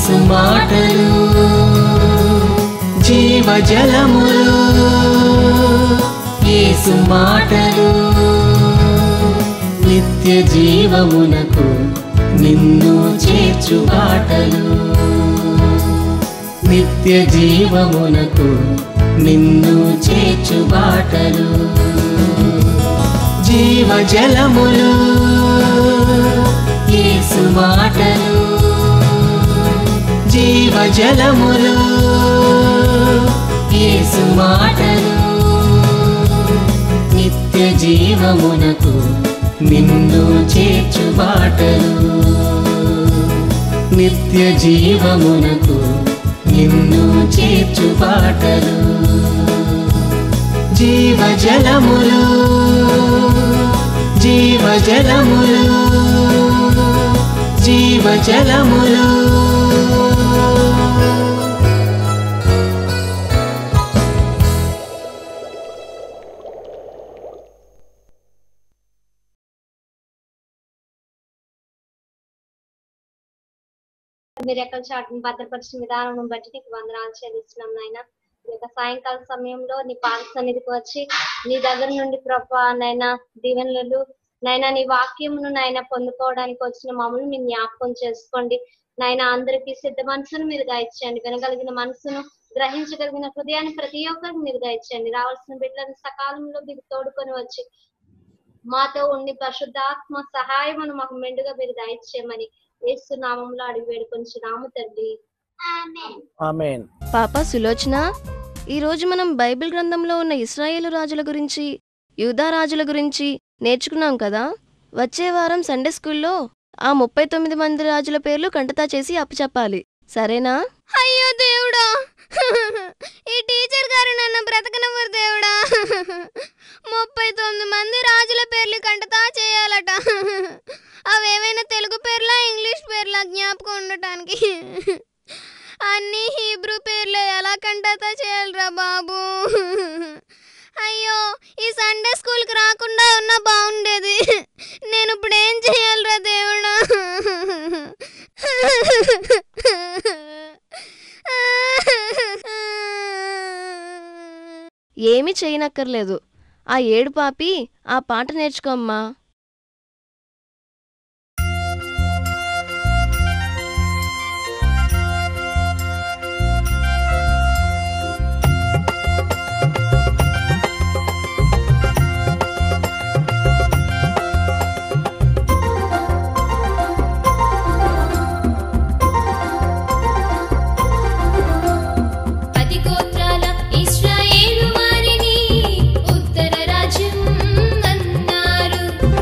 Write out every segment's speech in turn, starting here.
యేసు మాటలు జీవజలములు యేసు మాటలు నిత్య జీవమునకు నిన్ను చేర్చు బాటలు నిత్య జీవమునకు నిన్ను చేర్చు బాటలు జీవజలములు యేసు మాటలు జీవజలములు యేసు మాటలు నిత్య జీవమునకు నిన్ను చేర్చు బాటలు నిత్య జీవమునకు నిన్ను చేర్చు బాటలు జీవజలములు జీవజలములు జీవజలములు మీరు ఎక్కడ చాటును భద్రపరిచిన విధానం బట్టి నీకు వందనాలు చెల్లిస్తున్నాం నాయన ఈ యొక్క సాయంకాల సమయంలో నీ పాద సన్నిధికి వచ్చి నీ దగ్గర నుండి ప్రభా నాయన దీవెనలు నాయన నీ వాక్యమును నాయన పొందుకోవడానికి వచ్చిన మమ్మల్ని మీరు జ్ఞాపకం చేసుకోండి నాయన అందరికీ సిద్ధ మనసును మీరు దయచేయండి వినగలిగిన మనసును గ్రహించగలిగిన హృదయాన్ని ప్రతి ఒక్కరికి మీరు దయచేయండి రావాల్సిన బిడ్డలను సకాలంలో మీరు తోడుకొని వచ్చి మాతో ఉండి పరిశుద్ధాత్మ సహాయమును మాకు మెండుగా మీరు దయచేయమని యేసు నామంలో అడిగి వేడుకొంచున్నాము తండ్రి ఆమెన్ పాప సులోచన ఈరోజు మనం బైబిల్ గ్రంథంలో ఉన్న ఇస్రాయేలు రాజుల గురించి యూదా రాజుల గురించి నేర్చుకున్నాం కదా వచ్చే వారం సండే స్కూల్లో ఆ ముప్పై తొమ్మిది మంది రాజుల పేర్లు కంటతా చేసి అప్పచెప్పాలి సరేనా అయ్యో దేవుడా ఈ టీచర్ గారు నన్ను బ్రతకనివ్వరు దేవుడా ముప్పై తొమ్మిది మంది రాజుల పేర్లు కంటతా చేయాలట అవేమైనా తెలుగు పేర్లా ఇంగ్లీష్ పేర్లా జ్ఞాపకం ఉండటానికి అన్ని హీబ్రూ పేర్లే ఎలా కంటతా చేయాలిరా బాబు అయ్యో ఈ సండే స్కూల్కి రాకుండా ఉన్నా బాగుండేది నేను ఇప్పుడు ఏం చేయాలిరా దేవుడా ఏమీ చేయనక్కర్లేదు ఆ ఏడు పాపి ఆ పాట నేర్చుకోమ్మా పది గోత్రాల ఇశ్రాయేలు వారిని ఉత్తర రాజ్యం అన్నారు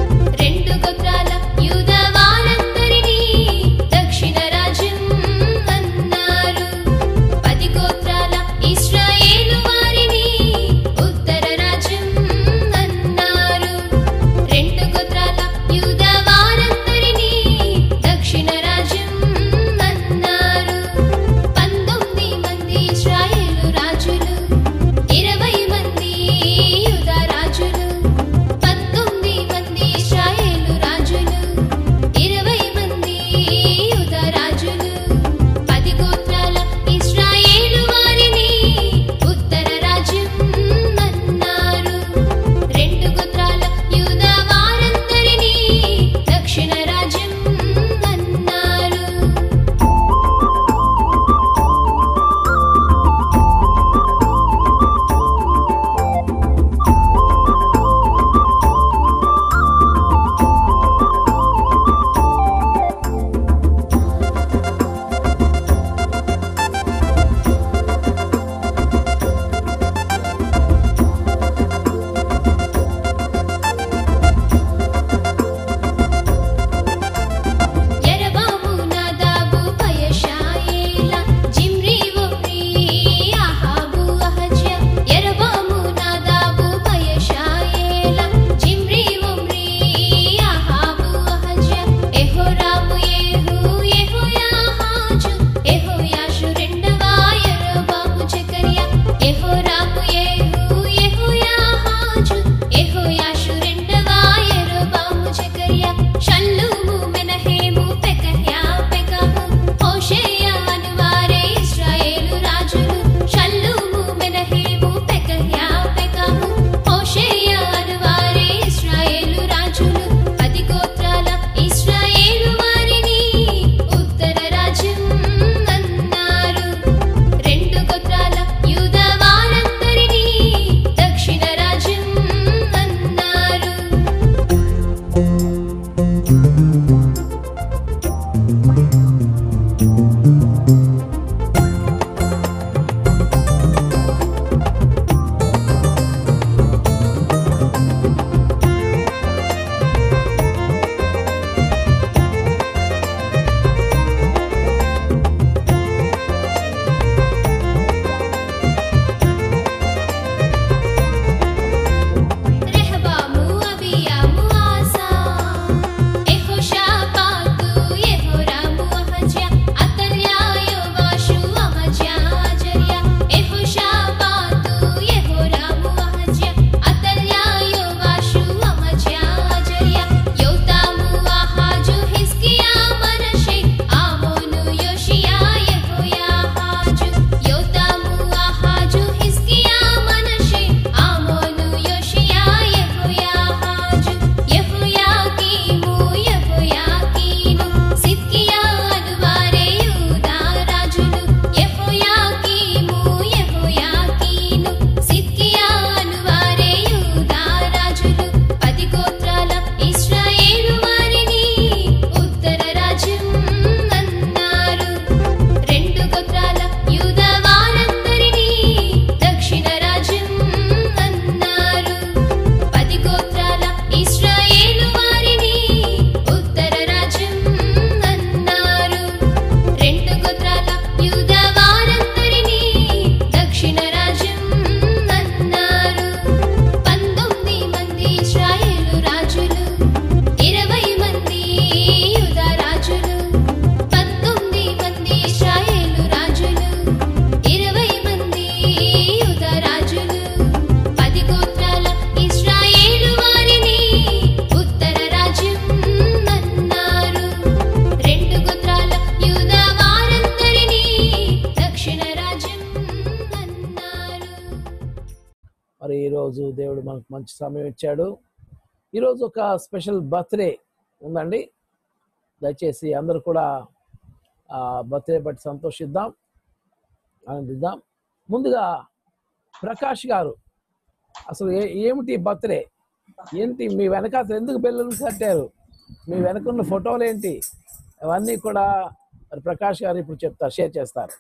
ఈరోజు దేవుడు మనకు మంచి సమయం ఇచ్చాడు ఈరోజు ఒక స్పెషల్ బర్త్డే ఉందండి దయచేసి అందరూ కూడా ఆ బర్త్డే బట్టి సంతోషిద్దాం ఆనందిద్దాం ముందుగా ప్రకాష్ గారు అసలు ఏ ఏమిటి బర్త్డే ఏంటి మీ వెనకాల ఎందుకు బెల్లూరు కట్టారు మీ వెనకున్న ఫోటోలు ఏంటి అవన్నీ కూడా మరి ప్రకాష్ గారు ఇప్పుడు చెప్తారు షేర్ చేస్తారు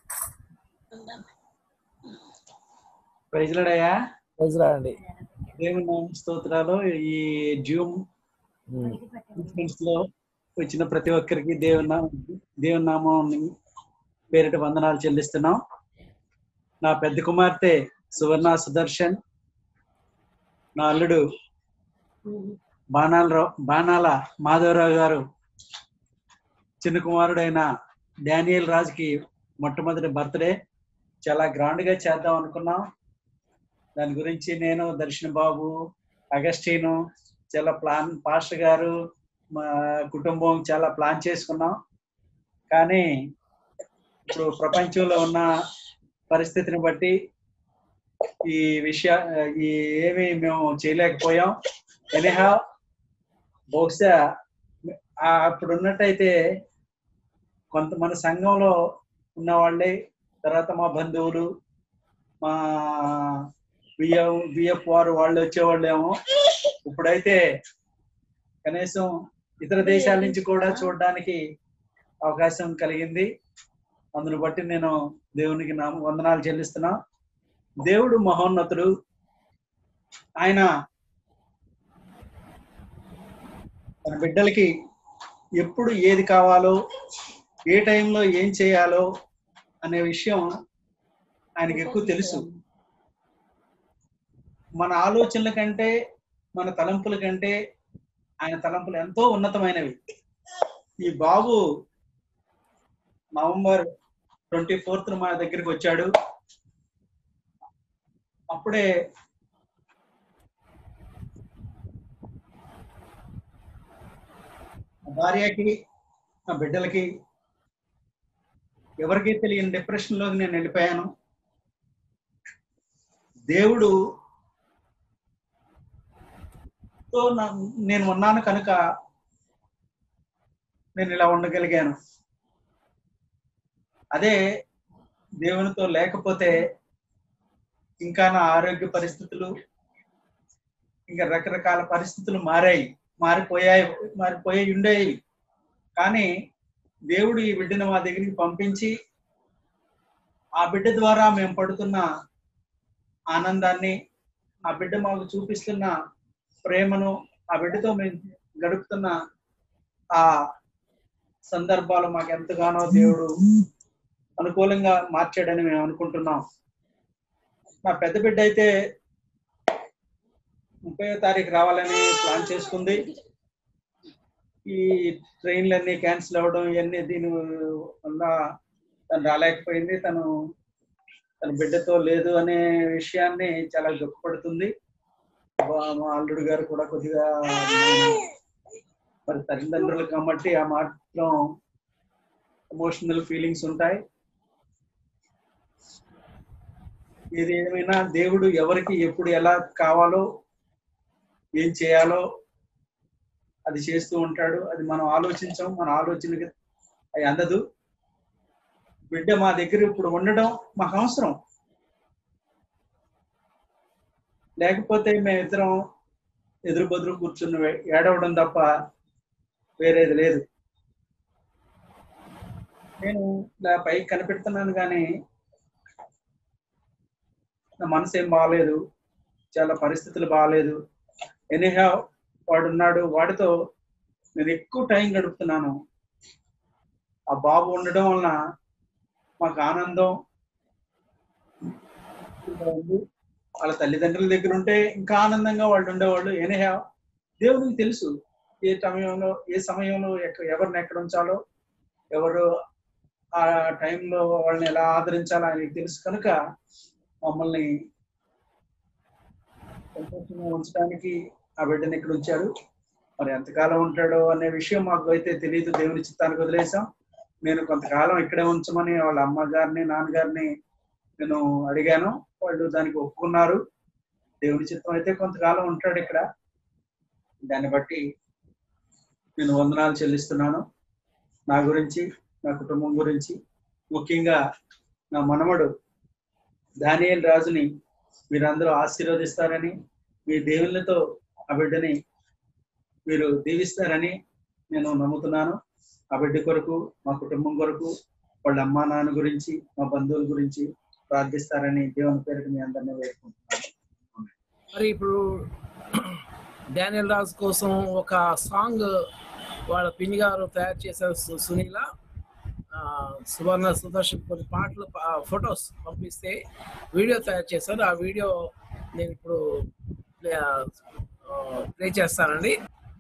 ప్రైజ్లడయ్యా అండి దేవుని నామ స్తోత్రాలు ఈ జూమ్ కాన్ఫరెన్స్ లో వచ్చిన ప్రతి ఒక్కరికి దేవుని నామం దేవుని నామం పేరిట వందనాలు చెల్లిస్తున్నాం నా పెద్ద కుమార్తె సువర్ణ సుదర్శన్ నా అల్లుడు బాణాలరావు బాణాల మాధవరావు గారు చిన్న కుమారుడైన డానియల్ రాజ్కి మొట్టమొదటి బర్త్డే చాలా గ్రాండ్ గా చేద్దాం అనుకున్నాం దాని గురించి నేను దర్శన్ బాబు అగస్టీను చాలా ప్లాన్ పాస్టర్ గారు మా కుటుంబం చాలా ప్లాన్ చేసుకున్నాం కానీ ఇప్పుడు ప్రపంచంలో ఉన్న పరిస్థితిని బట్టి ఈ విషయ ఈ ఏమి మేము చేయలేకపోయాం ఎనిహా బహుశా ఆ అప్పుడు ఉన్నట్టయితే కొంత మన సంఘంలో ఉన్న వాళ్ళే తర్వాత మా బంధువులు మా బియ్యం బియ్యపు వారు వాళ్ళు వచ్చేవాళ్ళేమో ఇప్పుడైతే కనీసం ఇతర దేశాల నుంచి కూడా చూడడానికి అవకాశం కలిగింది అందును బట్టి నేను దేవునికి నా వందనాలు చెల్లిస్తున్నా దేవుడు మహోన్నతుడు ఆయన తన బిడ్డలకి ఎప్పుడు ఏది కావాలో ఏ టైంలో ఏం చేయాలో అనే విషయం ఆయనకి ఎక్కువ తెలుసు మన ఆలోచనల కంటే మన తలంపుల కంటే ఆయన తలంపులు ఎంతో ఉన్నతమైనవి ఈ బాబు నవంబర్ ట్వంటీ ఫోర్త్ మా దగ్గరికి వచ్చాడు అప్పుడే నా భార్యకి నా బిడ్డలకి ఎవరికీ తెలియని డిప్రెషన్లోకి నేను వెళ్ళిపోయాను దేవుడు తో నా- నేను ఉన్నాను కనుక నేను ఇలా ఉండగలిగాను అదే దేవునితో లేకపోతే ఇంకా నా ఆరోగ్య పరిస్థితులు ఇంకా రకరకాల పరిస్థితులు మారాయి మారిపోయాయి మారిపోయి ఉండేవి కానీ దేవుడు ఈ బిడ్డను మా దగ్గరికి పంపించి ఆ బిడ్డ ద్వారా మేము పడుతున్న ఆనందాన్ని ఆ బిడ్డ మాకు చూపిస్తున్న ప్రేమను ఆ బిడ్డతో మేము గడుపుతున్న ఆ సందర్భాలు మాకు ఎంతగానో దేవుడు అనుకూలంగా మార్చాడని మేము అనుకుంటున్నాం నా పెద్ద బిడ్డ అయితే ముప్పై తారీఖు రావాలని ప్లాన్ చేసుకుంది ఈ ట్రైన్లన్నీ క్యాన్సిల్ అవ్వడం ఇవన్నీ దీని వల్ల తను రాలేకపోయింది తను తన బిడ్డతో లేదు అనే విషయాన్ని చాలా దుఃఖపడుతుంది బా- మా అల్లుడు గారు కూడా కొద్దిగా మరి తల్లిదండ్రులు కాబట్టి ఆ మాత్రం ఎమోషనల్ ఫీలింగ్స్ ఉంటాయి ఏది ఏమైనా దేవుడు ఎవరికి ఎప్పుడు ఎలా కావాలో ఏం చేయాలో అది చేస్తూ ఉంటాడు అది మనం ఆలోచించాం మన ఆలోచనకి అది అందదు బిడ్డ మా దగ్గర ఇప్పుడు ఉండడం మాకు అవసరం లేకపోతే మేమిద్దరం ఎదురు బదురు కూర్చుని ఏడవడం తప్ప వేరేది లేదు నేను ఇలా పైకి కనిపెడుతున్నాను కానీ నా మనసు ఏం బాగాలేదు చాలా పరిస్థితులు బాగాలేదు ఎనీహా వాడున్నాడు వాడితో నేను ఎక్కువ టైం గడుపుతున్నాను ఆ బాబు ఉండడం వలన మాకు ఆనందం ఉంది. వాళ్ళ తల్లిదండ్రుల దగ్గర ఉంటే ఇంకా ఆనందంగా వాళ్ళు ఉండేవాళ్ళు ఎనీహా దేవునికి తెలుసు ఏ సమయంలో ఏ సమయంలో ఎక్క- ఎవరిని ఎక్కడ ఉంచాలో ఎవరు ఆ టైంలో వాళ్ళని ఎలా ఆదరించాలో ఆయనకి తెలుసు కనుక మమ్మల్ని సంతోషంగా ఉంచడానికి ఆ బిడ్డని ఇక్కడ ఉంచాడు మరి ఎంతకాలం ఉంటాడో అనే విషయం మాకు అయితే తెలియదు దేవుని చిత్తానికి వదిలేసాం నేను కొంతకాలం ఇక్కడే ఉంచమని వాళ్ళ అమ్మగారిని నాన్నగారిని నేను అడిగాను వాళ్ళు దానికి ఒప్పుకున్నారు దేవుని చిత్తం అయితే కొంతకాలం ఉంటాడు ఇక్కడ దాన్ని బట్టి నేను వందనాలు చెల్లిస్తున్నాను నా గురించి నా కుటుంబం గురించి ముఖ్యంగా నా మనవడు దానియల్ రాజుని మీరందరూ ఆశీర్వదిస్తారని మీ దేవుళ్ళతో ఆ బిడ్డని మీరు దీవిస్తారని నేను నమ్ముతున్నాను ఆ బిడ్డ కొరకు మా కుటుంబం కొరకు వాళ్ళ అమ్మా నాన్న గురించి మా బంధువుల గురించి ప్రార్థిస్తారని దేవుని పేరుకి మీ అందరినీ వేడుకుంటున్నాను మరి ఇప్పుడు డానియల్ రాజు కోసం ఒక సాంగ్ వాళ్ళ పిన్ని గారు తయారు చేశారు సు- సునీల ఆ, సువర్ణ సుదర్శన్ కొన్ని పాటలు ఫొటోస్ పంపిస్తే వీడియో తయారు చేశారు ఆ వీడియో నేను ఇప్పుడు ప్లే చేస్తానండి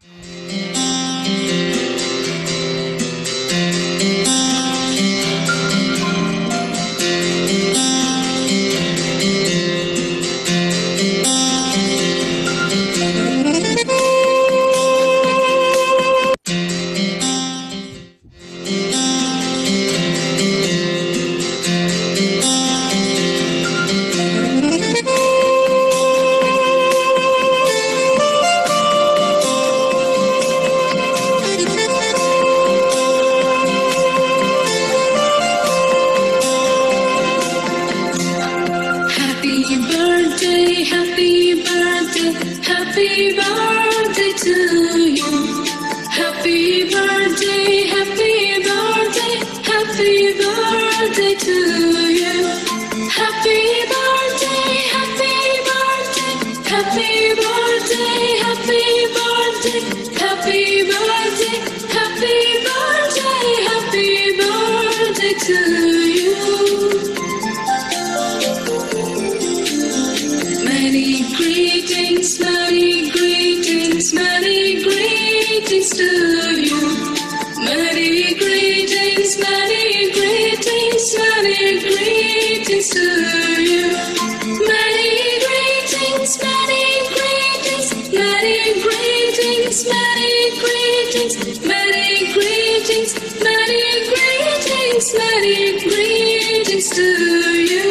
Happy birthday, happy birthday, happy birthday to you. Happy birthday, happy birthday, happy birthday to you. Happy birthday, happy birthday, happy birthday, happy birthday, happy birthday, happy birthday, happy birthday to you. Many greetings, many greetings, many greetings to you. Many greetings, many greetings, many greetings to you. Many greetings, many greetings, many greetings, many greetings, many greetings, many greetings, many greetings to you.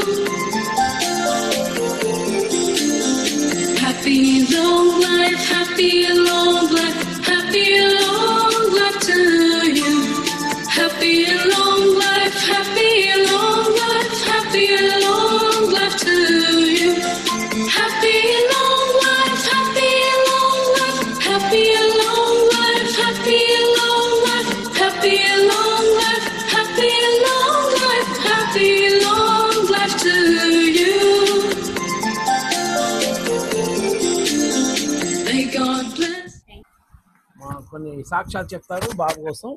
Happy long life, happy long life, happy long life to you. Happy long life, happy long life, happy long life to you. Happy long life, happy long life, happy long life, happy long life, happy long life, happy long life, happy long life to you. May God bless. మా కొన్ని సాక్ష్యాలు చెప్తారు బాబు కోసం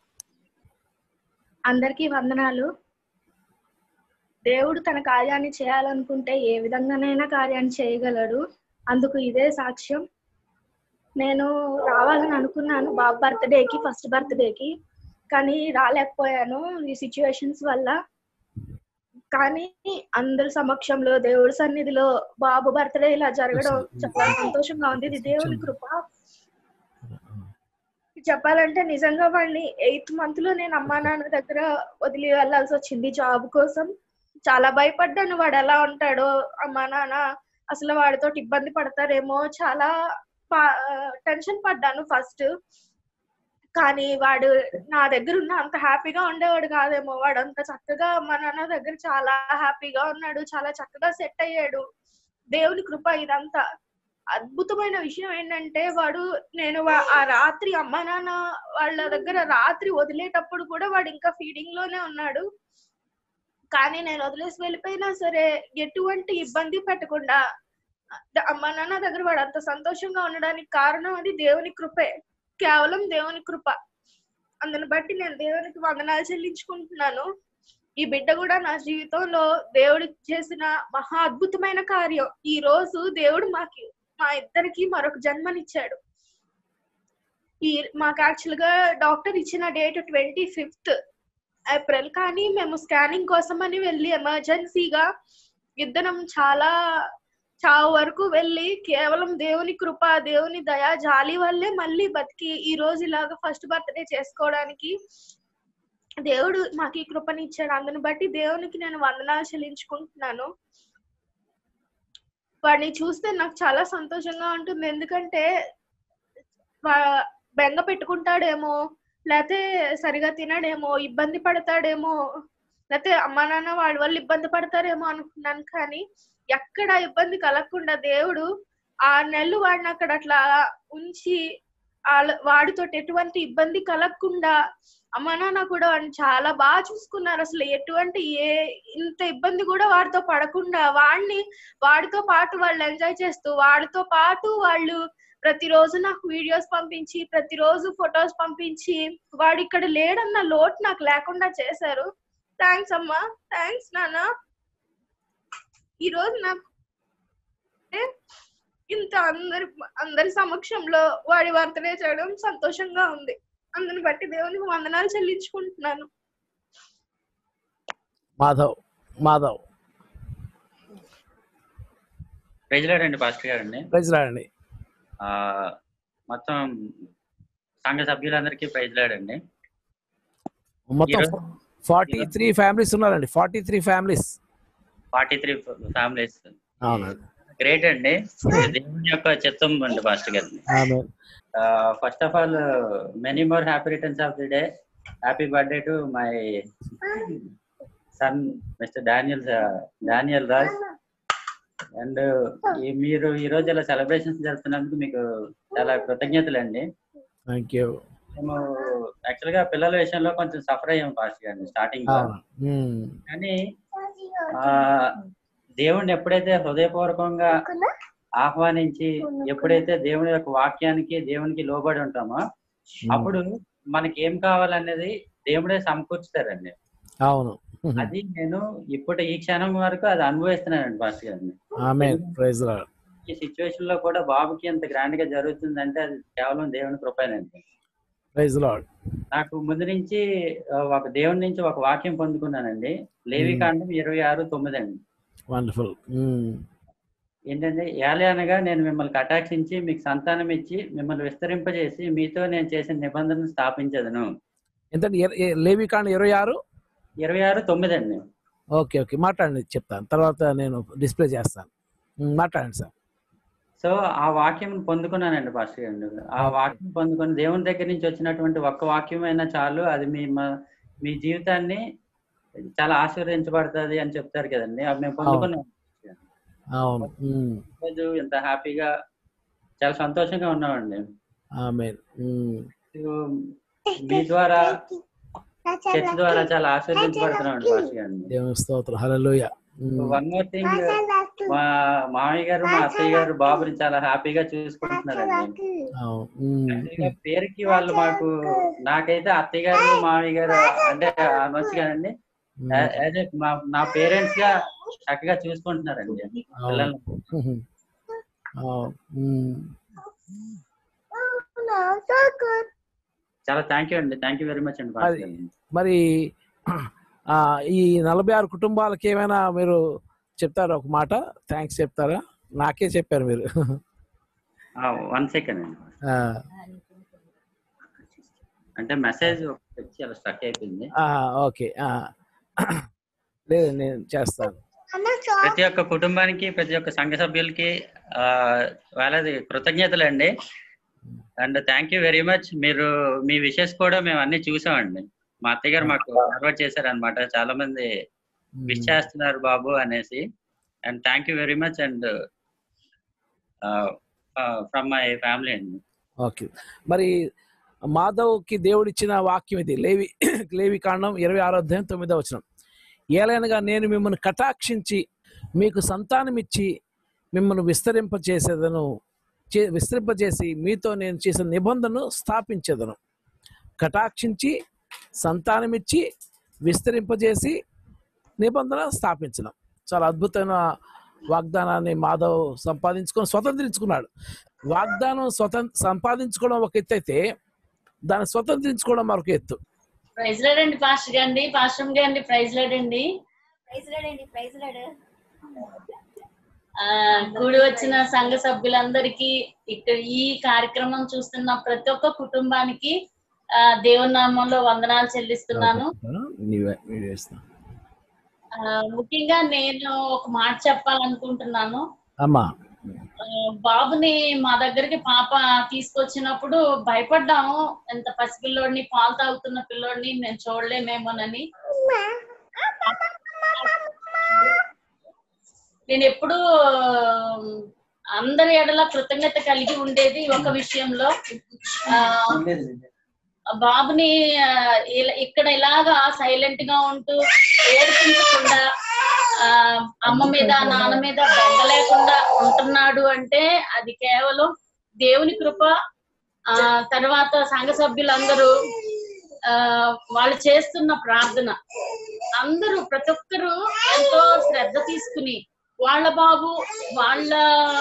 అందరికీ వందనాలు దేవుడు తన కార్యాన్ని చేయాలనుకుంటే ఏ విధంగానైనా కార్యాన్ని చేయగలడు అందుకు ఇదే సాక్ష్యం నేను రావాలని అనుకున్నాను బాబు బర్త్డేకి ఫస్ట్ బర్త్డేకి కానీ రాలేకపోయాను ఈ సిచ్యువేషన్స్ వల్ల కానీ అందరి సమక్షంలో దేవుడి సన్నిధిలో బాబు బర్త్డే ఇలా జరగడం చాలా సంతోషంగా ఉంది ఇది దేవుని కృప చెప్పాలంటే నిజంగా వాడిని ఎయిత్ మంత్ లో నేను అమ్మా నాన్న దగ్గర వదిలి వెళ్ళాల్సి వచ్చింది జాబ్ కోసం చాలా భయపడ్డాను వాడు ఎలా ఉంటాడో అమ్మా నాన్న అసలు వాడితో ఇబ్బంది పడతారేమో చాలా టెన్షన్ పడ్డాను ఫస్ట్ కానీ వాడు నా దగ్గర ఉన్న అంత హ్యాపీగా ఉండేవాడు కాదేమో వాడు అంత చక్కగా అమ్మా నాన్న దగ్గర చాలా హ్యాపీగా ఉన్నాడు చాలా చక్కగా సెట్ అయ్యాడు దేవుని కృప ఇదంతా అద్భుతమైన విషయం ఏంటంటే వాడు నేను వా- ఆ రాత్రి అమ్మ నాన్న వాళ్ళ దగ్గర రాత్రి వదిలేటప్పుడు కూడా వాడు ఇంకా ఫీడింగ్ లోనే ఉన్నాడు కానీ నేను వదిలేసి వెళ్ళిపోయినా సరే ఎటువంటి ఇబ్బంది పెట్టకుండా ద- అమ్మ నాన్న దగ్గర వాడు అంత సంతోషంగా ఉండడానికి కారణం అది దేవుని కృపే కేవలం దేవుని కృప అందుని బట్టి నేను దేవునికి వందనాలు చెల్లించుకుంటున్నాను ఈ బిడ్డ కూడా నా జీవితంలో దేవుడు చేసిన మహా అద్భుతమైన కార్యం ఈ రోజు దేవుడు మాకి మా ఇద్దరికి మరొక జన్మనిచ్చాడు ఈ మాకు యాక్చువల్ గా డాక్టర్ ఇచ్చిన డేట్ ట్వంటీ ఫిఫ్త్ ఏప్రిల్ కానీ మేము స్కానింగ్ కోసం అని వెళ్ళి ఎమర్జెన్సీగా ఇద్దరం చాలా చావు వరకు వెళ్ళి కేవలం దేవుని కృప దేవుని దయ జాలి వల్లే మళ్ళీ బతికి ఈ రోజు ఇలాగ ఫస్ట్ బర్త్డే చేసుకోవడానికి దేవుడు మాకు ఈ కృపని ఇచ్చాడు అందుని బట్టి దేవునికి నేను వందనాలు చెల్లించుకుంటున్నాను వాడిని చూస్తే నాకు చాలా సంతోషంగా ఉంటుంది ఎందుకంటే వా- బెంగ పెట్టుకుంటాడేమో లేకపోతే సరిగా తినడేమో ఇబ్బంది పడతాడేమో లేకపోతే అమ్మా నాన్న వాడి వల్ల ఇబ్బంది పడతారేమో అనుకున్నాను కానీ ఎక్కడ ఇబ్బంది కలగకుండా దేవుడు ఆ నెలలు వాడిని అక్కడ అట్లా ఉంచి వాళ్ళ- వాడితో ఎటువంటి ఇబ్బంది కలగకుండా అమ్మా నాన్న కూడా వాడిని చాలా బాగా చూసుకున్నారు అసలు ఎటువంటి ఏ ఇంత ఇబ్బంది కూడా వాడితో పడకుండా వాడిని వాడితో పాటు వాళ్ళు ఎంజాయ్ చేస్తూ వాడితో పాటు వాళ్ళు ప్రతిరోజు నాకు వీడియోస్ పంపించి ప్రతిరోజు ఫొటోస్ పంపించి వాడు ఇక్కడ లేడన్న లోటు నాకు లేకుండా చేశారు థ్యాంక్స్ అమ్మా థ్యాంక్స్ నాన్న ఈ రోజు నాకు అంటే ఇంత అందరి అందరి సమక్షంలో వాడి బర్త్డే చేయడం సంతోషంగా ఉంది అందుని బట్టి దేవునికి వందనాలు చెల్లించుకుంటున్నాను మాధవ్ మాధవ్ ప్రజలాడండి పాస్టర్ గారండి ప్రజలాడండి ఆ, మొత్తం సంఘ సభ్యులందరికీ ప్రైజ్లాడండి మొత్తం ఈరోజు- ఫార్టీ త్రీ ఫ్యామిలీస్ ఉన్నారండి forty three families forty three families అవునండి గ్రేట్ అండి ఇది దేవుని యొక్క చిత్తం అండి పాస్టర్ గారిని ఆమె first of all many more happy returns of the day happy birthday to my son mister Daniel Daniel Raj and మీరు ఈ రోజు ఇలా సెలబ్రేషన్స్ జరుపుతున్నందుకు మీకు చాలా కృతజ్ఞతలు అండి థ్యాంక్ యూ మేము యాక్చువల్ గా పిల్లల విషయంలో కొంచెం సఫర్ అయ్యాం పాస్టర్ గారిని స్టార్టింగ్ లో అవును ఉమ్. కానీ ఆ దేవుణ్ణి ఎప్పుడైతే హృదయపూర్వకంగా ఆహ్వానించి ఎప్పుడైతే దేవుని యొక్క వాక్యానికి దేవునికి లోబడి ఉంటామో అప్పుడు మనకి ఏం కావాలనేది దేవుడే సమకూర్చుతారండి అవును అది నేను ఇప్పుడు ఈ క్షణం వరకు అది అనుభవిస్తున్నానండి ఫస్ట్ గారిని ఆమె ప్రైజ్ లార్డ్ ఈ సిచ్యువేషన్ లో కూడా బాబుకి ఎంత గ్రాండ్ గా జరుగుతుందంటే అది కేవలం దేవుని కృపేనండి ప్రైజ్ లార్డ్ నాకు ముందు నుంచి ఆ, ఒక దేవుని నుంచి ఒక వాక్యం పొందుకున్నానండి లేవి కాండం ఇరవై ఆరు తొమ్మిది అండి వండర్ఫుల్ ఏంటంటే ఏలే అనగా నేను మిమ్మల్ని కటాక్షించి మీకు సంతానం ఇచ్చి మిమ్మల్ని విస్తరింపజేసి మీతో నేను చేసిన నిబంధనను స్థాపించదను ఎంత లేవి కాండ ఇరవై ఆరు ఇరవై ఆరు తొమ్మిది అండి ఓకే ఓకే మాట్లాడండి చెప్తాను తర్వాత నేను డిస్ప్లే చేస్తాను ఉమ్, మాట్లాడండి సార్ సో ఆ వాక్యం పొందుకున్నానండి పాస్టర్ గారు ఆ వాక్యం పొందుకొని దేవుని దగ్గర నుంచి వచ్చినటువంటి ఒక్క వాక్యం అయినా చాలు అది మీ మ- మీ జీవితాన్ని చాలా ఆశీర్వదించబడుతుంది అని చెప్తారు కదండి అవి మేము పొందుకున్నాం అవును ఉమ్, రోజు ఎంత హ్యాపీగా చాలా సంతోషంగా ఉన్నామండి ఆమె ఉమ్, సో మీ ద్వారా చర్చ్ ద్వారా చాలా ఆశీర్వదించబడుతున్నామండి పాస్టర్ గారు దేవుని స్తోత్రం hallelujah um, one more thing మా మామయ్య గారు మా అత్తయ్య గారు బాబుని చాలా హ్యాపీగా చూసుకుంటున్నారండి అవును ఉమ్, యాక్చువల్గా పేరుకి వాళ్ళు మాకు నాకైతే అత్తయ్య గారు మామయ్య గారు అంటే అనొచ్చు కదండి యా- యాజ్ ఏ మా- నా పేరెంట్స్ గా చక్కగా చూసుకుంటున్నారండి పిల్లల్ని ఉమ్, అవును ఉమ్, చాలా థ్యాంక్ యూ అండి థ్యాంక్ యూ వెరీ మచ్ అండి మరి మరి ఆ, ఈ నలభై ఆరు కుటుంబాలకి ఏమైనా మీరు చెప్తారా ఒక మాట థ్యాంక్స్ చెప్తారా నాకే చెప్పారు మీరు వన్ సెకండ్ అండి ఆ, అంటే మెసేజ్ వచ్చి అలా స్టక్ అయిపోయింది ఆ, ఓకే ఆ. లేదు నేను చేస్తాను ప్రతి ఒక్క కుటుంబానికి ప్రతి ఒక్క సంఘ సభ్యులకి ఆ, వాళ్ళది కృతజ్ఞతలు అండి and thank you very much మీరు మీ విషెస్ కూడా మేము అన్ని చూసామండి మా అత్తయ్య గారు మాకు ఫార్వర్డ్ చేశారనమాట చాలా మంది విష్ చేస్తున్నారు బాబు అనేసి and thank you very much and from my family అండి ఓకే మరి మాధవ్కి దేవుడిచ్చిన వాక్యం ఇది లేవి లేవి కాండం ఇరవై ఆరో అధ్యాయం తొమ్మిదో వచనం ఏలైనగా నేను మిమ్మల్ని కటాక్షించి మీకు సంతానం ఇచ్చి మిమ్మల్ని విస్తరింపచేసేదను చే విస్తరింపజేసి మీతో నేను చేసిన నిబంధనను స్థాపించేదను కటాక్షించి సంతానమిచ్చి విస్తరింపజేసి నిబంధన స్థాపించడం చాలా అద్భుతమైన వాగ్దానాన్ని మాధవ్ సంపాదించుకొని స్వతంత్రించుకున్నాడు వాగ్దానం స్వతంత్ర సంపాదించుకోవడం ఒక ఎత్తు అయితే దాన్ని స్వతంత్రించుకోవడం మరొక ఎత్తు ప్రైజ్ లేడండి పాస్టర్ గారండి పాస్టర్ గారండి ప్రైజ్ లేడండి ప్రైజ్ లాడండి ప్రైజ్ లాడు ఆ, కూడి వచ్చిన సంఘ సభ్యులందరికీ ఇక్కడ ఈ కార్యక్రమం చూస్తున్న ప్రతి ఒక్క కుటుంబానికి ఆ, దేవుని నామంలో వందనాలు చెల్లిస్తున్నాను నీవే వీడియో ఇస్తా ఆ, ముఖ్యంగా నేను ఒక మాట చెప్పాలనుకుంటున్నాను అమ్మా ఆ, బాబుని మా దగ్గరికి పాప తీసుకొచ్చినప్పుడు భయపడ్డాము ఎంత పసిపిల్లోడిని పాలు తాగుతున్న పిల్లోడిని మేము చూడలేమేమోనని నేను ఎప్పుడు అందరి ఎడల కృతజ్ఞత కలిగి ఉండేది ఒక విషయంలో ఆ బాబుని ఆ, ఇలా- ఇక్కడ ఇలాగా సైలెంట్ గా ఉంటూ ఏడిపించకుండా ఆ, అమ్మ మీద నాన్న మీద బెంగ లేకుండా ఉంటున్నాడు అంటే అది కేవలం దేవుని కృప ఆ తర్వాత సంఘ సభ్యులందరూ ఆ వాళ్ళు చేస్తున్న ప్రార్థన అందరూ ప్రతి ఒక్కరు ఎంతో శ్రద్ధ తీసుకుని వాళ్ళ బాబు వాళ్ళ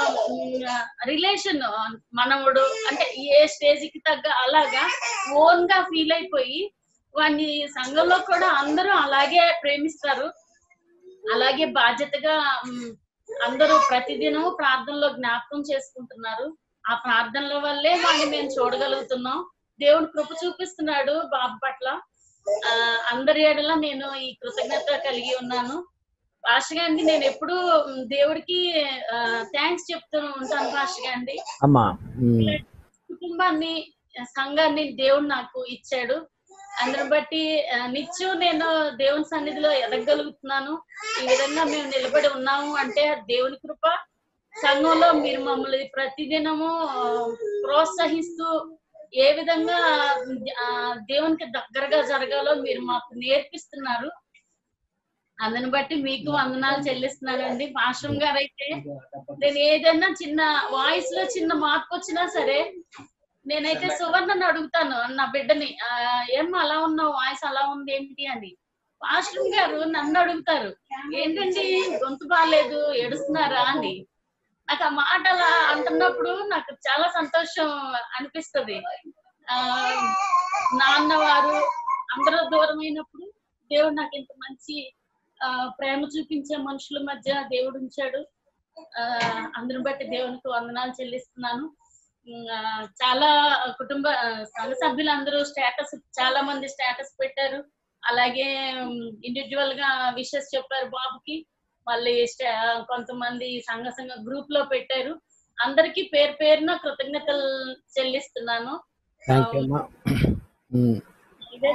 రిలేషన్ మనవడు అంటే ఏ స్టేజ్ కి తగ్గ అలాగా ఓన్ గా ఫీల్ అయిపోయి వాడిని సంఘంలో కూడా అందరూ అలాగే ప్రేమిస్తారు అలాగే బాధ్యతగా ఉమ్, అందరూ ప్రతిదినం ప్రార్థనలో జ్ఞాపకం చేసుకుంటున్నారు ఆ ప్రార్థనల వల్లే వాడిని మేము చూడగలుగుతున్నాం దేవుడు కృప చూపిస్తున్నాడు బాబు పట్ల ఆ అందరి ఏడల నేను ఈ కృతజ్ఞత కలిగి ఉన్నాను పాస్టర్ గాంధీ నేను ఎప్పుడు దేవుడికి థ్యాంక్స్ చెప్తూ ఉంటాను పాస్టర్ గాంధీ అమ్మా ఉమ్. కుటుంబాన్ని సంఘాన్ని దేవుడు నాకు ఇచ్చాడు అందరిని బట్టి ఆ, నిత్యం నేను దేవుని సన్నిధిలో ఎదగలుగుతున్నాను ఈ విధంగా మేము నిలబడి ఉన్నాము అంటే దేవుని కృప సంఘంలో మీరు మమ్మల్ని ప్రతిదినము ఆ, ప్రోత్సహిస్తూ ఏ విధంగా ఆ, దేవునికి దగ్గరగా జరగాలో మీరు మాకు నేర్పిస్తున్నారు అందుని బట్టి మీకు వందనాలు చెల్లిస్తున్నానండి పాశ్రం గారు అయితే నేను ఏదైనా చిన్న వాయిస్ లో చిన్న మార్పు వచ్చినా సరే నేనైతే సువర్ణని అడుగుతాను నా బిడ్డని ఆ, ఏం అలా ఉన్నావు వాయిస్ అలా ఉంది ఏంటి అని పాశ్రం గారు నన్ను అడుగుతారు ఏంటండి గొంతు బాగాలేదు ఏడుస్తున్నారా అని నాకు ఆ మాట అలా అంటున్నప్పుడు నాకు చాలా సంతోషం అనిపిస్తది ఆ నాన్న వారు అందరూ దూరమైనప్పుడు దేవుడు నాకు ఇంత మంచి ఆ ప్రేమ చూపించే మనుషుల మధ్య దేవుడు ఉంచాడు ఆ అందరిని బట్టి దేవునికి వందనాలు చెల్లిస్తున్నాను ఉమ్, ఆ, చాలా కుటుంబ ఆ, సంఘ సభ్యులందరూ స్టేటస్ చాలా మంది స్టేటస్ పెట్టారు అలాగే ఇండివిజువల్ గా విషెస్ చెప్పారు బాబుకి మళ్ళీ స్టా- కొంతమంది సంఘ సంఘ గ్రూప్ లో పెట్టారు అందరికీ పేరు పేరున కృతజ్ఞతలు చెల్లిస్తున్నాను థ్యాంక్ యూ అమ్మా ఉమ్. ఇదే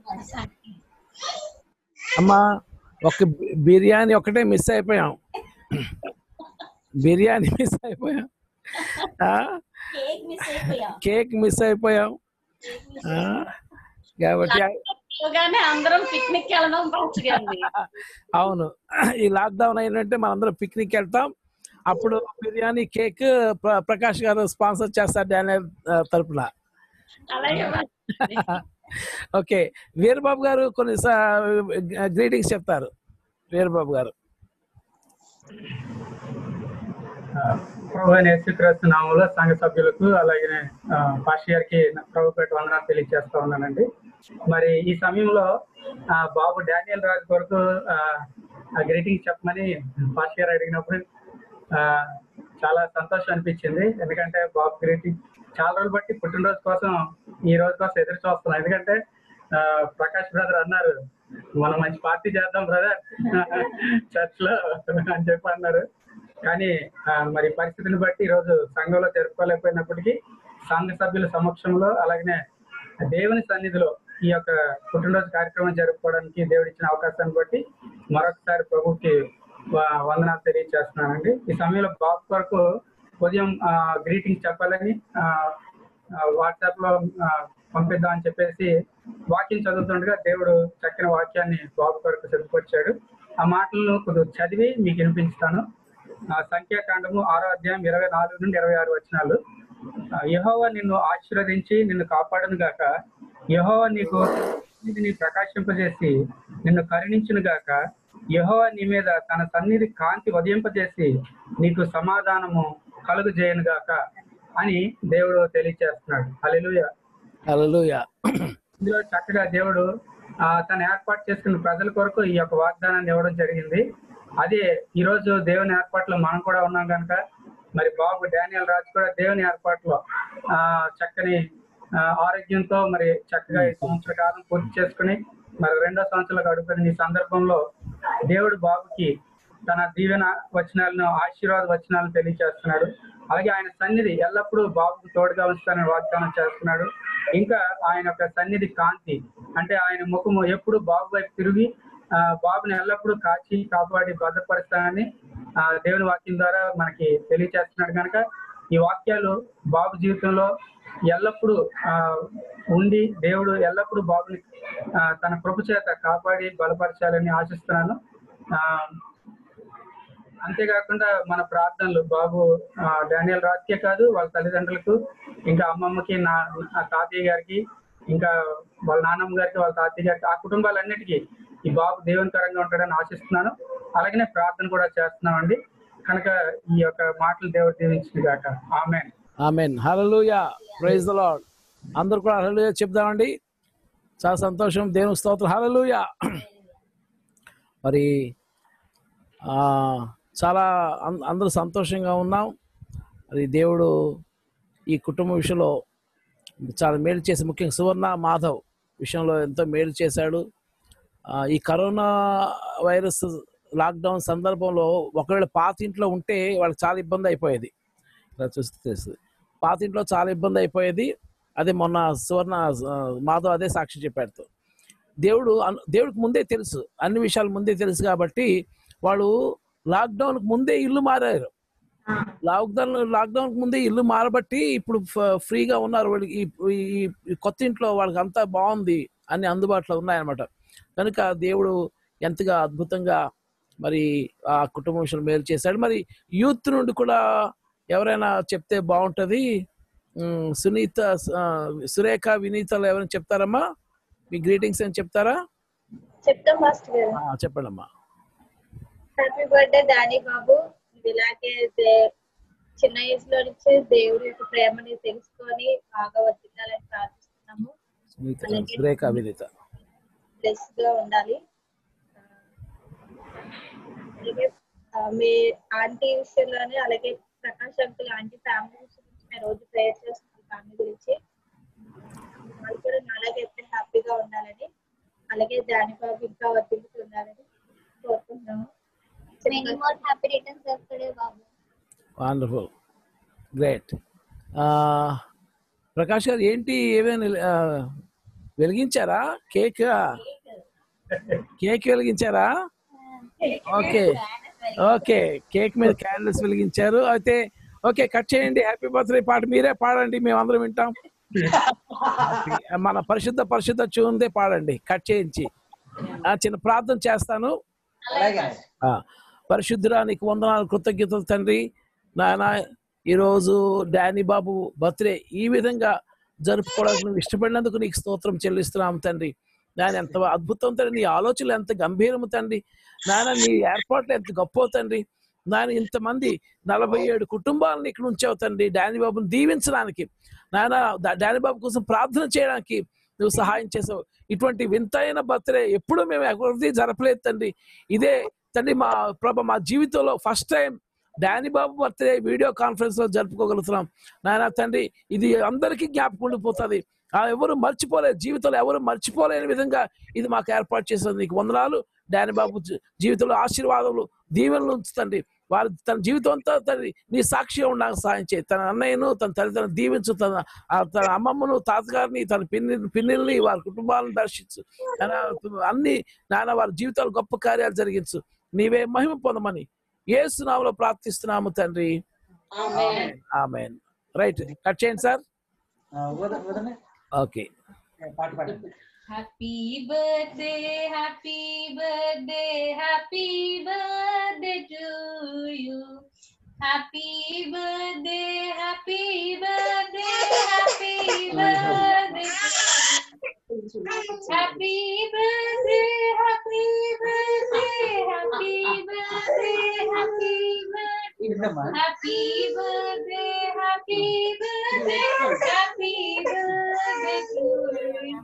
అమ్మా ఒక బి- బిర్యానీ ఒకటే మిస్ అయిపోయాం బిర్యానీ మిస్ అయిపోయాం ఆ? కేక్ మిస్ అయిపోయా కేక్ మిస్ అయిపోయాం ఆ? కాబట్టి గానే అందరం పిక్నిక్ వెళ్ళడం పంచగండి అవును ఈ లాక్డౌన్ అయినట్టే మనందరం పిక్నిక్ వెళ్తాం అప్పుడు బిర్యానీ కేక్ ప్ర- ప్రకాష్ గారు స్పాన్సర్ చేస్తారు డానియల్ ఆ, తరపున అలాగే ఓకే వీరబాబు గారు కొన్ని గ్రీటింగ్స్ చెప్తారు వీరబాబు గారు ప్రభు అయిన యేసుక్రీస్తు నామంలో సంఘ సభ్యులకు అలాగే ఆ, పాస్టర్ గారికి నా ప్రభుపేట వందనాలు తెలియజేస్తా ఉన్నానండి మరి ఈ సమయంలో ఆ, బాబు డానియల్ రాజు కొరకు గ్రీటింగ్ చెప్పమని పాస్టర్ గారు అడిగినప్పుడు ఆ, చాలా సంతోషం అనిపించింది ఎందుకంటే బాబు గ్రీటింగ్ చాలా రోజులు బట్టి పుట్టినరోజు కోసం ఈ రోజు కోసం ఎదురు చూస్తున్నాం ఎందుకంటే ఆ, ప్రకాష్ బ్రదర్ అన్నారు మనం మంచి పార్టీ చేద్దాం బ్రదర్ చర్చ్ లో అని చెప్పి అన్నారు కానీ ఆ, మరి పరిస్థితిని బట్టి ఈరోజు సంఘంలో జరుపుకోలేకపోయినప్పటికీ సంఘ సభ్యుల సమక్షంలో అలాగనే దేవుని సన్నిధిలో ఈ యొక్క పుట్టినరోజు కార్యక్రమం జరుపుకోవడానికి దేవుడు ఇచ్చిన అవకాశాన్ని బట్టి మరొకసారి ప్రభుకి వ- వందనాలు తెలియజేస్తున్నానండి ఈ సమయంలో బాబు కొరకు ఉదయం గ్రీటింగ్స్ చెప్పాలని వాట్సాప్ లో ఆ, పంపిద్దామని చెప్పేసి వాక్యం చదువుతుండగా దేవుడు చక్కని వాక్యాన్ని బాబు కొరకు చెప్పుకొచ్చాడు ఆ మాటలను కొద్దిగా చదివి మీకు వినిపిస్తాను ఆ, సంఖ్యాకాండము ఆరో అధ్యాయం ఇరవై నాలుగు నుండి ఇరవై ఆరు వచనాలు ఆ, యెహోవా నిన్ను ఆశీర్వదించి నిన్ను కాపాడును గాక యెహోవా నీకు సన్నిధిని ప్రకాశింపజేసి నిన్ను కరుణించును గాక యెహోవా నీ మీద తన సన్నిధి కాంతి ఉదయింపజేసి నీకు సమాధానము కలుగు చేయను గాక అని దేవుడు తెలియజేస్తున్నాడు హల్లెలూయా హల్లెలూయా ఇందులో చక్కగా దేవుడు ఆ, తను ఏర్పాటు చేసుకున్న ప్రజల కొరకు ఈ యొక్క వాగ్దానాన్ని ఇవ్వడం జరిగింది అదే ఈ రోజు దేవుని ఏర్పాట్లో మనం కూడా ఉన్నాం కనుక మరి బాబు డానియల్ రాజు కూడా దేవుని ఏర్పాట్లో ఆ చక్కని ఆ, ఆరోగ్యంతో మరి చక్కగా ఈ సంవత్సర కాలం పూర్తి చేసుకుని మరి రెండో సంవత్సరాలకు అడుగుతున్న ఈ సందర్భంలో దేవుడు బాబుకి తన దీవెన వచనాలను ఆశీర్వాద వచనాలను తెలియజేస్తున్నాడు అలాగే ఆయన సన్నిధి ఎల్లప్పుడూ బాబుకు తోడుగా ఉంచుతానని వాగ్దానం చేస్తున్నాడు ఇంకా ఆయన యొక్క సన్నిధి కాంతి అంటే ఆయన ముఖము ఎప్పుడు బాబు వైపు తిరిగి ఆ, బాబుని ఎల్లప్పుడూ కాచి కాపాడి భద్రపరుస్తానని ఆ, దేవుని వాక్యం ద్వారా మనకి తెలియజేస్తున్నాడు కనుక ఈ వాక్యాలు బాబు జీవితంలో ఎల్లప్పుడూ ఆ, ఉండి దేవుడు ఎల్లప్పుడూ బాబుని ఆ, తన కృప చేత కాపాడి బలపరచాలని ఆశిస్తున్నాను ఆ, అంతేకాకుండా మన ప్రార్థనలు బాబు ఆ, డానియల్ రాజ్కే కాదు వాళ్ళ తల్లిదండ్రులకు ఇంకా అమ్మమ్మకి నా నా తాతయ్య గారికి ఇంకా వాళ్ళ నాన్నమ్మ గారికి వాళ్ళ తాతయ్య గారికి ఆ కుటుంబాలన్నిటికీ ఈ బాబు దేవునికరంగా ఉంటాడని ఆశిస్తున్నాను అలాగనే ప్రార్థన కూడా చేస్తున్నామండి కనుక ఈ యొక్క మాటలు దేవుడు దీవించింది కాక ఆమె amen hallelujah praise the lord అందరూ కూడా హల్లెలూయా చెప్దామండి చాలా సంతోషం దేవుని స్తోత్రం హల్లెలూయా మరి ఆ, చాలా అం- అందరూ సంతోషంగా ఉన్నాం మరి దేవుడు ఈ కుటుంబ విషయంలో చాలా మేలు చేసి ముఖ్యంగా సువర్ణ మాధవ్ విషయంలో ఎంతో మేలు చేశాడు ఆ, ఈ కరోనా వైరస్ లాక్డౌన్ సందర్భంలో ఒకవేళ పాత ఇంట్లో ఉంటే వాళ్ళకి చాలా ఇబ్బంది అయిపోయేది ఇలా చూస్తే తెలుస్తుంది పాత ఇంట్లో చాలా ఇబ్బంది అయిపోయేది అదే మొన్న సువర్ణ ఆ, మాధవ్ అదే సాక్షి చెప్పాడు దేవుడు అన్- దేవుడికి ముందే తెలుసు అన్ని విషయాలు ముందే తెలుసు కాబట్టి వాళ్ళు లాక్డౌన్ ముందే ఇల్లు మారారు లాక్డౌన్ లాక్డౌన్ ముందే ఇల్లు మారబట్టి ఇప్పుడు ఫ- ఫ్రీగా ఉన్నారు వాళ్ళకి ఈ- ఈ- ఈ కొత్త ఇంట్లో వాళ్ళకి అంతా బాగుంది అన్ని అందుబాటులో ఉన్నాయన్నమాట కనుక దేవుడు ఎంతగా అద్భుతంగా మరి ఆ కుటుంబ విషయంలో మేలు చేశాడు మరి యూత్ నుండి కూడా ఎవరైనా చెప్తే బాగుంటది ఉమ్, సునీత ఆ, సురేఖ వినీతలు ఎవరైనా చెప్తారమ్మా మీ గ్రీటింగ్స్ అని చెప్తారా చెప్తాం మాస్టర్ గారు ఆ, చెప్పండి అమ్మా హ్యాపీ బర్త్డే డానీ బాబు నువ్వు ఇలాగే దే- చిన్న వయసులో నుంచి దేవుడి యొక్క ప్రేమని తెలుసుకొని బాగా వర్తిల్లాలని ప్రార్థిస్తున్నాము సునీత అలాగే సురేఖ వినీత బ్లెస్ గా ఉండాలి అలాగే ఆ, మీ ఆంటీ విషయంలోనే అలాగే ప్రకాష్ అంకుల్ ఆంటీ ఫ్యామిలీ విషయం గురించి మేము రోజు ప్రేయర్ చేస్తున్నాం ఫ్యామిలీ గురించి వాళ్ళు కూడా నాలాగే ఎప్పుడు హ్యాపీగా ఉండాలని అలాగే దాని బాబు ఇంకా వర్తిల్లుతూ ఉండాలని కోరుకుంటున్నాము many more happy returns birthday బాబు వండర్ఫుల్ గ్రేట్ ప్రకాష్ గారు ఏంటి ఏమైనా ఆ, వెలిగించారా కేక్ కేక్ వెలిగించారా ఓకే ఓకే కేక్ మీద క్యాండిల్స్ వెలిగించారు అయితే ఓకే కట్ చేయండి హ్యాపీ బర్త్డే పాట మీరే పాడండి మేమందరం వింటాం మన పరిశుద్ధ పరిశుద్ధ చూందే పాడండి కట్ చేయించి ఆ, చిన్న ప్రార్థన చేస్తాను ఆ, పరిశుద్ధురా నీకు వందనాలు కృతజ్ఞతలు తండ్రి నాయన ఈరోజు డానీ బాబు బర్త్డే ఈ విధంగా జరుపుకోవడానికి నువ్వు ఇష్టపడినందుకు నీకు స్తోత్రం చెల్లిస్తున్నాము తండ్రి నాయన ఎంత అద్భుతం తండ్రి నీ ఆలోచనలు ఎంత గంభీరము తండ్రి నాయన నీ ఏర్పాట్లు ఎంత గొప్ప తండ్రి నాయన ఇంతమంది నలభై ఏడు కుటుంబాలను ఇక్కడ ఉంచావు తండ్రి డానీ బాబుని దీవించడానికి నాయన డా- డానీ బాబు కోసం ప్రార్థన చేయడానికి నువ్వు సహాయం చేసావు ఇటువంటి వింతైన బర్త్డే ఎప్పుడు మేము ఎవరిది జరపలేదు తండ్రి ఇదే తండ్రి మా ప్రభ మా జీవితంలో ఫస్ట్ టైం డానీ బాబు బర్త్డే వీడియో కాన్ఫరెన్స్ లో జరుపుకోగలుగుతున్నాం నాయన తండ్రి ఇది అందరికీ జ్ఞాపకం ఉండిపోతుంది ఆ ఎవరు మర్చిపోలేదు జీవితంలో ఎవరు మర్చిపోలేని విధంగా ఇది మాకు ఏర్పాటు చేసినందుకు నీకు వందనాలు డానీ బాబు జీ- జీవితంలో ఆశీర్వాదములు దీవెనలు ఉంచుతండి వారి తన జీవితం అంతా తండ్రి నీ సాక్షిగా ఉండడానికి సహాయం చేయి తన అన్నయ్యను తన తల్లిదండ్రులను దీవించు తన ఆ తన అమ్మమ్మను తాతగారిని తన పిన్ని పిన్నిల్ని వారి కుటుంబాలను దర్శించు నాయన, అన్ని నాయన వారి జీవితాలు గొప్ప కార్యాలు జరిగించు నీవే మహిమ పొందమని ఏసునామలో ప్రార్థిస్తున్నాము తండ్రి ఆమెన్ రైట్ కట్ చేయండి సార్ ఓకే పాట పాడండి Happy birthday, happy birthday, happy birthday to you. Happy birthday, happy birthday, happy birthday. to you. Happy birthday, happy birthday, happy birthday, happy birthday. ఏంటమ్మా Happy birthday, happy birthday, happy birthday to you.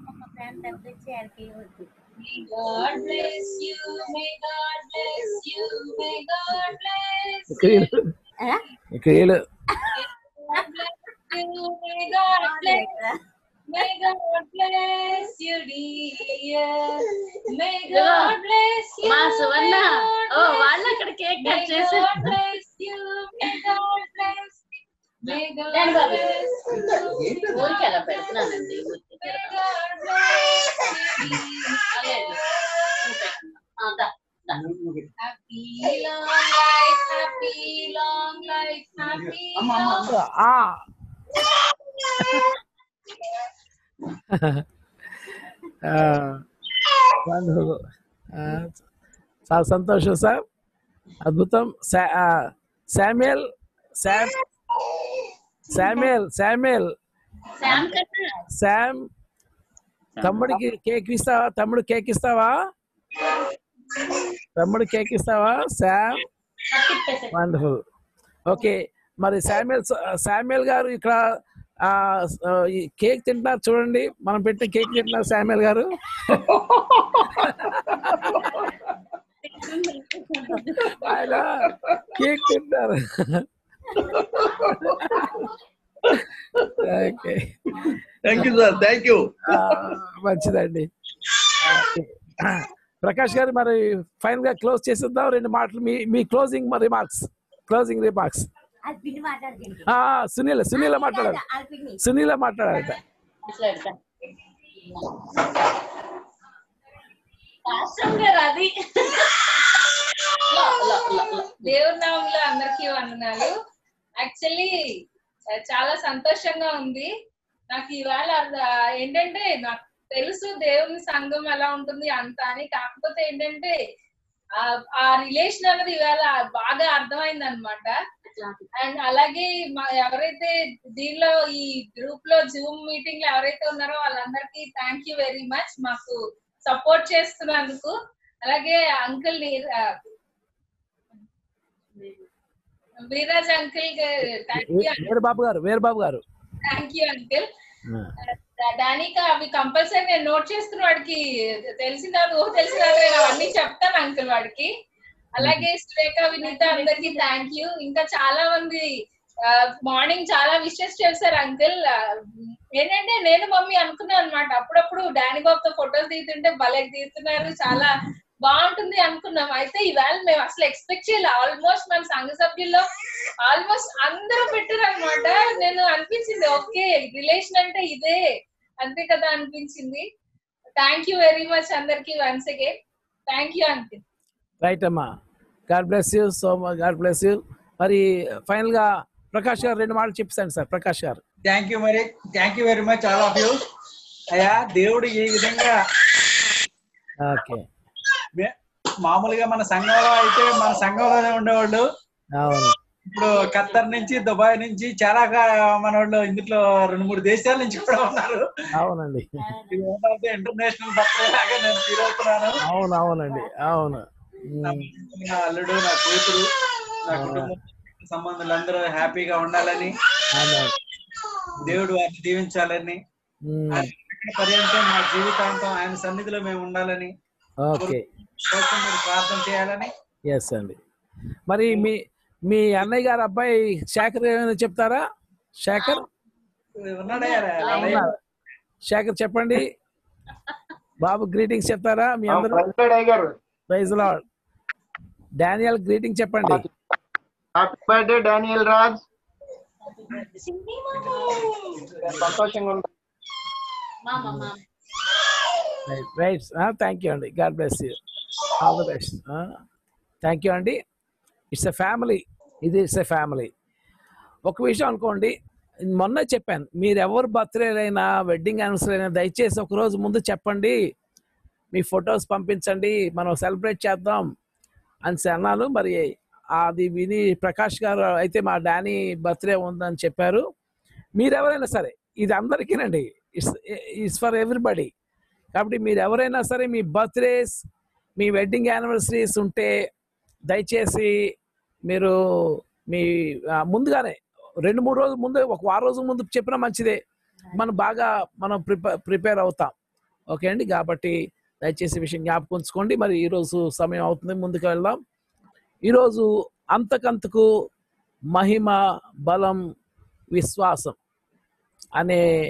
May God bless you, may God bless you, may God bless ఇక్కడ you. వీళ్ళు- ఇక్కడ వీళ్ళు God bless you, may God bless May God bless you, dear. May God bless you. మా Suvarna May God ఓ bless వాళ్ళు you. అక్కడ cake May cut చేసి God bless you. May God bless you. May God దాని బాబు. bless you. ఊరికి అలా పెడుతున్నానండి ఊరికి May God bless you. లేదు. ఆ, దా, దా. Happy long life, happy long life, happy long ఆ, ఆ, wonderful. ఆ, చాలా సంతోషం సార్ అద్భుతం శా- ఆ, Samuel Sam Samuel Samuel Sam కన్నా శామ్ తమ్ముడికి కేక్ ఇస్తావా తమ్ముడు కేక్ ఇస్తావా తమ్ముడు కేక్ ఇస్తావా శామ్ వండర్ఫుల్ ఓకే మరి శామ్యుల్ శామ్యుల్ గారు ఇక్కడ ఆ, ఆ, ఈ కేక్ తింటున్నారు చూడండి మనం పెట్టిన కేక్ తింటున్నారు శామ్యుల్ గారు ఆయన కేక్ తింటారు okay thank you sir thank you ఆ, మంచిదండి ఓకే. ప్రకాష్ గారు మరి ఫైనల్ గా క్లోజ్ చేసేద్దాం రెండు మాటలు మీ మీ closing remarks closing remarks Sunila Sunila మాట్లాడాలి సునీల మాట్లాడాలి మాట్లాడతా పాస్టర్ గారు అది లో, లో, లో, లో. దేవుడి నామంలో అందరికీ వందనాలు యాక్చువల్లీ చాలా సంతోషంగా ఉంది నాకు ఇవాళ అర్థ- ఏంటంటే నాకు తెలుసు దేవుని సంఘం ఎలా ఉంటుంది అంత అని కాకపోతే ఏంటంటే ఆ- ఆ రిలేషన్ అనేది ఇవాళ బాగా అర్థమైంది అనమాట అండ్ అలాగే మా- ఎవరైతే దీనిలో ఈ గ్రూప్ లో జూమ్ మీటింగ్ లో ఎవరైతే ఉన్నారో వాళ్ళందరికీ థ్యాంక్ యూ వెరీ మచ్ మాకు సపోర్ట్ చేస్తున్నందుకు అలాగే uncle Veeraj uncle thank you Veerababu గారు వీరబాబు గారు థ్యాంక్ యూ అంకుల్ దానికి అవి కంపల్సరీ నేను నోట్ చేసుకుని వాడికి తెలిసిన తర్వాత ఓ తెలిసిన తర్వాత నేను అవన్నీ చెప్తాను అంకుల్ వాడికి అలాగే సురేఖ వినీత అందరికి థ్యాంక్ యూ ఇంకా చాలా మంది మార్నింగ్ చాలా విషెస్ చేశారు అంకుల్ ఏంటంటే నేను మమ్మీ అనుకున్నాను అనమాట అప్పుడప్పుడు డానీ బాబుతో ఫొటోస్ తీస్తుంటే భలే తీస్తున్నారు చాలా బాగుంటుంది అనుకున్నాం అయితే ఈవేళ మేము అసలు ఎక్స్పెక్ట్ చేయలే ఆల్మోస్ట్ మన సంఘ సభ్యుల్లో ఆల్మోస్ట్ అందరూ పెట్టారు అనమాట నేను అనిపించింది ఓకే రిలేషన్ అంటే ఇదే అంతే కదా అనిపించింది థ్యాంక్ యూ వెరీ మచ్ అందరికి once again thank you uncle right అమ్మా God bless you so much God bless you మరి ఫైనల్ గా ప్రకాష్ గారు రెండు మాటలు చెప్పాను సార్ ప్రకాష్ గారు థ్యాంక్ యూ మరి thank you very much all of you అయ్యా దేవుడు ఈ విధంగా ఓకే మే- మామూలుగా మన సంఘంలో అయితే మన సంఘంలోనే ఉండేవాళ్ళు అవును ఇప్పుడు ఖత్తర్ నుంచి దుబాయ్ నుంచి చాలా గా- మన వాళ్ళు ఇందులో రెండు మూడు దేశాల నుంచి కూడా ఉన్నారు అవునండి ఇంటర్నేషనల్ బర్త్డే లాగా నేను ఫీల్ అవుతున్నాను అవును అవునండి అవును నా నా అల్లుడు నా కూతురు నా కుటుంబం సంబంధాలు అందరూ హ్యాపీగా ఉండాలని అవును. దేవుడు వారిని దీవించాలని ఉమ్, ఆయన చెప్పిన పర్యంతం మా జీవితాంతం ఆయన సన్నిధిలో మేము ఉండాలని ఓకే కోసం మీరు ప్రార్థన చేయాలని ఎస్ అండి మరి మీ మీ అన్నయ్య గారు అబ్బాయి శేఖర్ ఏమైనా చెప్తారా శేఖర్ ఉన్నాడయ్యా ఉన్నారు. శేఖర్ చెప్పండి బాబు గ్రీటింగ్స్ చెప్తారా మీ అందరూ ప్రైజ్ లార్డ్ డానియల్ గ్రీటింగ్ చెప్పండి హ్యాపీ బర్త్డే డానియల్ రాజ్ సంతోషంగా ఉంది రైట్ రైట్ థ్యాంక్ యూ అండి God bless you all the best thank you అండి ఇట్స్ ఎ ఫ్యామిలీ ఇది ఇట్స్ ఎ ఫ్యామిలీ ఒక విషయం అనుకోండి మొన్న చెప్పాను మీరు ఎవరు బర్త్డే అయినా వెడ్డింగ్ యానివర్సరీ అయినా దయచేసి ఒక రోజు ముందు చెప్పండి మీ ఫొటోస్ పంపించండి మనం సెలబ్రేట్ చేద్దాం అని అన్నాను మరి అది విని ప్రకాష్ గారు అయితే మా డానీ బర్త్డే ఉందని చెప్పారు మీరు ఎవరైనా సరే ఇది అందరికీనండి ఇట్స్ ఇట్స్ ఫర్ ఎవ్రీబడి కాబట్టి మీరు ఎవరైనా సరే మీ బర్త్డేస్ మీ వెడ్డింగ్ యానివర్సరీస్ ఉంటే దయచేసి మీరు మీ ఆ, ముందుగానే రెండు మూడు రోజుల ముందు ఒక వారం రోజుల ముందు చెప్పినా మంచిదే మనం బాగా మనం ప్రిపేర్ ప్రిపేర్ అవుతాం ఓకే అండి కాబట్టి దయచేసి ఈ విషయం జ్ఞాపకం ఉంచుకోండి మరి ఈరోజు సమయం అవుతుంది ముందుకు వెళ్దాం ఈరోజు అంతకంతకు మహిమ బలం విశ్వాసం అనే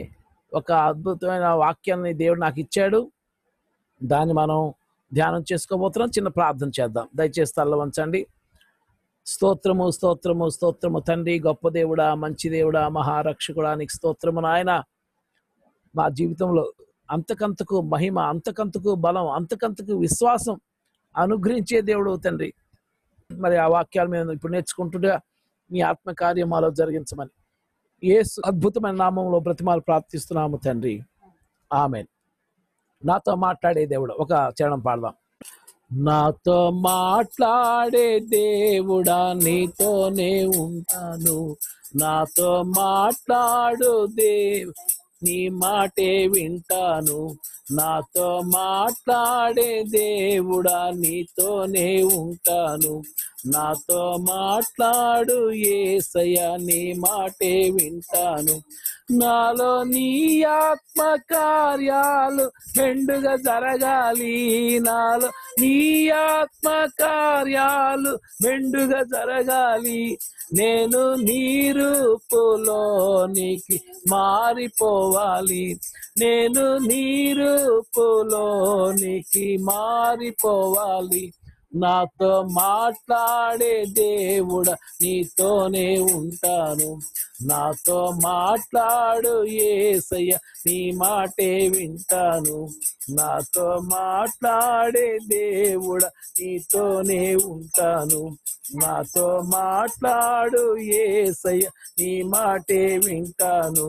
ఒక అద్భుతమైన వాక్యాన్ని దేవుడు నాకు ఇచ్చాడు దాన్ని మనం ధ్యానం చేసుకోబోతున్నాం చిన్న ప్రార్థన చేద్దాం దయచేసి తల్ల వంచండి స్తోత్రము స్తోత్రము స్తోత్రము తండ్రి గొప్ప దేవుడా మంచి దేవుడా మహారక్షకుడా నీకు స్తోత్రము నాయన మా జీవితంలో అంతకంతకు మహిమ అంతకంతకు బలం అంతకంతకు విశ్వాసం అనుగ్రహించే దేవుడు తండ్రి మరి ఆ వాక్యాలు మేము ఇప్పుడు నేర్చుకుంటుండగా మీ ఆత్మకార్యం మాలో జరిగించమని యేసు అద్భుతమైన నామంలో బ్రతిమాలు ప్రార్థిస్తున్నాము తండ్రి ఆమె నాతో మాట్లాడే దేవుడు ఒక చరణం పాడదాం నాతో మాట్లాడే దేవుడా నీతోనే ఉంటాను నాతో మాట్లాడు దేవ్ నీ మాటే వింటాను నాతో మాట్లాడే దేవుడా నీతోనే ఉంటాను నాతో మాట్లాడు ఏసయ్య నీ మాటే వింటాను నాలో నీ ఆత్మ కార్యాలు మెండుగా జరగాలి నాలో నీ ఆత్మ కార్యాలు మెండుగా జరగాలి నేను నీ రూపులోనికి మారిపోవాలి నేను నీ రూపులోనికి మారిపోవాలి నాతో మాట్లాడే దేవుడ నీతోనే ఉంటాను నాతో మాట్లాడు ఏసయ్య నీ మాటే వింటాను నాతో మాట్లాడే దేవుడ నీతోనే ఉంటాను నాతో మాట్లాడు ఏసయ్య నీ మాటే వింటాను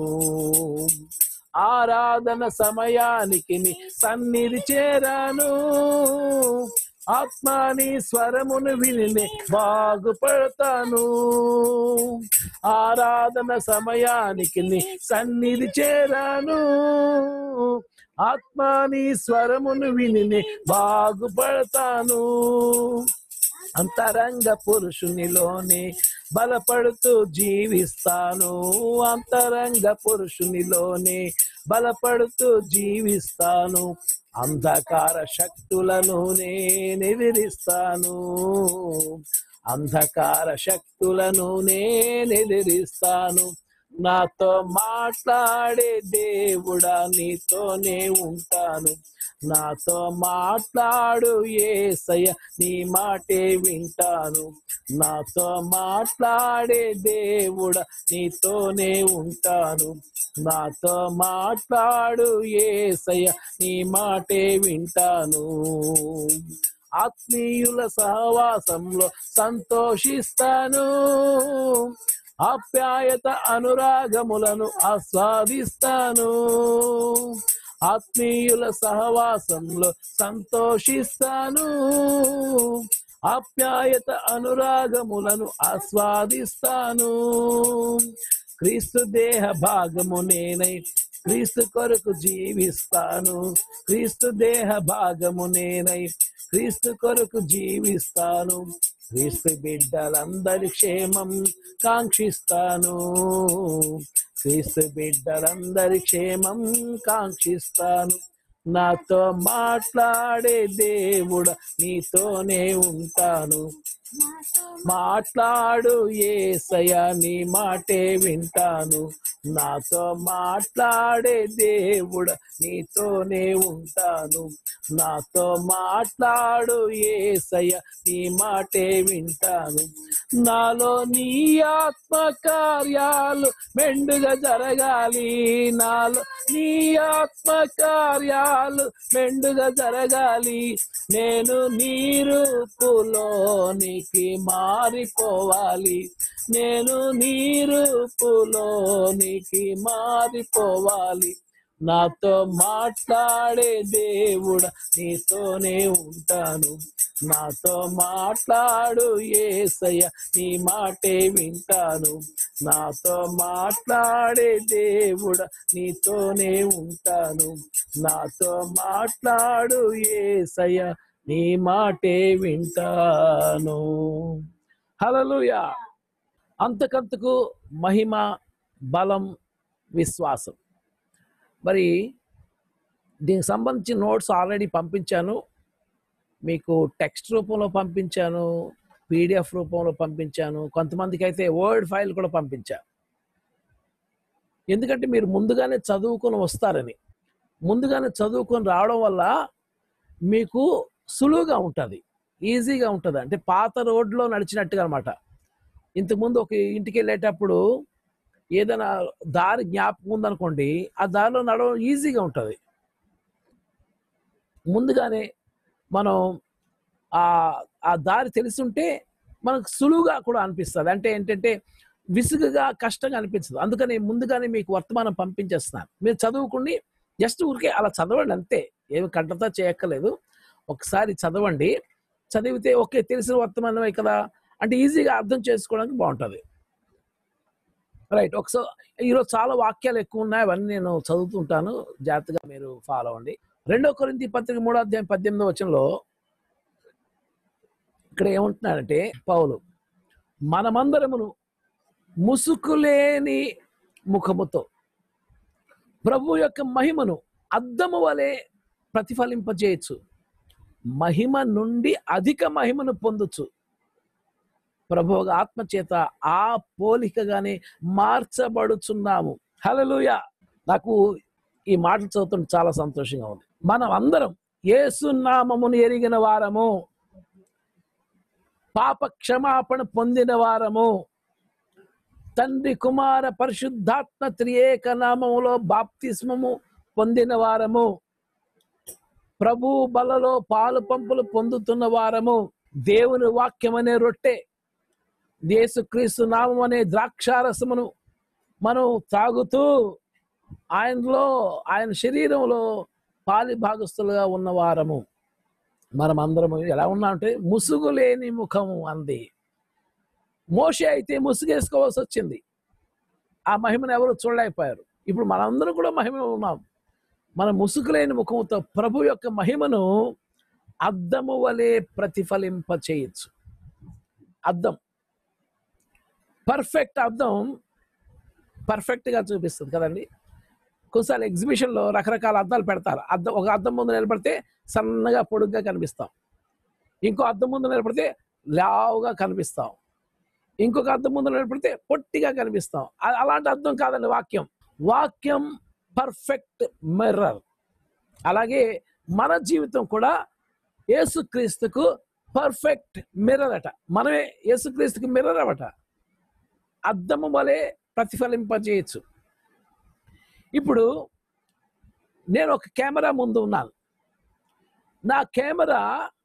ఆరాధన సమయానికి నీ సన్నిధి చేరాను ఆత్మాని స్వరమును విని బాగుపడతాను ఆరాధన సమయానికి నీ సన్నిధి చేరాను ఆత్మాని స్వరమును విని బాగుపడతాను అంతరంగ పురుషునిలోనే బలపడుతూ జీవిస్తాను అంతరంగ పురుషునిలోనే బలపడుతూ జీవిస్తాను అంధకార శక్తులను నేను ఎదిరిస్తాను అంధకార శక్తులను నేను ఎదిరిస్తాను నాతో మాట్లాడే దేవుడా నీతోనే ఉంటాను నాతో మాట్లాడు ఏసయ్య నీ మాటే వింటాను నాతో మాట్లాడే దేవుడా నీతోనే ఉంటాను నాతో మాట్లాడు ఏసయ్య నీ మాటే వింటాను ఆత్మీయుల సహవాసంలో సంతోషిస్తాను ఆప్యాయత అనురాగములను ఆస్వాదిస్తాను ఆత్మీయుల సహవాసంలో సంతోషిస్తాను ఆప్యాయత అనురాగములను ఆస్వాదిస్తాను క్రీస్తు దేహ భాగము నేనై క్రీస్తు కొరకు జీవిస్తాను క్రీస్తు దేహ భాగము నేనై క్రీస్తు కొరకు జీవిస్తాను క్రీస్తు బిడ్డలందరి క్షేమం కాంక్షిస్తాను క్రీస్తు బిడ్డలందరి క్షేమం కాంక్షిస్తాను నాతో మాట్లాడే దేవుడ నీతోనే ఉంటాను మాట్లాడు ఏసయ నీ మాటే వింటాను నాతో మాట్లాడే దేవుడ నీతోనే ఉంటాను నాతో మాట్లాడు ఏసయ నీ మాటే వింటాను నాలో నీ ఆత్మ కార్యాలు మెండుగా జరగాలి నాలో నీ ఆత్మ కార్యాలు మెండుగా జరగాలి నేను నీ రూపులోనికి మారిపోవాలి నేను నీ రూపులోనికి మారిపోవాలి నాతో మాట్లాడే దేవుడ నీతోనే ఉంటాను నాతో మాట్లాడు ఏసయ్య నీ మాటే వింటాను నాతో మాట్లాడే దేవుడ నీతోనే ఉంటాను నాతో మాట్లాడు ఏసయ్య నీ మాటే వింటాను హలలుయా అంతకంతకు మహిమ బలం విశ్వాసం మరి దీనికి సంబంధించిన నోట్స్ ఆల్రెడీ పంపించాను మీకు టెక్స్ట్ రూపంలో పంపించాను పీడిఎఫ్ రూపంలో పంపించాను కొంతమందికి అయితే వర్డ్ ఫైల్ కూడా పంపించా ఎందుకంటే మీరు ముందుగానే చదువుకొని వస్తారని ముందుగానే చదువుకొని రావడం వల్ల మీకు సులువుగా ఉంటుంది ఈజీగా ఉంటుంది అంటే పాత రోడ్లో నడిచినట్టుగా అనమాట ఇంతకుముందు ఒక ఇంటికి వెళ్ళేటప్పుడు ఏదైనా దారి జ్ఞాపకం ఉందనుకోండి ఆ దారిలో నడవడం ఈజీగా ఉంటుంది ముందుగానే మనం ఆ ఆ దారి తెలుసుంటే మనకు సులువుగా కూడా అనిపిస్తుంది అంటే ఏంటంటే విసుగుగా కష్టంగా అనిపించదు అందుకని ముందుగానే మీకు వర్తమానం పంపించేస్తున్నాను మీరు చదువుకుని జస్ట్ ఊరికే అలా చదవండి అంతే ఏమి కంటతా చేయక్కర్లేదు ఒకసారి చదవండి చదివితే ఓకే తెలిసిన వర్తమానమే కదా అంటే ఈజీగా అర్థం చేసుకోవడానికి బాగుంటుంది రైట్ ఒకసారి ఈరోజు చాలా వాక్యాలు ఎక్కువ ఉన్నాయి అవన్నీ నేను చదువుతుంటాను జాగ్రత్తగా మీరు ఫాలో అవ్వండి రెండో కొరింది పత్రిక మూడో అధ్యాయం పద్దెనిమిదో వచనంలో ఇక్కడ ఏమంటున్నాడంటే పౌలు మనమందరమును ముసుకులేని ముఖముతో ప్రభు యొక్క మహిమను అద్దము వలె ప్రతిఫలింపజేయచ్చు మహిమ నుండి అధిక మహిమను పొందొచ్చు ప్రభు యొక్క ఆత్మ చేత ఆ పోలికగానే మార్చబడుచున్నాము హల్లెలూయా నాకు ఈ మాటలు చదువుతుంటే చాలా సంతోషంగా ఉంది మనం అందరం ఏసునామమును ఎరిగిన వారము పాప క్షమాపణ పొందిన వారము తండ్రి కుమార పరిశుద్ధాత్మ త్రియేక నామములో బాప్తిస్మము పొందిన వారము ప్రభు బలలో పాలు పంపులు పొందుతున్న వారము దేవుని వాక్యం అనే రొట్టె యేసుక్రీస్తు నామం అనే ద్రాక్షారసమును మనం తాగుతూ ఆయనలో ఆయన శరీరంలో పాలి భాగస్థులుగా ఉన్న వారము మనం అందరము ఎలా ఉన్నామంటే ముసుగు లేని ముఖము అంది మోషే అయితే ముసుగేసుకోవాల్సి వచ్చింది ఆ మహిమను ఎవరు చూడలేకపోయారు ఇప్పుడు మనందరం కూడా మహిమ ఉన్నాం మన ముసుగు లేని ముఖముతో ప్రభు యొక్క మహిమను అద్దము వలె ప్రతిఫలింప చేయొచ్చు అద్దం పర్ఫెక్ట్ అద్దం పర్ఫెక్ట్గా చూపిస్తుంది కదండి కొన్నిసార్లు ఎగ్జిబిషన్లో రకరకాల అద్దాలు పెడతారు అద్దం ఒక అద్దం ముందు నిలబడితే సన్నగా పొడుగ్గా కనిపిస్తాం ఇంకో అద్దం ముందు నిలబడితే లావుగా కనిపిస్తాం ఇంకొక అద్దం ముందు నిలబడితే పొట్టిగా కనిపిస్తాం అ- అలాంటి అర్థం కాదండి వాక్యం వాక్యం పర్ఫెక్ట్ మిర్రర్ అలాగే మన జీవితం కూడా యేసుక్రీస్తుకు పర్ఫెక్ట్ మిర్రర్ అట మనమే యేసుక్రీస్తుకు మిర్రర్ అవట అద్దము వలె ప్రతిఫలింపజేయచ్చు ఇప్పుడు నేను ఒక కెమెరా ముందు ఉన్నాను నా కెమెరా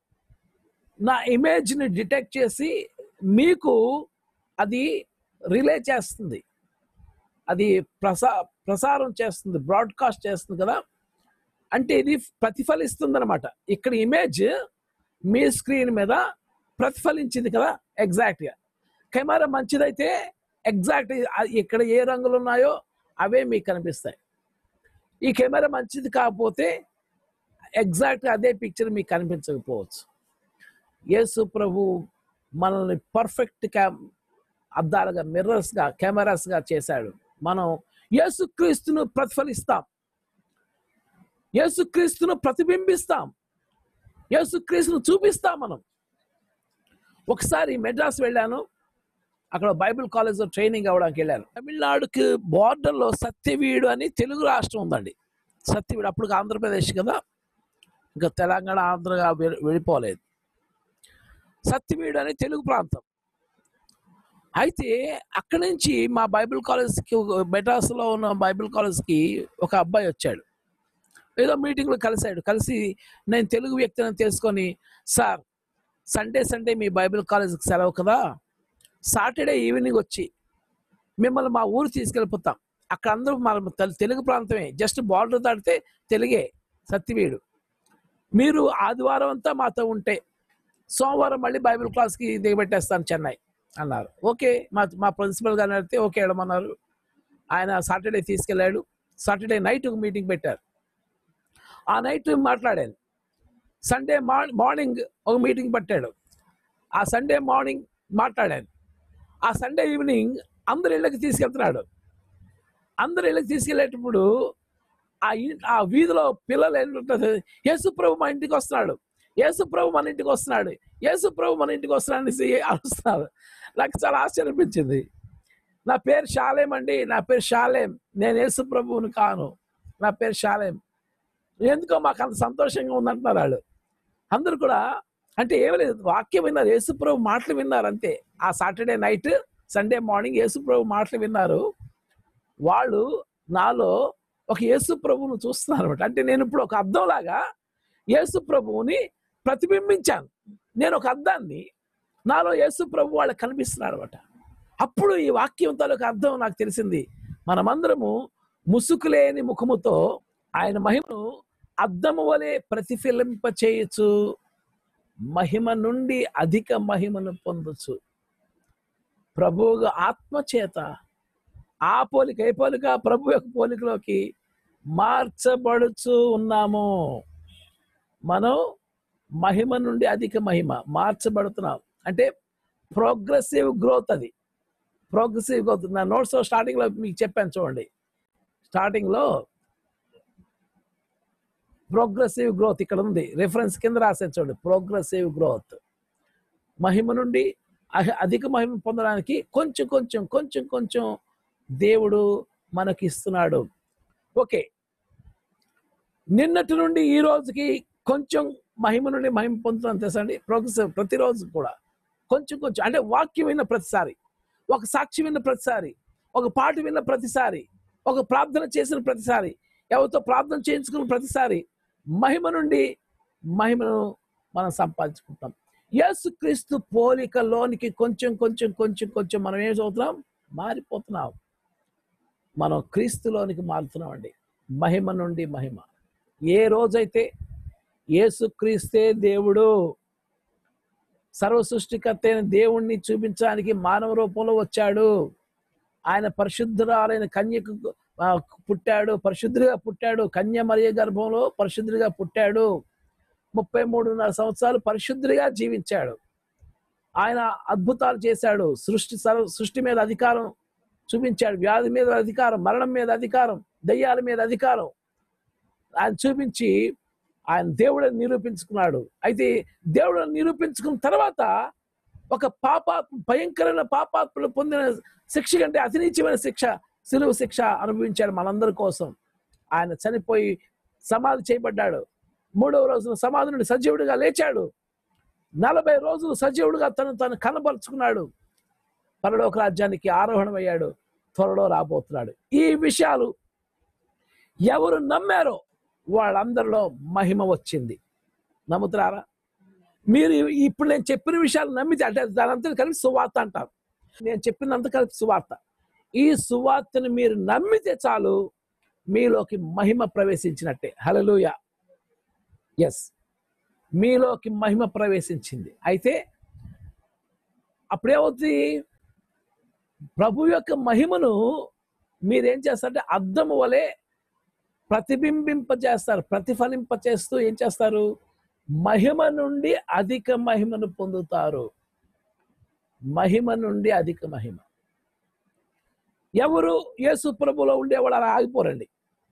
నా ఇమేజ్ని డిటెక్ట్ చేసి మీకు అది రిలే చేస్తుంది అది ప్రసా ప్రసారం చేస్తుంది బ్రాడ్కాస్ట్ చేస్తుంది కదా అంటే ఇది ప్రతిఫలిస్తుంది అనమాట ఇక్కడ ఇమేజ్ మీ స్క్రీన్ మీద ప్రతిఫలించింది కదా ఎగ్జాక్ట్గా కెమెరా మంచిదైతే ఎగ్జాక్ట్ ఇక్కడ ఏ రంగులు ఉన్నాయో అవే మీకు కనిపిస్తాయి ఈ కెమెరా మంచిది కాకపోతే ఎగ్జాక్ట్ అదే పిక్చర్ మీకు కనిపించకపోవచ్చు యేసు ప్రభు మనల్ని పర్ఫెక్ట్ క్యా అద్దాలుగా మిర్రర్స్గా కెమెరాస్గా చేశాడు మనం యేసుక్రీస్తును ప్రతిఫలిస్తాం యేసుక్రీస్తును ప్రతిబింబిస్తాం యేసుక్రీస్తును చూపిస్తాం మనం ఒకసారి మెడ్రాస్ వెళ్ళాను అక్కడ బైబిల్ కాలేజ్లో ట్రైనింగ్ అవ్వడానికి వెళ్ళాను తమిళనాడుకి బార్డర్లో సత్యవీడు అని తెలుగు రాష్ట్రం ఉందండి సత్యవీడు అప్పుడు ఆంధ్రప్రదేశ్ కదా ఇంకా తెలంగాణ ఆంధ్రగా వె- వెళ్ళిపోలేదు సత్యవీడు అని తెలుగు ప్రాంతం అయితే అక్కడి నుంచి మా బైబిల్ కాలేజ్కి మెడ్రాస్లో ఉన్న బైబిల్ కాలేజ్కి ఒక అబ్బాయి వచ్చాడు ఏదో మీటింగ్లో కలిశాడు కలిసి నేను తెలుగు వ్యక్తిని తెలుసుకొని సార్ సండే సండే మీ బైబిల్ కాలేజ్కి సెలవు కదా సాటర్డే ఈవినింగ్ వచ్చి మిమ్మల్ని మా ఊరు తీసుకెళ్ళిపోతాం అక్కడ అందరూ మన తెలు- తెలుగు ప్రాంతమే జస్ట్ బార్డర్ దాటితే తెలుగే సత్యవీడు మీరు ఆదివారం అంతా మాతో ఉంటే సోమవారం మళ్ళీ బైబిల్ క్లాస్కి దిగబెట్టేస్తాను చెన్నై అన్నారు ఓకే మా మా ప్రిన్సిపల్ గారిని అడిగితే ఓకే వెళ్ళమన్నారు ఆయన సాటర్డే తీసుకెళ్ళాడు సాటర్డే నైట్ ఒక మీటింగ్ పెట్టారు ఆ నైట్ మాట్లాడాను సండే మార్నింగ్ ఒక మీటింగ్ పెట్టాడు ఆ సండే మార్నింగ్ మాట్లాడాను ఆ సండే ఈవినింగ్ అందరి ఇళ్ళకి తీసుకెళ్తున్నాడు అందరి ఇళ్ళకి తీసుకెళ్ళేటప్పుడు ఆ ఇ- ఆ వీధిలో పిల్లలు ఏంటంటే యేసు ప్రభు మా ఇంటికి వస్తున్నాడు యేసు ప్రభు మన ఇంటికి వస్తున్నాడు యేసు ప్రభు మన ఇంటికి వస్తున్నాడు అనేసి అరుస్తున్నారు నాకు చాలా ఆశ్చర్యం అనిపించింది నా పేరు షాలేం అండి నా పేరు షాలేం నేను యేసు ప్రభువుని కాను నా పేరు షాలేం ఎందుకో మాకు అంత సంతోషంగా ఉందంటున్నారు వాళ్ళు అందరూ కూడా అంటే ఏమీ లేదు వాక్యం విన్నారు యేసు ప్రభు మాటలు విన్నారు అంతే ఆ Saturday night Sunday morning Yesu ప్రభు మాటలు విన్నారు వాళ్ళు నాలో ఒక యేసు ప్రభువును చూస్తున్నారు అనమాట అంటే నేను ఇప్పుడు ఒక అద్దంలాగా యేసు ప్రభువుని ప్రతిబింబించాను నేను ఒక అద్దాన్ని నాలో యేసు ప్రభు వాళ్ళకి కనిపిస్తున్నాడు అనమాట అప్పుడు ఈ వాక్యం తాలూకు అర్థం నాకు తెలిసింది మనమందరము ముసుగులేని ముఖముతో ఆయన మహిమను అద్దము వలె ప్రతిఫలింప చేయొచ్చు మహిమ నుండి అధిక మహిమను పొందొచ్చు ప్రభువుగా ఆత్మ చేత ఆ పోలిక ఏ పోలిక ప్రభు యొక్క పోలికలోకి మార్చబడుచు ఉన్నాము మనం మహిమ నుండి అధిక మహిమ మార్చబడుతున్నాం అంటే ప్రోగ్రెసివ్ గ్రోత్ అది ప్రోగ్రెసివ్ గ్రోత్ నా నోట్స్ స్టార్టింగ్ లో మీకు చెప్పాను చూడండి స్టార్టింగ్ లో ప్రోగ్రెసివ్ గ్రోత్ ఇక్కడ ఉంది రిఫరెన్స్ కింద రాసే చూడండి ప్రోగ్రెసివ్ గ్రోత్ మహిమ నుండి అహ- అధిక మహిమ పొందడానికి కొంచెం కొంచెం కొంచెం కొంచెం దేవుడు మనకి ఇస్తున్నాడు ఓకే నిన్నటి నుండి ఈ రోజుకి కొంచెం మహిమ నుండి మహిమ పొందుతున్నాం తెలుసండి ప్రోగ్రెసివ్ ప్రతిరోజు కూడా కొంచెం కొంచెం అంటే వాక్యం విన్న ప్రతిసారి ఒక సాక్షి విన్న ప్రతిసారి ఒక పాట విన్న ప్రతిసారి ఒక ప్రార్థన చేసిన ప్రతిసారి ఎవరితో ప్రార్థన చేయించుకున్న ప్రతిసారి మహిమ నుండి మహిమను మనం సంపాదించుకుంటాం యేసుక్రీస్తు పోలికలోనికి కొంచెం కొంచెం కొంచెం కొంచెం మనం ఏం చదువుతున్నాం మారిపోతున్నాం మనం క్రీస్తులోనికి మారుతున్నామండి మహిమ నుండి మహిమ ఏ రోజైతే యేసుక్రీస్తే దేవుడు సర్వ సృష్టికర్త అయిన దేవుణ్ణి చూపించడానికి మానవ రూపంలో వచ్చాడు ఆయన పరిశుద్ధురాలైన కన్యకు ఆ, పుట్టాడు పరిశుద్ధుడిగా పుట్టాడు కన్య మరియ గర్భంలో పరిశుద్ధుడిగా పుట్టాడు ముప్పై మూడున్నర సంవత్సరాలు పరిశుద్ధుడిగా జీవించాడు ఆయన అద్భుతాలు చేశాడు సృష్టి సర్వ సృష్టి మీద అధికారం చూపించాడు వ్యాధి మీద అధికారం మరణం మీద అధికారం దయ్యాల మీద అధికారం ఆయన చూపించి ఆయన దేవుడిని నిరూపించుకున్నాడు అయితే దేవుడిని నిరూపించుకున్న తర్వాత ఒక పాపాత్మ భయంకరమైన పాపాత్మలు పొందిన శిక్ష కంటే అతి నీచమైన శిక్ష సిలువ శిక్ష అనుభవించాడు మనందరి కోసం ఆయన చనిపోయి సమాధి చేయబడ్డాడు మూడవ రోజున సమాధి నుండి సజీవుడిగా లేచాడు నలభై రోజులు సజీవుడిగా తను తను కనబరుచుకున్నాడు పరలోక రాజ్యానికి ఆరోహణమయ్యాడు త్వరలో రాబోతున్నాడు ఈ విషయాలు ఎవరు నమ్మారో వాళ్ళందరిలో మహిమ వచ్చింది నమ్ముతున్నారా మీరు ఇప్పుడు నేను చెప్పిన విషయాలు నమ్మితే అంటే దానంతా కలిపి సువార్త అంటారు నేను చెప్పినంత కలిపి సువార్త ఈ సువార్తను మీరు నమ్మితే చాలు మీలోకి మహిమ ప్రవేశించినట్టే హలలుయ ఎస్ మీలోకి మహిమ ప్రవేశించింది అయితే అప్పుడేమవుతుంది ప్రభు యొక్క మహిమను మీరేం చేస్తారంటే అద్దము వలె ప్రతిబింబింప చేస్తారు ప్రతిఫలింప చేస్తూ ఏం చేస్తారు మహిమ నుండి అధిక మహిమను పొందుతారు మహిమ నుండి అధిక మహిమ ఎవరు యేసు ప్రభులో ఉండేవాళ్ళు అలా ఆగిపోరండి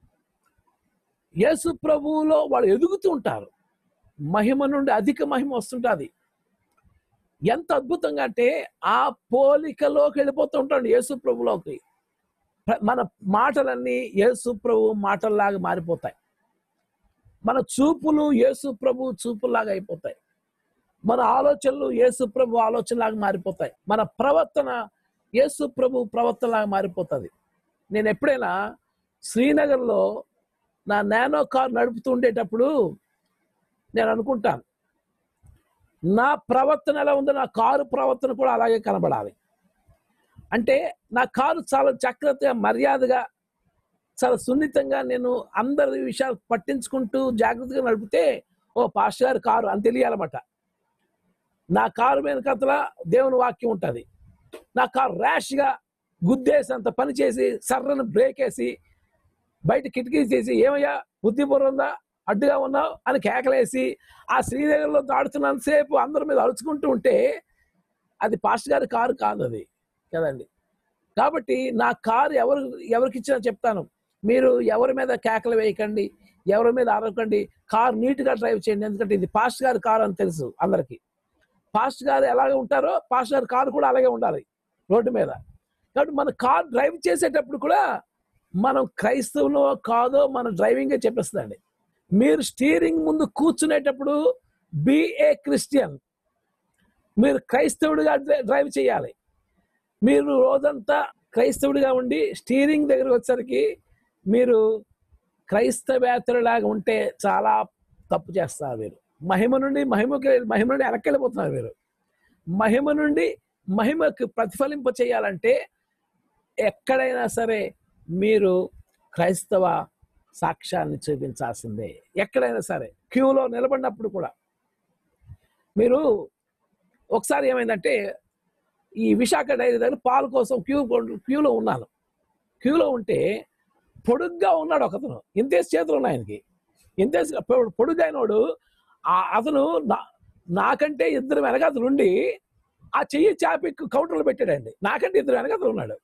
యేసు ప్రభువులో వాళ్ళు ఎదుగుతూ ఉంటారు మహిమ నుండి అధిక మహిమ వస్తుంటుంది ఎంత అద్భుతంగా అంటే ఆ పోలికలోకి వెళ్ళిపోతూ ఉంటాడు యేసు ప్రభులోకి ప్ర- మన మాటలన్నీ యేసు ప్రభు మాటల్లాగా మారిపోతాయి మన చూపులు యేసు ప్రభు చూపులాగా అయిపోతాయి మన ఆలోచనలు యేసు ప్రభు ఆలోచనలాగా మారిపోతాయి మన ప్రవర్తన యేసు ప్రభు ప్రవర్తనలాగా మారిపోతుంది నేను ఎప్పుడైనా శ్రీనగర్లో నా నానో కార్ నడుపుతూ ఉండేటప్పుడు నేను అనుకుంటాను నా ప్రవర్తన ఎలా ఉందో నా కారు ప్రవర్తన కూడా అలాగే కనబడాలి అంటే నా కారు చాలా జాగ్రత్తగా మర్యాదగా చాలా సున్నితంగా నేను అందరి విషయాలు పట్టించుకుంటూ జాగ్రత్తగా నడిపితే ఓ పాస్టర్ గారి కారు అని తెలియాలన్నమాట నా కారు వెనకతల దేవుని వాక్యం ఉంటుంది నా కారు ర్యాష్గా గుద్దేసి పని చేసి సర్రను బ్రేక్ వేసి బయట కిటికీ చేసి ఏమయ్యా బుద్ధిపూర్వం ఉందా అడ్డుగా ఉన్నావు అని కేకలేసి ఆ శ్రీనగర్లో దాడుతున్నంతసేపు అందరి మీద అరుచుకుంటూ ఉంటే అది పాస్టర్ గారి కారు కాదు అది కదండి కాబట్టి నా కారు ఎవరు ఎవరికి ఇచ్చినా చెప్తాను మీరు ఎవరి మీద కేకలు వేయకండి ఎవరి మీద అరవకండి కారు నీట్గా డ్రైవ్ చేయండి ఎందుకంటే ఇది పాస్ట్ గారి కారు అని తెలుసు అందరికీ పాస్ట్ గారు ఎలాగ ఉంటారో పాస్ట్ గారి కారు కూడా అలాగే ఉండాలి రోడ్డు మీద కాబట్టి మన కార్ డ్రైవ్ చేసేటప్పుడు కూడా మనం క్రైస్తవులో కాదో మన డ్రైవింగే చెప్పేస్తుందండి మీరు స్టీరింగ్ ముందు కూర్చునేటప్పుడు బి ఏ క్రిస్టియన్ మీరు క్రైస్తవుడిగా డ్రై- డ్రైవ్ చేయాలి మీరు రోజంతా క్రైస్తవుడిగా ఉండి స్టీరింగ్ దగ్గరకు వచ్చేసరికి మీరు క్రైస్తవేతరులాగా ఉంటే చాలా తప్పు చేస్తారు మీరు మహిమ నుండి మహిమకి మహిమ నుండి వెనక్కి వెళ్ళిపోతున్నారు మీరు మహిమ నుండి మహిమకు ప్రతిఫలింప చేయాలంటే ఎక్కడైనా సరే మీరు క్రైస్తవ సాక్ష్యాన్ని చూపించాల్సిందే ఎక్కడైనా సరే క్యూలో నిలబడినప్పుడు కూడా మీరు ఒకసారి ఏమైందంటే ఈ విశాఖ డైరీ దగ్గర పాలు కోసం క్యూ క్యూలో ఉన్నాను క్యూలో ఉంటే పొడుగ్గా ఉన్నాడు ఒకతను ఇంతేసి చేతులు ఉన్నాయి ఆయనకి ఇంతేసి పొ- పొడుగ్గా అయినోడు ఆ అతను నా- నాకంటే ఇద్దరు వెనకాతలు ఉండి ఆ చెయ్యి చాపి కౌంటర్లో పెట్టాడండి నాకంటే ఇద్దరు వెనకాతలు ఉన్నాడు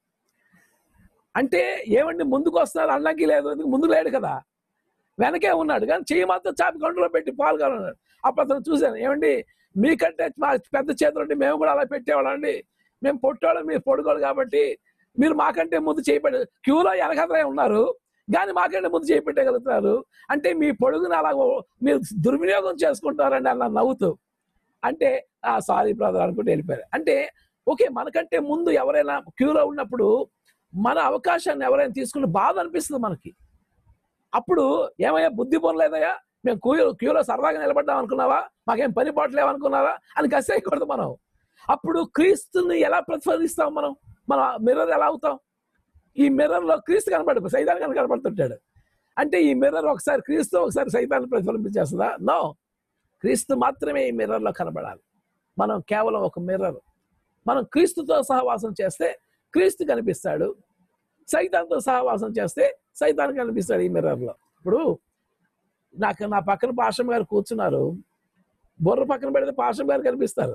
అంటే ఏమండి ముందుకు వస్తున్నారు అన్నకి లేదు ఎందుకు ముందు లేడు కదా వెనకే ఉన్నాడు కానీ చెయ్యి మాత్రం చాపి కౌంటర్లో పెట్టి పాలు కావాలన్నాడు అప్పుడు అతను చూశాను ఏమండి మీకంటే మా పెద్ద చేతులు ఉంటే మేము కూడా అలా పెట్టేవాళ్ళం అండి మేము పొట్టేవాళ్ళం మీరు పొడుగోడు కాబట్టి మీరు మాకంటే ముందు చేయబడి క్యూలో వెనకతలే ఉన్నారు కానీ మాకంటే ముందు చేపెట్టగలుగుతున్నారు అంటే మీ పొడుగుని అలా ఓ- మీరు దుర్వినియోగం చేసుకుంటారండి అన్న నవ్వుతూ అంటే ఆ సారీ బ్రదర్ అనుకుంటూ వెళ్ళిపోయారు అంటే ఓకే మనకంటే ముందు ఎవరైనా క్యూలో ఉన్నప్పుడు మన అవకాశాన్ని ఎవరైనా తీసుకుని బాధ అనిపిస్తుంది మనకి అప్పుడు ఏమయ్యా బుద్ధి పొనలేదయ్యా మేము క్యూ క్యూలో సరదాగా నిలబడ్డాం అనుకున్నావా మాకేం పని పాటలేవు అనుకున్నావా అని కసేయకూడదు మనం అప్పుడు క్రీస్తుని ఎలా ప్రతిఫలిస్తాం మనం మన మిర్రర్ ఎలా అవుతాం ఈ మిర్రర్ లో క్రీస్తు కనబడు సైతాన్ కనుక కనబడుతుంటాడు అంటే ఈ మిర్రర్ ఒకసారి క్రీస్తు ఒకసారి సైతాన్ని ప్రతిఫలించేస్తుందా నో క్రీస్తు మాత్రమే ఈ మిర్రర్ లో కనబడాలి మనం కేవలం ఒక మిర్రర్ మనం క్రీస్తుతో సహవాసం చేస్తే క్రీస్తు కనిపిస్తాడు సైతాన్తో సహవాసం చేస్తే సైతాన్ కనిపిస్తాడు ఈ మిర్రర్ లో ఇప్పుడు నాకు నా పక్కన పాషం గారు కూర్చున్నారు బుర్ర పక్కన పెడితే పాషం గారు కనిపిస్తారు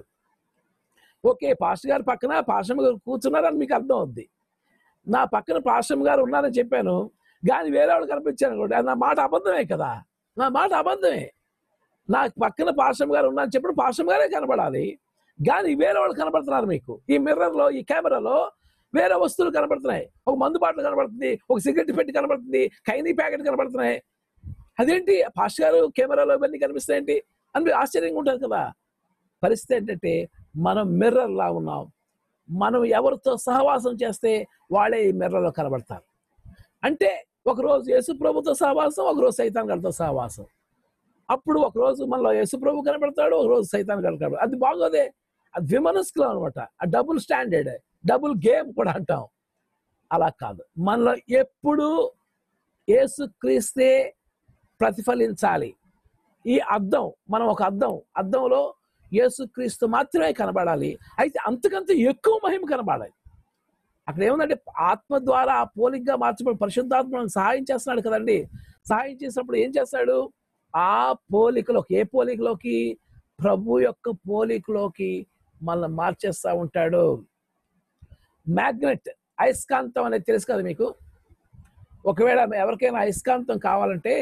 ఓకే పాస్టర్ గారు పక్కన పాషం గారు కూర్చున్నారని మీకు అర్థం అవుద్ది నా పక్కన పాషం గారు ఉన్నారని చెప్పాను కానీ వేరే వాళ్ళు కనిపించారు అనుకోండి అది నా మాట అబద్ధమే కదా నా మాట అబద్ధమే నా పక్కన పాషం గారు ఉన్నారని చెప్పిన పాషం గారే కనబడాలి కానీ వేరే వాళ్ళు కనబడుతున్నారు మీకు ఈ మిర్రర్లో ఈ కెమెరాలో వేరే వస్తువులు కనబడుతున్నాయి ఒక మందు బాటలు కనబడుతుంది ఒక సిగరెట్ పెట్టి కనబడుతుంది కైనీ ప్యాకెట్ కనబడుతున్నాయి అదేంటి పాష్ గారు కెమెరాలో ఇవన్నీ కనిపిస్తాయేంటి అని మీరు ఆశ్చర్యంగా ఉంటారు కదా పరిస్థితి ఏంటంటే మనం మిర్రర్ లా ఉన్నాం మనం ఎవరితో సహవాసం చేస్తే వాళ్ళే ఈ మిర్రర్లో కనబడతారు అంటే ఒకరోజు యేసు ప్రభుతో సహవాసం ఒకరోజు సైతాన్ గడితో సహవాసం అప్పుడు ఒకరోజు మనలో యేసు ప్రభు కనబడతాడు ఒకరోజు సైతాన్ గడి కనబడతాడు అది బాగోదే అది విమనస్కులం అనమాట ఆ డబుల్ స్టాండర్డ్ డబుల్ గేమ్ కూడా అంటాం అలా కాదు మనలో ఎప్పుడు యేసు క్రీస్తే ప్రతిఫలించాలి ఈ అద్దం మనం ఒక అద్దం అద్దంలో యేసుక్రీస్తు మాత్రమే కనబడాలి అయితే అంతకంత ఎక్కువ మహిమ కనబడాలి అక్కడ ఏముందంటే ఆత్మ ద్వారా ఆ పోలికగా మార్చబడి పరిశుద్ధాత్మ మనకు సహాయం చేస్తున్నాడు కదండి సహాయం చేసినప్పుడు ఏం చేస్తాడు ఆ పోలికలోకి ఏ పోలికలోకి ప్రభు యొక్క పోలికలోకి మనల్ని మార్చేస్తా ఉంటాడు మ్యాగ్నెట్ అయస్కాంతం అనేది తెలుసు కదా మీకు ఒకవేళ ఎవరికైనా అయస్కాంతం కావాలంటే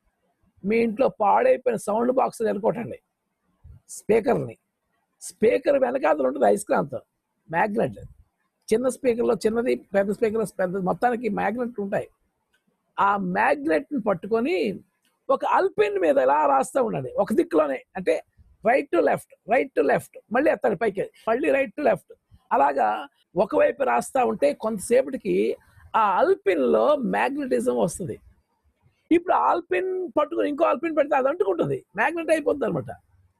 మీ ఇంట్లో పాడైపోయిన సౌండ్ బాక్స్ ఎనుకోటండి స్పీకర్ని స్పీకర్ వెనకాతలు ఉంటుంది అయస్కాంతం మ్యాగ్నెట్ చిన్న స్పీకర్లో చిన్నది పెద్ద స్పీకర్లో పెద్ద మొత్తానికి మ్యాగ్నెట్ ఉంటాయి ఆ మ్యాగ్నెట్ని పట్టుకొని ఒక అల్పిన్ మీద ఎలా రాస్తూ ఉండండి ఒక దిక్కులోనే అంటే right to left right to left మళ్ళీ ఎత్తాడు పైకి మళ్ళీ రైట్ టు లెఫ్ట్ అలాగా ఒకవైపు రాస్తా ఉంటే కొంతసేపటికి ఆ అల్పిన్ లో మ్యాగ్నెటిజం వస్తుంది ఇప్పుడు ఆల్పిన్ పట్టుకుని ఇంకో ఆల్పిన్ పెడితే అది అంటుకుంటుంది మ్యాగ్నెట్ అయిపోతుంది అనమాట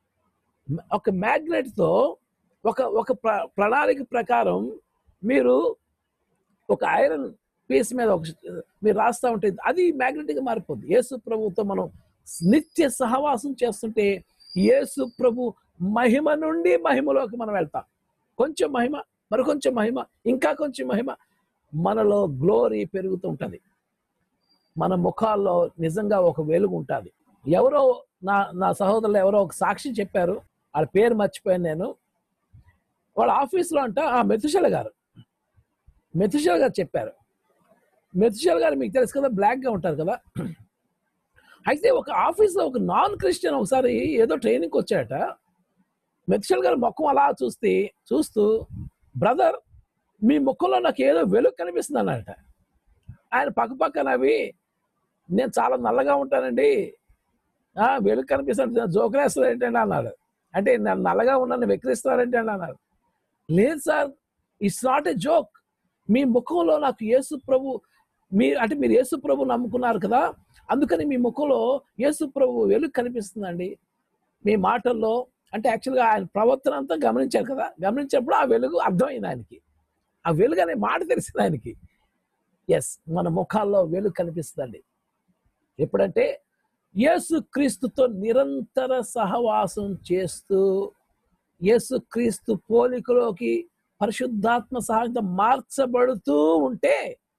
ఒక మ్యాగ్నెట్ తో ఒక ఒక ప్ర- ప్రణాళిక ప్రకారం మీరు ఒక ఐరన్ పీస్ మీద ఒక మీరు రాస్తా ఉంటే అది మ్యాగ్నెటిక్ మారిపోద్ది యేసు ప్రభుతో మనం నిత్య సహవాసం చేస్తుంటే యేసు ప్రభు మహిమ నుండి మహిమలోకి మనం వెళ్తాం కొంచెం మహిమ మరి కొంచెం మహిమ ఇంకా కొంచెం మహిమ మనలో గ్లోరీ పెరుగుతూ ఉంటుంది మన ముఖాల్లో నిజంగా ఒక వెలుగు ఉంటుంది ఎవరో నా నా సహోదరులు ఎవరో ఒక సాక్షి చెప్పారు వాళ్ళ పేరు మర్చిపోయాను నేను వాళ్ళ ఆఫీస్లో అంట ఆ మెతుశల గారు మెతుశల గారు చెప్పారు మెతుశల గారు మీకు తెలుసు కదా బ్లాక్గా ఉంటారు కదా అయితే ఒక ఆఫీస్లో ఒక నాన్ క్రిస్టియన్ ఒకసారి ఏదో ట్రైనింగ్కి వచ్చాడట మెతుశల్ గారు మొక్కం అలా చూస్తే చూస్తూ బ్రదర్ మీ ముఖంలో నాకు ఏదో వెలుగు కనిపిస్తుంది అన్నట ఆయన పక్క పక్కన అవి నేను చాలా నల్లగా ఉంటానండి ఆ, వెలుగు కనిపిస్తుంది జోకరేస్తుంది ఏంటంటే అన్నాడు అంటే నేను నల్లగా ఉన్నాను వెక్కిరిస్తారంటే అని అన్నారు లేదు sir it's not a joke మీ ముఖంలో నాకు యేసు ప్రభు మీ అంటే మీరు యేసు ప్రభు నమ్ముకున్నారు కదా అందుకని మీ ముఖంలో యేసు ప్రభు వెలుగు కనిపిస్తుందండి మీ మాటల్లో అంటే యాక్చువల్గా ఆయన ప్రవర్తన అంతా గమనించారు కదా గమనించినప్పుడు ఆ వెలుగు అర్థమైంది ఆయనకి ఆ వెలుగు అనే మాట తెలిసింది ఆయనకి ఎస్ మన ముఖాల్లో వెలుగు కనిపిస్తుందండి ఎప్పుడంటే యేసు క్రీస్తుతో నిరంతర సహవాసం చేస్తూ యేసు క్రీస్తు పోలికలోకి పరిశుద్ధాత్మ సహాయంతో మార్చబడుతూ ఉంటే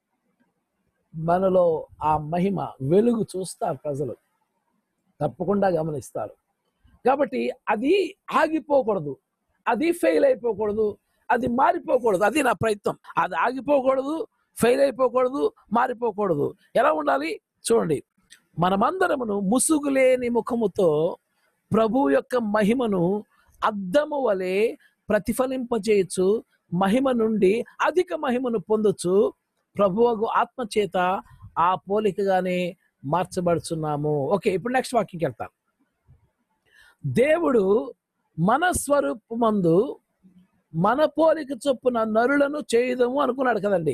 మనలో ఆ మహిమ వెలుగు చూస్తారు ప్రజలు తప్పకుండా గమనిస్తారు కాబట్టి అది ఆగిపోకూడదు అది ఫెయిల్ అయిపోకూడదు అది మారిపోకూడదు అది నా ప్రయత్నం అది ఆగిపోకూడదు ఫెయిల్ అయిపోకూడదు మారిపోకూడదు ఎలా ఉండాలి చూడండి మనమందరమును ముసుగులేని ముఖముతో ప్రభు యొక్క మహిమను అద్దము వలె ప్రతిఫలింపజేయచ్చు మహిమ నుండి అధిక మహిమను పొందొచ్చు ప్రభువకు ఆత్మ చేత ఆ పోలికగానే మార్చబడుచున్నాము ఓకే ఇప్పుడు నెక్స్ట్ వాక్యంకి వెళ్తాం దేవుడు మన స్వరూపమందు మన పోలిక చొప్పున నరులను చేయదము అనుకున్నాడు కదండి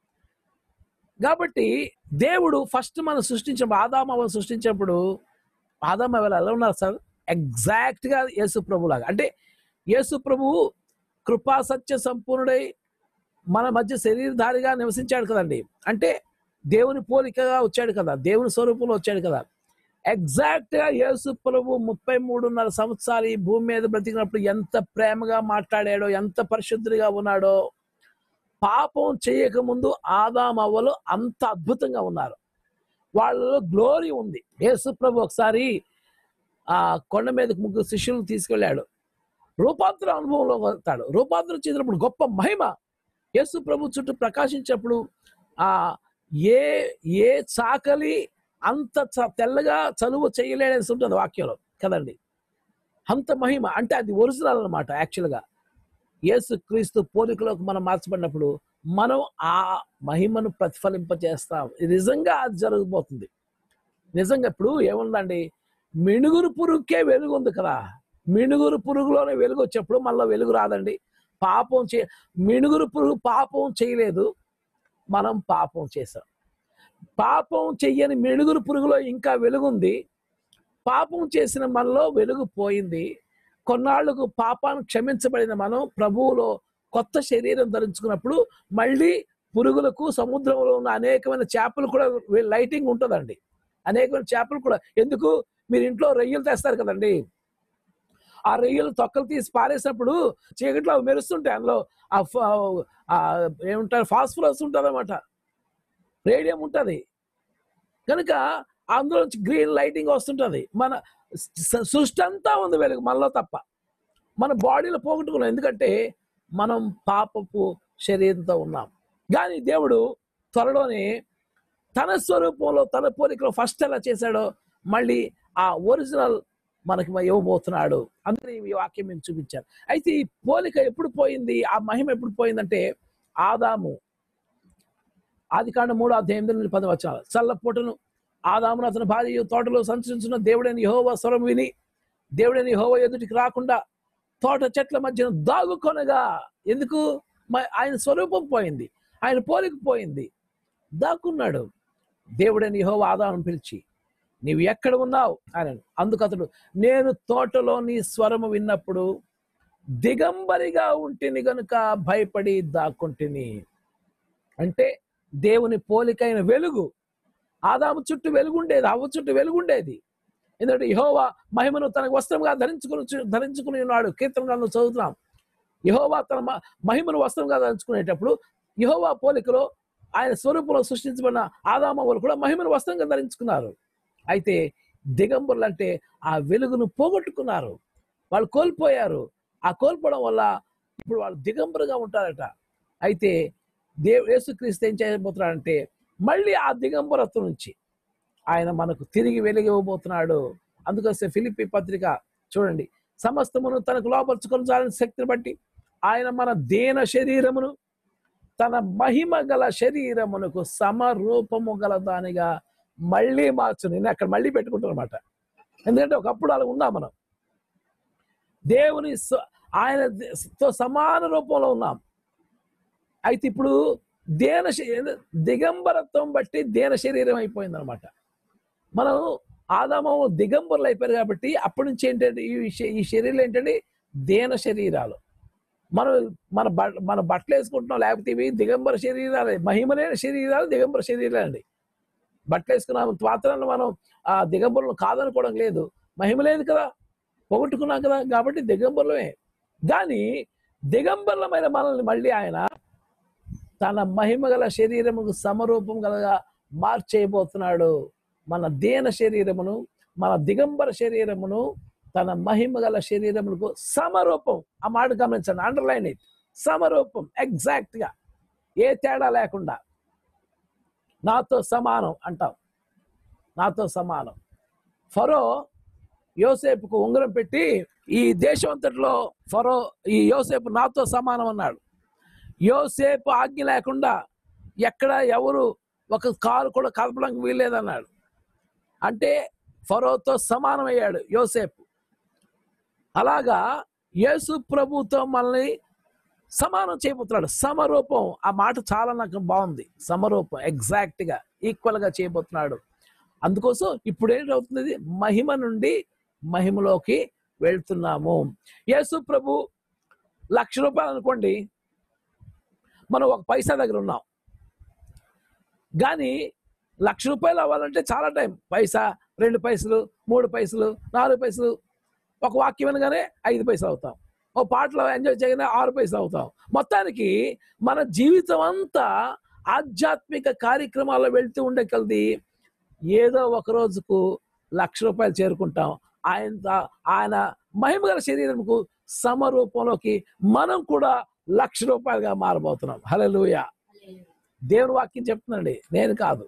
కాబట్టి దేవుడు ఫస్ట్ మనం సృష్టించినప్పుడు ఆదామవను సృష్టించినప్పుడు ఆదామ ఎలా ఉన్నారు సార్ ఎగ్జాక్ట్ గా యేసు ప్రభు లాగా అంటే యేసు ప్రభువు కృపా సత్య సంపూర్ణుడై మన మధ్య శరీరధారిగా నివసించాడు కదండి అంటే దేవుని పోలికగా వచ్చాడు కదా దేవుని స్వరూపంలో వచ్చాడు కదా ఎగ్జాక్ట్ గా యేసు ప్రభు ముప్పై మూడున్నర సంవత్సరాలు ఈ భూమి మీద బ్రతికినప్పుడు ఎంత ప్రేమగా మాట్లాడాడో ఎంత పరిశుద్ధుడిగా ఉన్నాడో పాపం చేయకముందు ఆదామవ్వలు అంత అద్భుతంగా ఉన్నారు వాళ్ళలో గ్లోరీ ఉంది యేసు ప్రభు ఒకసారి ఆ కొండ మీదకి ముగ్గురు శిష్యులను తీసుకెళ్ళాడు రూపాంతర అనుభవంలో వస్తాడు రూపాంతరం చేసినప్పుడు గొప్ప మహిమ యేసు ప్రభు చుట్టూ ప్రకాశించినప్పుడు ఆ ఏ ఏ చాకలి అంత చ- తెల్లగా చలువ చేయలేడని ఉంటుంది వాక్యంలో కదండి అంత మహిమ అంటే అది ఒరిజినల్ అనమాట యాక్చువల్గా యేసు క్రీస్తు పోలికలోకి మనం మార్చబడినప్పుడు మనం ఆ మహిమను ప్రతిఫలింపజేస్తాం ఇది నిజంగా అది జరగబోతుంది నిజంగా ఇప్పుడు ఏముందండి మిణుగురు పురుగుకే వెలుగు ఉంది కదా మిణుగురు పురుగులోనే వెలుగు వచ్చేప్పుడు మళ్ళీ వెలుగు రాదండి పాపం చే మిణుగురు పురుగు పాపం చేయలేదు మనం పాపం చేసాం పాపం చెయ్యని మిణుగురు పురుగులో ఇంకా వెలుగుంది పాపం చేసిన మనలో వెలుగు పోయింది కొన్నాళ్లకు పాపాన్ని క్షమించబడిన మనం ప్రభువులో కొత్త శరీరం ధరించుకున్నప్పుడు మళ్ళీ పురుగులకు సముద్రంలో ఉన్న అనేకమైన చేపలు కూడా వే- లైటింగ్ ఉంటుందండి అనేకమైన చేపలు కూడా ఎందుకు మీరు ఇంట్లో రొయ్యలు తెస్తారు కదండి ఆ రొయ్యలు తొక్కలు తీసి పారేసినప్పుడు చీకట్లో అవి మెరుస్తుంటాయి అందులో ఆ ఫ- ఆ ఏమంటారు ఫాస్ఫరస్ ఉంటుంది అనమాట రేడియం ఉంటుంది కనుక అందులో నుంచి గ్రీన్ లైటింగ్ వస్తుంటుంది మన స- సృష్టి అంతా ఉంది వెలుగు మనలో తప్ప మన బాడీలో పోగొట్టుకున్నాం ఎందుకంటే మనం పాపపు శరీరంతో ఉన్నాం కానీ దేవుడు త్వరలోనే తన స్వరూపంలో తన పోలికలో ఫస్ట్ ఎలా చేశాడో మళ్ళీ ఆ ఒరిజినల్ మనకి మ- ఇవ్వబోతున్నాడు అందుకని ఈ వాక్యం మేము చూపించాను అయితే ఈ పోలిక ఎప్పుడు పోయింది ఆ మహిమ ఎప్పుడు పోయిందంటే ఆదాము ఆది కాండ మూడు అధ్యాయం ఎనిమిది నుండి పది వచ్చారు చల్లపూటను ఆదామును అతని భార్య తోటలో సంచరించిన దేవుడని యహోవ స్వరం విని దేవుడని యహోవ ఎదుటికి రాకుండా తోట చెట్ల మధ్యన దాగుకొనగా ఎందుకు మ- ఆయన స్వరూపం పోయింది ఆయన పోలిక పోయింది దాక్కున్నాడు దేవుడని యహోవ ఆదామును పిలిచి నీవు ఎక్కడ ఉన్నావు అని అందుకు అతడు నేను తోటలో నీ స్వరము విన్నప్పుడు దిగంబరిగా ఉంటిని గనుక భయపడి దాక్కుంటిని అంటే దేవుని పోలికైన వెలుగు ఆదాము చుట్టూ వెలుగుండేది అవ్వ చుట్టూ వెలుగుండేది ఎందుకంటే యహోవా మహిమను తనకు వస్త్రంగా ధరించుకుని ధరించుకుని ఉన్నాడు కీర్తనలను చదువుతున్నాం యహోవా తన మ- మహిమను వస్త్రంగా ధరించుకునేటప్పుడు యహోవా పోలికలో ఆయన స్వరూపంలో సృష్టించబడిన ఆదామవులు కూడా మహిమను వస్త్రంగా ధరించుకున్నారు అయితే దిగంబరులు అంటే ఆ వెలుగును పోగొట్టుకున్నారు వాళ్ళు కోల్పోయారు ఆ కోల్పోవడం వల్ల ఇప్పుడు వాళ్ళు దిగంబరుగా ఉంటారట అయితే దేవు యేసుక్రీస్తు ఏం చేయబోతున్నాడంటే మళ్ళీ ఆ దిగంబరత్వం నుంచి ఆయన మనకు తిరిగి వెలిగివ్వబోతున్నాడు అందుకొస్తే ఫిలిపి పత్రిక చూడండి సమస్తమును తనకు లోపరుచుకొని శక్తిని బట్టి ఆయన మన దేన శరీరమును తన మహిమ గల శరీరమునకు సమరూపము గల దానిగా మళ్ళీ మార్చు నేను అక్కడ మళ్ళీ పెట్టుకుంటాను అనమాట ఎందుకంటే ఒకప్పుడు అలా ఉన్నాం మనం దేవుని స- ఆయన తో సమాన రూపంలో ఉన్నాం అయితే ఇప్పుడు దేన శ- దిగంబరత్వం బట్టి దేన శరీరం అయిపోయింది అనమాట మనం ఆదాము దిగంబరులు అయిపోయారు కాబట్టి అప్పటి నుంచి ఏంటంటే ఈ శ- ఈ శరీరాలు ఏంటంటే దేన శరీరాలు మనం మన బ మన బట్టలు వేసుకుంటున్నాం లేకపోతే ఇవి దిగంబర శరీరాలే మహిమలేని శరీరాలు దిగంబర శరీరాలు అండి బట్టలు వేసుకున్నాం మాత్రాన్ని మనం ఆ దిగంబరులు కాదనుకోవడం లేదు మహిమ లేదు కదా పోగొట్టుకున్నాం కదా కాబట్టి దిగంబరులమే కానీ దిగంబరులమైన మనల్ని మళ్ళీ ఆయన తన మహిమ గల శరీరముకు సమరూపం గలగా మార్చేయబోతున్నాడు మన దేన శరీరమును మన దిగంబర శరీరమును తన మహిమ గల శరీరములకు సమరూపం ఆ మాట గమనించండి అండర్లైన్ ఇట్ సమరూపం ఎగ్జాక్ట్ గా ఏ తేడా లేకుండా నాతో సమానం అంటాం నాతో సమానం ఫరో యోసేపుకు ఉంగరం పెట్టి ఈ దేశం అంతటిలో ఫరో ఈ యోసేపు నాతో సమానం అన్నాడు యోసేపు ఆజ్ఞ లేకుండా ఎక్కడ ఎవరు ఒక కారు కూడా కలపడానికి వీల్లేదన్నాడు అంటే ఫరోతో సమానమయ్యాడు యోసేపు అలాగా యేసు ప్రభుతో మనల్ని సమానం చేయబోతున్నాడు సమరూపం ఆ మాట చాలా నాకు బాగుంది సమరూపం ఎగ్జాక్ట్ గా ఈక్వల్ గా చేయబోతున్నాడు అందుకోసం ఇప్పుడు ఏంటవుతుంది మహిమ నుండి మహిమలోకి వెళ్తున్నాము యేసు ప్రభు లక్ష రూపాయలు అనుకోండి మనం ఒక పైసా దగ్గర ఉన్నాం కానీ లక్ష రూపాయలు అవ్వాలంటే చాలా టైం పైసా రెండు పైసలు మూడు పైసలు నాలుగు పైసలు ఒక వాక్యం వినగానే ఐదు పైసలు అవుతాం ఓ పాటలో ఎంజాయ్ చేయగానే ఆరు పైసలు అవుతాం మొత్తానికి మన జీవితం అంతా ఆధ్యాత్మిక కార్యక్రమాల్లో వెళ్తూ ఉండే కొలది ఏదో ఒక రోజుకు లక్ష రూపాయలు చేరుకుంటాం ఆయన ఆయన మహిమగల శరీరంకు సమరూపంలోకి మనం కూడా లక్ష రూపాయలుగా మారబోతున్నాం హల్లెలూయా దేవుని వాక్యం చెప్తుందండి నేను కాదు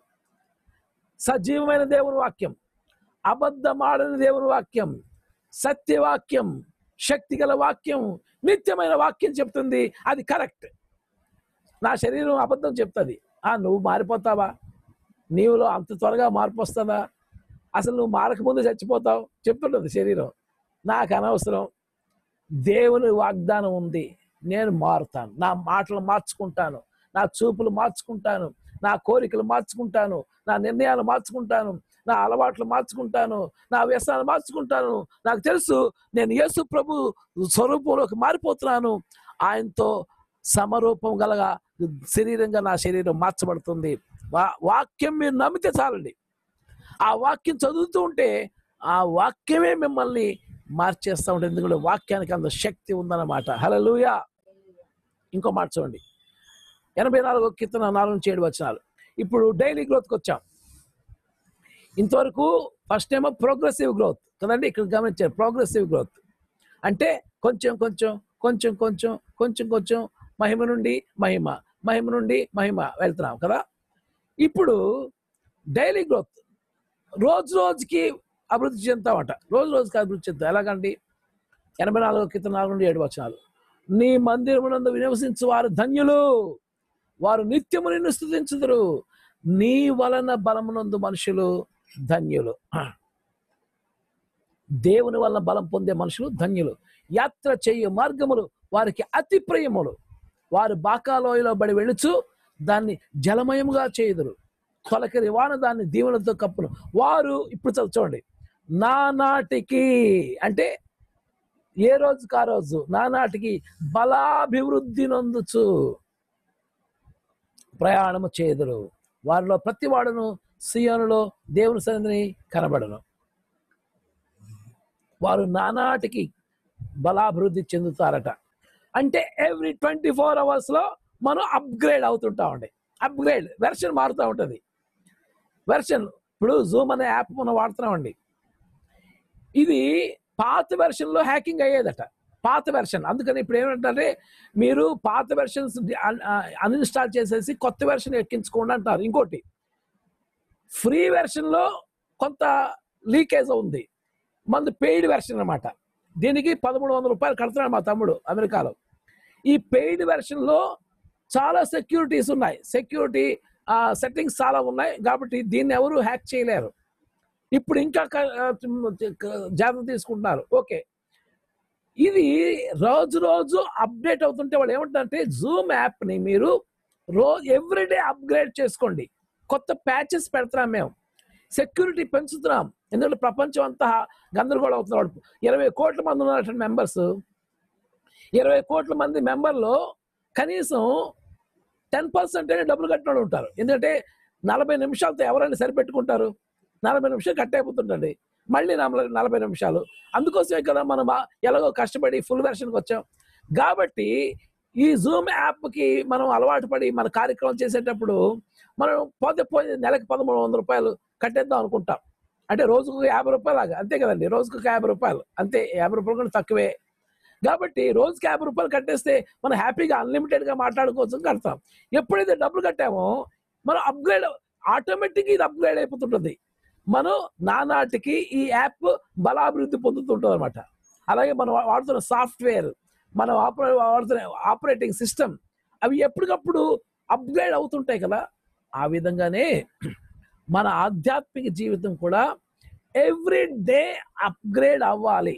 సజీవమైన దేవుని వాక్యం అబద్ధమాడని దేవుని వాక్యం సత్యవాక్యం శక్తిగల వాక్యం నిత్యమైన వాక్యం చెప్తుంది అది కరెక్ట్ నా శరీరం అబద్ధం చెప్తుంది ఆ నువ్వు మారిపోతావా నీవులో అంత త్వరగా మార్పు వస్తుందా అసలు నువ్వు మారకముందు చచ్చిపోతావు చెప్తుంటుంది శరీరం నాకు అనవసరం దేవుని వాగ్దానం ఉంది నేను మారుతాను నా మాటలు మార్చుకుంటాను నా చూపులు మార్చుకుంటాను నా కోరికలు మార్చుకుంటాను నా నిర్ణయాలు మార్చుకుంటాను నా అలవాట్లు మార్చుకుంటాను నా వ్యసనాలు మార్చుకుంటాను నాకు తెలుసు నేను యేసు ప్రభు స్వరూపంలోకి మారిపోతున్నాను ఆయనతో సమరూపం గలగా శరీరంగా నా శరీరం మార్చబడుతుంది వా- వాక్యం మీరు నమ్మితే చాలండి ఆ వాక్యం చదువుతూ ఉంటే ఆ వాక్యమే మిమ్మల్ని మార్చేస్తూ ఉంటుంది ఎందుకంటే వాక్యానికి అంత శక్తి ఉందన్నమాట హలలుయా ఇంకో మాట చూడండి ఎనభై నాలుగో కీర్తన నాలుగు నుంచి ఏడు వచనాలు ఇప్పుడు డైలీ గ్రోత్కి వచ్చాం ఇంతవరకు ఫస్ట్ ఏమో ప్రోగ్రెసివ్ గ్రోత్ కదండి ఇక్కడ గమనించారు ప్రోగ్రెసివ్ గ్రోత్ అంటే కొంచెం కొంచెం కొంచెం కొంచెం కొంచెం కొంచెం మహిమ నుండి మహిమ మహిమ నుండి మహిమ వెళ్తున్నాం కదా ఇప్పుడు డైలీ గ్రోత్ రోజు రోజుకి అభివృద్ధి చెందుతామట రోజు రోజుకి అభివృద్ధి చెందుతాం ఎలాగండి ఎనభై నాలుగో క్రితం నాలుగు నుండి ఏడు వచనాలు నీ మందిరమునందు వినివసించు వారు ధన్యులు వారు నిత్యము నిన్ను స్థుతించుదురు నీ వలన బలమునందు మనుషులు ధన్యులు దేవుని వలన బలం పొందే మనుషులు ధన్యులు యాత్ర చేయు మార్గములు వారికి అతి ప్రియములు వారు బాకాలోయలో బడి వెళ్ళుచు దాన్ని జలమయముగా చేయుదురు తొలకరి వాన దాన్ని దీవులతో కప్పును వారు ఇప్పుడు చదువు చూడండి నా నాటికి అంటే ఏ రోజుకి ఆ రోజు నా నాటికి బలాభివృద్ధి నొందుచు ప్రయాణము చేదురు వారిలో ప్రతి వాడును సియోనులో దేవుని సన్నిధిని కనబడను వారు నానాటికి బలాభివృద్ధి చెందుతారట అంటే ఎవ్రీ ట్వంటీ ఫోర్ అవర్స్లో మనం అప్గ్రేడ్ అవుతుంటామండి అప్గ్రేడ్ వెర్షన్ మారుతూ ఉంటుంది వెర్షన్ ఇప్పుడు జూమ్ అనే యాప్ మనం వాడుతున్నామండి ఇది పాత వెర్షన్లో హ్యాకింగ్ అయ్యేదట పాత వెర్షన్ అందుకని ఇప్పుడు ఏమంటారంటే మీరు పాత వెర్షన్స్ అన్ఇన్స్టాల్ చేసేసి కొత్త వెర్షన్ ఎక్కించుకోండి అంటారు ఇంకోటి ఫ్రీ వెర్షన్లో కొంత లీకేజ్ ఉంది మంది పెయిడ్ వెర్షన్ అన్నమాట దీనికి పదమూడు వందల రూపాయలు కడుతున్నాడు మా తమ్ముడు అమెరికాలో ఈ పెయిడ్ వెర్షన్లో చాలా సెక్యూరిటీస్ ఉన్నాయి సెక్యూరిటీ సెట్టింగ్స్ చాలా ఉన్నాయి కాబట్టి దీన్ని ఎవరు హ్యాక్ చేయలేరు ఇప్పుడు ఇంకా క- ఆ, క- జాగ్రత్త తీసుకుంటున్నారు ఓకే ఇది రోజు రోజు అప్డేట్ అవుతుంటే వాళ్ళు ఏమంటారంటే జూమ్ యాప్ని మీరు రోజు ఎవ్రీడే అప్గ్రేడ్ చేసుకోండి కొత్త ప్యాచెస్ పెడుతున్నాం మేము సెక్యూరిటీ పెంచుతున్నాం ఎందుకంటే ప్రపంచం అంతా గందరగోళం అవుతున్నాడు ఇరవై కోట్ల మంది ఉన్నటువంటి మెంబర్స్ ఇరవై కోట్ల మంది మెంబర్లో కనీసం టెన్ పర్సెంట్ డబ్బులు కట్టిన వాళ్ళు ఉంటారు ఎందుకంటే నలభై నిమిషాలతో ఎవరైనా సరిపెట్టుకుంటారు నలభై నిమిషాలు కట్ అయిపోతుంటండి మళ్ళీ నలభై నలభై నిమిషాలు అందుకోసమే కదా మనం ఆ- ఎలాగో కష్టపడి ఫుల్ వెర్షన్కి వచ్చాం కాబట్టి ఈ జూమ్ యాప్కి మనం అలవాటు పడి మన కార్యక్రమం చేసేటప్పుడు మనం పోతే పోయి నెలకి పదమూడు వందల రూపాయలు కట్టేద్దాం అనుకుంటాం అంటే రోజుకు యాభై రూపాయలు లాగా అంతే కదండి రోజుకు ఒక యాభై రూపాయలు అంతే యాభై రూపాయలు కూడా తక్కువే కాబట్టి రోజుకి యాభై రూపాయలు కట్టేస్తే మనం హ్యాపీగా అన్లిమిటెడ్గా మాట్లాడుకోవచ్చు అని కడతాం ఎప్పుడైతే డబ్బులు కట్టామో మనం అప్గ్రేడ్ ఆటోమేటిక్గా ఇది అప్గ్రేడ్ అయిపోతుంటుంది మనం నానాటికి ఈ యాప్ బలాభివృద్ధి పొందుతుంటుంది అనమాట అలాగే మనం వా- వాడుతున్న సాఫ్ట్వేర్ మనం ఆపరే వాడుతున్న ఆపరేటింగ్ సిస్టమ్ అవి ఎప్పటికప్పుడు అప్గ్రేడ్ అవుతుంటాయి కదా ఆ విధంగానే మన ఆధ్యాత్మిక జీవితం కూడా ఎవ్రీ డే అప్గ్రేడ్ అవ్వాలి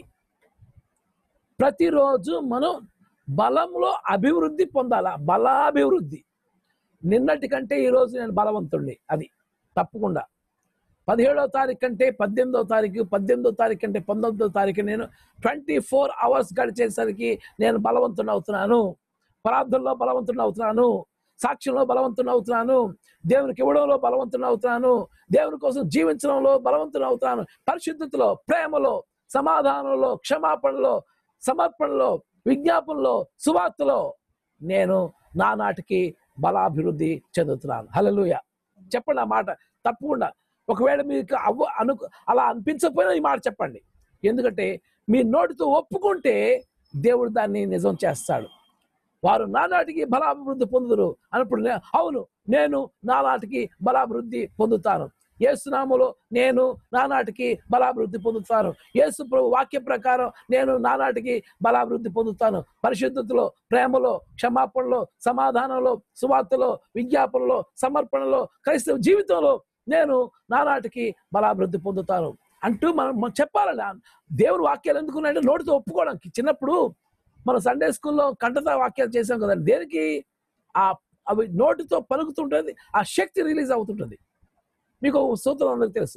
ప్రతిరోజు మనం బలంలో అభివృద్ధి పొందాల బలాభివృద్ధి నిన్నటి కంటే ఈరోజు నేను బలవంతుణ్ణి అది తప్పకుండా పదిహేడవ తారీఖు కంటే పద్దెనిమిదో తారీఖు పద్దెనిమిదో తారీఖు కంటే పంతొమ్మిదో తారీఖు నేను ట్వంటీ ఫోర్ అవర్స్ గడిచేసరికి నేను బలవంతుని అవుతున్నాను ప్రార్థనలో బలవంతుని అవుతున్నాను సాక్ష్యంలో బలవంతుని అవుతున్నాను దేవునికి ఇవ్వడంలో బలవంతుని అవుతున్నాను దేవుని కోసం జీవించడంలో బలవంతుని అవుతున్నాను పరిశుద్ధతలో ప్రేమలో సమాధానంలో క్షమాపణలో సమర్పణలో విజ్ఞాపనలో సువార్తలో నేను నా నాటికి బలాభివృద్ధి చెందుతున్నాను హల్లెలూయా చెప్పండి ఆ మాట తప్పకుండా ఒకవేళ మీకు అవ్వ అను అలా అనిపించకపోయినా ఈ మాట చెప్పండి ఎందుకంటే మీ నోటితో ఒప్పుకుంటే దేవుడు దాన్ని నిజం చేస్తాడు వారు నానాటికి బలాభివృద్ధి పొందుదురు అన్నప్పుడు నే- అవును నేను నానాటికి బలాభివృద్ధి పొందుతాను ఏసునామలో నేను నానాటికి బలాభివృద్ధి పొందుతాను యేసు ప్రభు వాక్య ప్రకారం నేను నానాటికి బలాభివృద్ధి పొందుతాను పరిశుద్ధతలో ప్రేమలో క్షమాపణలో సమాధానంలో సువార్తలో విజ్ఞాపనలో సమర్పణలో క్రైస్తవ జీవితంలో నేను నానాటికి బలాభివృద్ధి పొందుతాను అంటూ మనం మనం చెప్పాలండి దేవుని వాక్యాలు ఎందుకున్నాయంటే నోటితో ఒప్పుకోవడానికి చిన్నప్పుడు మన సండే స్కూల్లో కంటత వాక్యాలు చేసాం కదండి దేనికి ఆ అవి నోటితో పలుకుతుంటుంది ఆ శక్తి రిలీజ్ అవుతుంటుంది మీకు ఒక సూత్రం అందరికి తెలుసు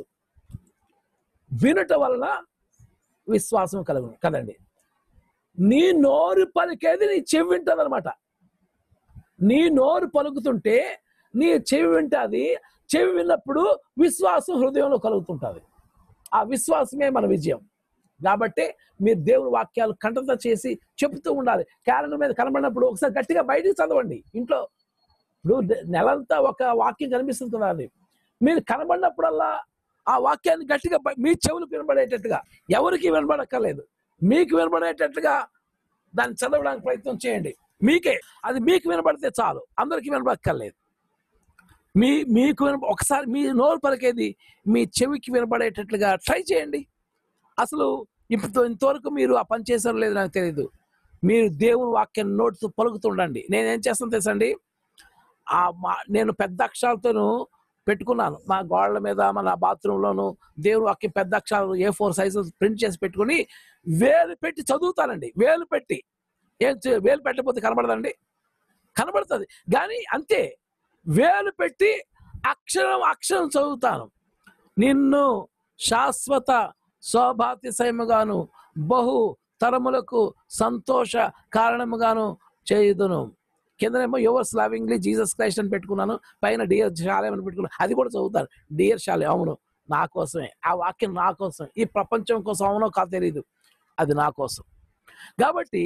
వినుట వలన విశ్వాసం కలుగును కదండి నీ నోరు పలికేది నీ చెవి వింటుంది అనమాట నీ నోరు పలుకుతుంటే నీ చెవి వింటుంది చెవి విన్నప్పుడు విశ్వాసం హృదయంలో కలుగుతుంటుంది ఆ విశ్వాసమే మన విజయం కాబట్టి మీరు దేవుని వాక్యాలు కంఠత చేసి చెబుతూ ఉండాలి క్యాలెండర్ మీద కనబడినప్పుడు ఒకసారి గట్టిగా బయటికి చదవండి ఇంట్లో ఇప్పుడు ద- నెలంతా ఒక వాక్యం కనిపిస్తుంది కదా అది మీరు కనబడినప్పుడల్లా ఆ వాక్యాన్ని గట్టిగా బ- మీ చెవులకు వినబడేటట్టుగా ఎవరికి వినబడక్కర్లేదు మీకు వినబడేటట్టుగా దాన్ని చదవడానికి ప్రయత్నం చేయండి మీకే అది మీకు వినబడితే చాలు అందరికీ వినబడక్కర్లేదు మీ మీకు విన ఒకసారి మీ నోరు పలికేది మీ చెవికి వినబడేటట్లుగా ట్రై చేయండి అసలు ఇప్పుడు ఇంతవరకు మీరు ఆ పని చేశారో లేదో నాకు తెలియదు మీరు దేవుని వాక్యాన్ని నోటితో పలుకుతుండండి నేనేం చేస్తాను తెలుసండి ఆ మా నేను పెద్ద అక్షరాలతోనూ పెట్టుకున్నాను మా గోడల మీద మన బాత్రూంలోను దేవుని వాక్యం పెద్ద అక్షరాలు ఏ ఫోర్ సైజు ప్రింట్ చేసి పెట్టుకుని వేలు పెట్టి చదువుతానండి వేలు పెట్టి ఏం చే- వేలు పెట్టకపోతే కనబడదండి కనబడుతుంది కానీ అంతే వేలు పెట్టి అక్షరం అక్షరం చదువుతాను నిన్ను శాశ్వత శోభాతిశయముగాను బహు తరములకు సంతోష కారణముగాను చేయుదును కిందనేమో యువర్స్ లవింగ్లీ జీసస్ క్రైస్ట్ అని పెట్టుకున్నాను పైన డియర్ శాలెం అని పెట్టుకున్నాను అది కూడా చదువుతాను డియర్ శాలెం అవును నా కోసమే ఆ వాక్యం నా కోసం ఈ ప్రపంచం కోసం అవునో కాదు తెలియదు అది నా కోసం కాబట్టి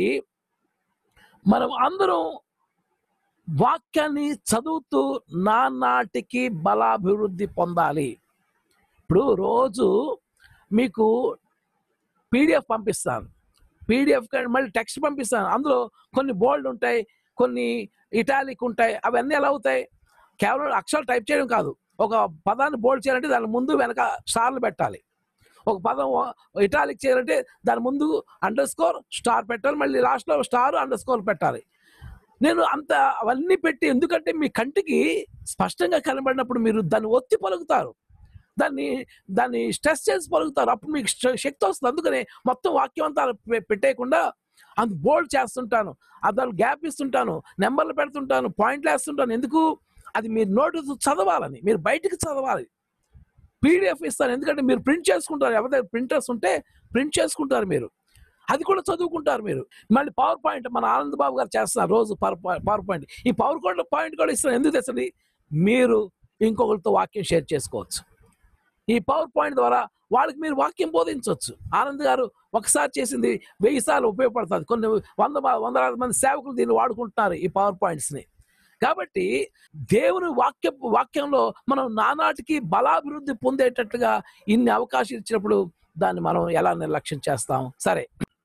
మనం అందరం వాక్యాన్ని చదువుతూ నా నాటికి బలాభివృద్ధి పొందాలి ఇప్పుడు రోజు మీకు పీడిఎఫ్ పంపిస్తాను పీడిఎఫ్ మళ్ళీ టెక్స్ట్ పంపిస్తాను అందులో కొన్ని బోల్డ్ ఉంటాయి కొన్ని ఇటాలిక్ ఉంటాయి అవన్నీ ఎలా అవుతాయి కేవలం అక్షరాలు టైప్ చేయడం కాదు ఒక పదాన్ని బోల్డ్ చేయాలంటే దాని ముందు వెనక స్టార్లు పెట్టాలి ఒక పదం ఇటాలిక్ చేయాలంటే దాని ముందు అండర్ స్కోర్ స్టార్ పెట్టాలి మళ్ళీ లాస్ట్లో స్టార్ అండర్ స్కోర్ పెట్టాలి నేను అంత అవన్నీ పెట్టి ఎందుకంటే మీ కంటికి స్పష్టంగా కనబడినప్పుడు మీరు దాన్ని ఒత్తి పలుకుతారు దాన్ని దాన్ని స్ట్రెస్ చేసి పలుకుతారు అప్పుడు మీకు శ- శక్తి వస్తుంది అందుకనే మొత్తం వాక్యం అంతా పె- పెట్టేయకుండా అంత బోల్డ్ చేస్తుంటాను అదాలు గ్యాప్ ఇస్తుంటాను నెంబర్లు పెడుతుంటాను పాయింట్లు వేస్తుంటాను ఎందుకు అది మీరు నోటు చదవాలని మీరు బయటికి చదవాలి పీడిఎఫ్ ఇస్తాను ఎందుకంటే మీరు ప్రింట్ చేసుకుంటారు ఎవరి ప్రింటర్స్ ఉంటే ప్రింట్ చేసుకుంటారు మీరు అది కూడా చదువుకుంటారు మీరు మళ్ళీ పవర్ పాయింట్ మన ఆనంద్ బాబు గారు చేస్తున్నారు రోజు పవర్ పవర్ పాయింట్ ఈ పవర్ పాయింట్ పాయింట్ కూడా ఇస్తున్నారు ఎందుకు తెస్తుంది మీరు ఇంకొకరితో వాక్యం షేర్ చేసుకోవచ్చు ఈ పవర్ పాయింట్ ద్వారా వాళ్ళకి మీరు వాక్యం బోధించవచ్చు ఆనంద్ గారు ఒకసారి చేసింది వెయ్యి సార్లు ఉపయోగపడుతుంది కొన్ని వంద మ- వందలాది మంది సేవకులు దీన్ని వాడుకుంటున్నారు ఈ పవర్ పాయింట్స్ని కాబట్టి దేవుని వాక్య వాక్యంలో మనం నానాటికి బలాభివృద్ధి పొందేటట్టుగా ఇన్ని అవకాశాలు ఇచ్చినప్పుడు దాన్ని మనం ఎలా నిర్లక్ష్యం చేస్తాం సరే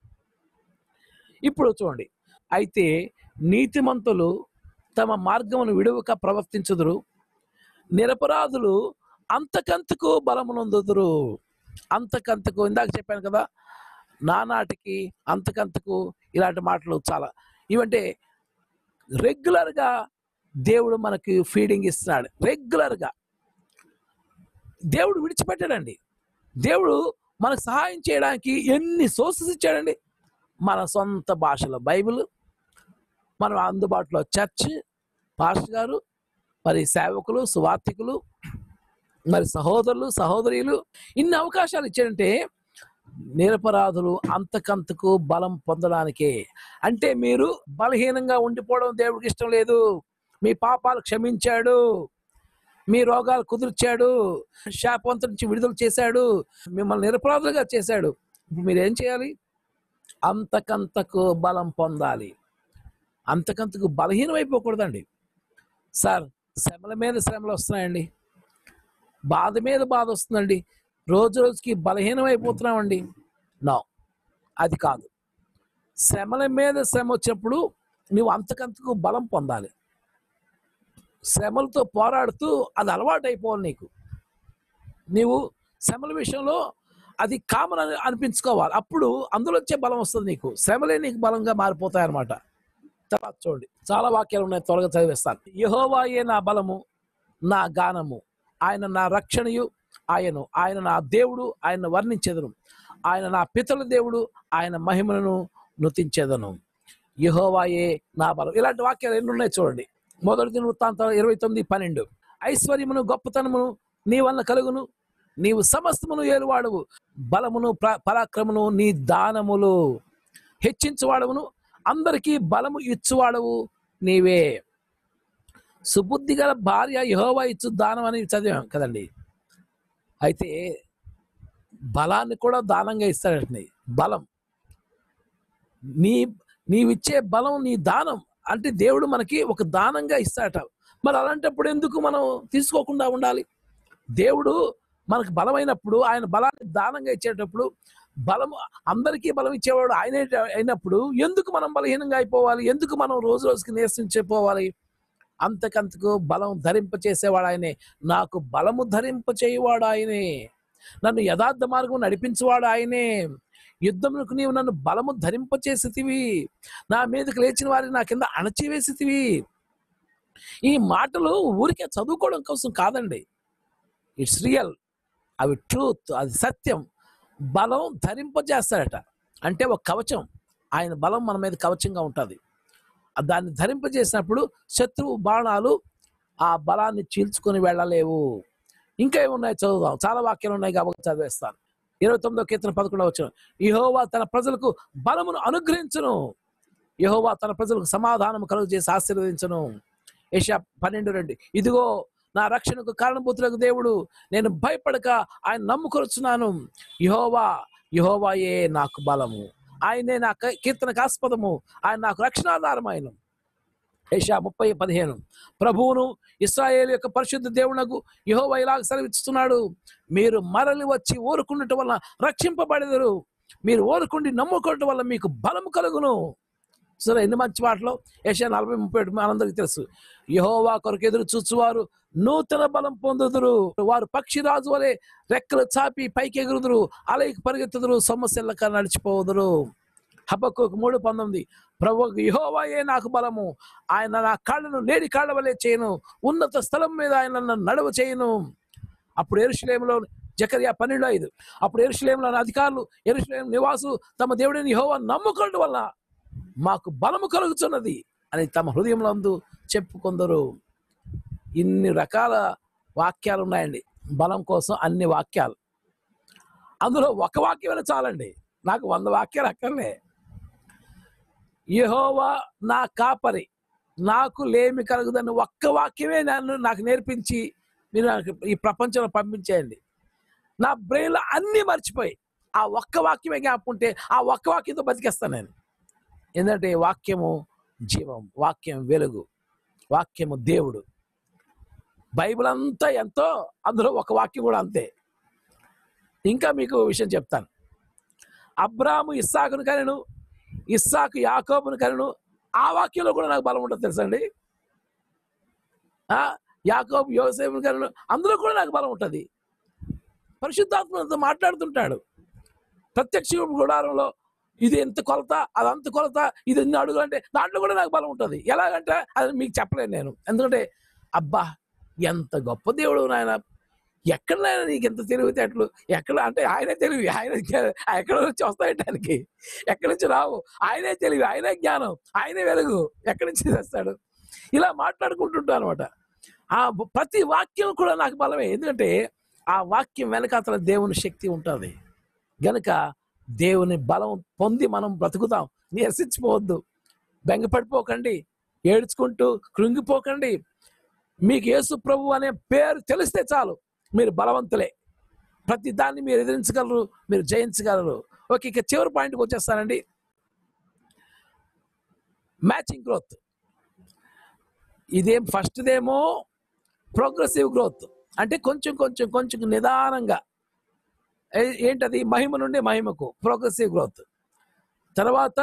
ఇప్పుడు చూడండి అయితే నీతిమంతులు తమ మార్గమును విడువక ప్రవర్తించుదురు నిరపరాధులు అంతకంతకు బలమునందుదురు అంతకంతకు ఇందాక చెప్పాను కదా నానాటికి అంతకంతకు ఇలాంటి మాటలు చాలా ఇవంటే రెగ్యులర్గా దేవుడు మనకి ఫీడింగ్ ఇస్తున్నాడు రెగ్యులర్గా దేవుడు విడిచిపెట్టాడండి దేవుడు మనకు సహాయం చేయడానికి ఎన్ని సోర్సెస్ ఇచ్చాడండి మన సొంత భాషలో బైబిల్ మనం అందుబాటులో చర్చ్ పాస్టర్ గారు మరి సేవకులు సువార్థికులు మరి సహోదరులు సహోదరీలు ఇన్ని అవకాశాలు ఇచ్చాడంటే నిరపరాధులు అంతకంతకు బలం పొందడానికే అంటే మీరు బలహీనంగా ఉండిపోవడం దేవుడికి ఇష్టం లేదు మీ పాపాలు క్షమించాడు మీ రోగాలు కుదిర్చాడు శాపవంతం నుంచి విడుదల చేశాడు మిమ్మల్ని నిరపరాధులుగా చేశాడు ఇప్పుడు మీరు ఏం చేయాలి అంతకంతకు బలం పొందాలి అంతకంతకు బలహీనం అయిపోకూడదండి సార్ శ్రమల మీద శ్రమలు వస్తున్నాయండి బాధ మీద బాధ వస్తుందండి రోజు రోజుకి బలహీనం అయిపోతున్నామండి నో అది కాదు శ్రమల మీద శ్రమ వచ్చినప్పుడు నువ్వు అంతకంతకు బలం పొందాలి శ్రమలతో పోరాడుతూ అది అలవాటు అయిపోవాలి నీకు నీవు శ్రమల విషయంలో అది కామన్ అని అనిపించుకోవాలి అప్పుడు అందులో వచ్చే బలం వస్తుంది నీకు శ్రమలే నీకు బలంగా మారిపోతాయి అన్నమాట తర్వాత చూడండి చాలా వాక్యాలు ఉన్నాయి త్వరగా చదివేస్తాను యహోవాయే నా బలము నా గానము ఆయన నా రక్షణయు ఆయను ఆయన నా దేవుడు ఆయన వర్ణించెదను ఆయన నా పితల దేవుడు ఆయన మహిమను నుతించేదను యహోవాయే నా బలం ఇలాంటి వాక్యాలు ఎన్ని ఉన్నాయి చూడండి మొదటి వృత్తాంతం ఇరవై తొమ్మిది పన్నెండు ఐశ్వర్యమును గొప్పతనమును నీ వలన కలుగును నీవు సమస్తమును ఏలువాడవు బలమును ప్ర- పరాక్రమను నీ దానములు హెచ్చించువాడవును అందరికీ బలము ఇచ్చువాడవు నీవే సుబుద్ధి గల భార్య యహోవా ఇచ్చు దానం అని చదివాం కదండి అయితే బలాన్ని కూడా దానంగా ఇస్తాడండి బలం నీ నీవిచ్చే బలం నీ దానం అంటే దేవుడు మనకి ఒక దానంగా ఇస్తాడట మరి అలాంటప్పుడు ఎందుకు మనం తీసుకోకుండా ఉండాలి దేవుడు మనకు బలమైనప్పుడు ఆయన బలాన్ని దానంగా ఇచ్చేటప్పుడు బలం అందరికీ బలం ఇచ్చేవాడు ఆయనే అయినప్పుడు ఎందుకు మనం బలహీనంగా అయిపోవాలి ఎందుకు మనం రోజు రోజుకి నీరసించిపోవాలి అంతకంతకు బలం ధరింప చేసేవాడు ఆయనే నాకు బలము ధరింప చేయువాడు ఆయనే నన్ను యథార్థ మార్గం నడిపించువాడు ఆయనే యుద్ధమునకు నీవు నన్ను బలము ధరింప చేసితివి నా మీదకి లేచిన వారిని నా కింద అణచివేసితివి ఈ మాటలు ఊరికే చదువుకోవడం కోసం కాదండి ఇట్స్ రియల్ అవి ట్రూత్ అది సత్యం బలం ధరింపజేస్తాడట అంటే ఒక కవచం ఆయన బలం మన మీద కవచంగా ఉంటుంది దాన్ని ధరింపజేసినప్పుడు శత్రువు బాణాలు ఆ బలాన్ని చీల్చుకొని వెళ్ళలేవు ఇంకా ఏమున్నాయి చదువుదాం చాలా వాక్యాలు ఉన్నాయి కాబట్టి చదివేస్తాను ఇరవై తొమ్మిదో కీర్తన పదకొండవ వచ్చిన యహోవా తన ప్రజలకు బలమును అనుగ్రహించును యహోవా తన ప్రజలకు సమాధానము కలుగు చేసి ఆశీర్వదించును ఏషా పన్నెండు రెండు ఇదిగో నా రక్షణకు కారణభూతులకు దేవుడు నేను భయపడక ఆయన నమ్ముకొరుచున్నాను యహోవా యహోవాయే నాకు బలము ఆయనే నా క- కీర్తనకు ఆస్పదము ఆయన నాకు రక్షణాధారం ఆయన ఏషా ముప్పై పదిహేను ప్రభువును ఇస్రాయేల్ యొక్క పరిశుద్ధ దేవునకు యహోవా ఇలాగ సెలవిస్తున్నాడు మీరు మరలి వచ్చి ఊరుకుండటం వల్ల రక్షింపబడెదరు మీరు ఊరుకుండి నమ్ముకోవటం వల్ల మీకు బలము కలుగును సరే ఎన్ని మంచి మాటలు ఏషియా నలభై ముప్పై ఒకటి మనందరికీ తెలుసు యహోవా కొరకు ఎదురు చూచువారు నూతన బలం పొందుదురు వారు పక్షిరాజు వలె రెక్కలు చాపి పైకి ఎగురుదురు అలైకి పరిగెత్తుదురు సమస్యలక నడిచిపోదురు హబక్కు మూడు పంతొమ్మిది ప్రభు యహోవాయే నాకు బలము ఆయన నా కాళ్ళను లేడి కాళ్ళ వలె చేయను ఉన్నత స్థలం మీద ఆయన నన్ను నడవ చేయను అప్పుడు ఎరుషులేములో జకర్యా పన్నెండు ఐదు అప్పుడు ఎరుషులేములోని అధికారులు ఎరుషులేం నివాసులు తమ దేవుడిని యహోవా నమ్ముకోవడం వల్ల మాకు బలము కలుగుతున్నది అని తమ హృదయంలో అందు చెప్పుకుందరు ఇన్ని రకాల వాక్యాలు ఉన్నాయండి బలం కోసం అన్ని వాక్యాలు అందులో ఒక వాక్యమైన చాలండి నాకు వంద వాక్యాలు అక్కర్లే యెహోవా నా కాపరి నాకు లేమి కలుగుదని ఒక్క వాక్యమే నన్ను నాకు నేర్పించి మీరు నాకు ఈ ప్రపంచంలో పంపించేయండి నా బ్రెయిన్లో అన్నీ మర్చిపోయి ఆ ఒక్క వాక్యమే జ్ఞాపకం ఉంటే ఆ ఒక్క వాక్యంతో బతికేస్తాను నేను ఎందుకంటే వాక్యము జీవం వాక్యం వెలుగు వాక్యము దేవుడు బైబిల్ అంతా ఎంతో అందులో ఒక వాక్యం కూడా అంతే ఇంకా మీకు విషయం చెప్తాను అబ్రాము ఇస్సాకును కనెను ఇస్సాకు యాకోబును కనెను ఆ వాక్యంలో కూడా నాకు బలం ఉంటుంది తెలుసండి ఆ, యాకోబు యోసేపును కనెను అందులో కూడా నాకు బలం ఉంటుంది పరిశుద్ధాత్మతో మాట్లాడుతుంటాడు ప్రత్యక్ష గుడారంలో ఇది ఎంత కొలత అది అంత కొలత ఇది ఎన్ని అడుగులు అంటే దాంట్లో కూడా నాకు బలం ఉంటుంది ఎలాగంటే అది మీకు చెప్పలేను నేను ఎందుకంటే అబ్బా ఎంత గొప్ప దేవుడు నాయన ఎక్కడ నాయన నీకు ఎంత తెలివితేటలు ఎక్కడ అంటే ఆయనే తెలివి ఆయన ఎక్కడ నుంచి వస్తాయి ఆయనకి ఎక్కడి నుంచి రావు ఆయనే తెలివి ఆయనే జ్ఞానం ఆయనే వెలుగు ఎక్కడి నుంచి తెస్తాడు ఇలా మాట్లాడుకుంటుంటా అనమాట ఆ ప్రతి వాక్యం కూడా నాకు బలమే ఎందుకంటే ఆ వాక్యం వెనకాతల దేవుని శక్తి ఉంటుంది గనుక దేవుని బలం పొంది మనం బ్రతుకుతాం నిరసించిపోవద్దు బెంగపడిపోకండి ఏడ్చుకుంటూ కృంగిపోకండి మీకు యేసు ప్రభు అనే పేరు తెలిస్తే చాలు మీరు బలవంతులే ప్రతి దాన్ని మీరు ఎదిరించగలరు మీరు జయించగలరు ఓకే ఇక చివరి పాయింట్కి వచ్చేస్తానండి మ్యాచింగ్ గ్రోత్ ఇదేం ఫస్ట్దేమో ప్రోగ్రెసివ్ గ్రోత్ అంటే కొంచెం కొంచెం కొంచెం నిదానంగా ఏ- ఏంటది మహిమ నుండి మహిమకు ప్రోగ్రెసివ్ గ్రోత్ తర్వాత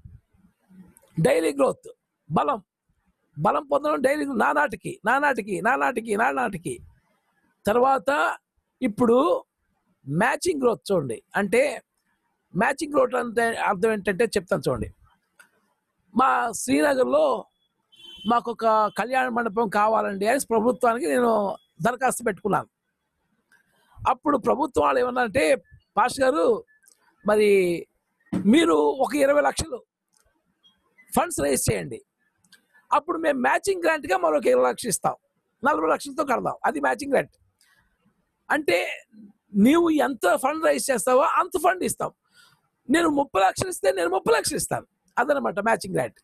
డైలీ గ్రోత్ బలం బలం పొందడం డైలీ నానాటికి నానాటికి నానాటికి నానాటికి తర్వాత ఇప్పుడు మ్యాచింగ్ గ్రోత్ చూడండి అంటే మ్యాచింగ్ గ్రోత్ అంటే అర్థం ఏంటంటే చెప్తాను చూడండి మా శ్రీనగర్లో మాకు ఒక కళ్యాణ మండపం కావాలండి అని ప్రభుత్వానికి నేను దరఖాస్తు పెట్టుకున్నాను అప్పుడు ప్రభుత్వం వాళ్ళు ఏమన్నారంటే పాస్ గారు మరి మీరు ఒక ఇరవై లక్షలు ఫండ్స్ రేస్ చేయండి అప్పుడు మేము మ్యాచింగ్ గ్రాంట్గా మరొక ఇరవై లక్షలు ఇస్తాం నలభై లక్షలతో కడదాం అది మ్యాచింగ్ గ్రాంట్ అంటే నీవు ఎంత ఫండ్ రైజ్ చేస్తావో అంత ఫండ్ ఇస్తాం నేను ముప్పై లక్షలు ఇస్తే నేను ముప్పై లక్షలు ఇస్తాను అదనమాట మ్యాచింగ్ గ్రాంట్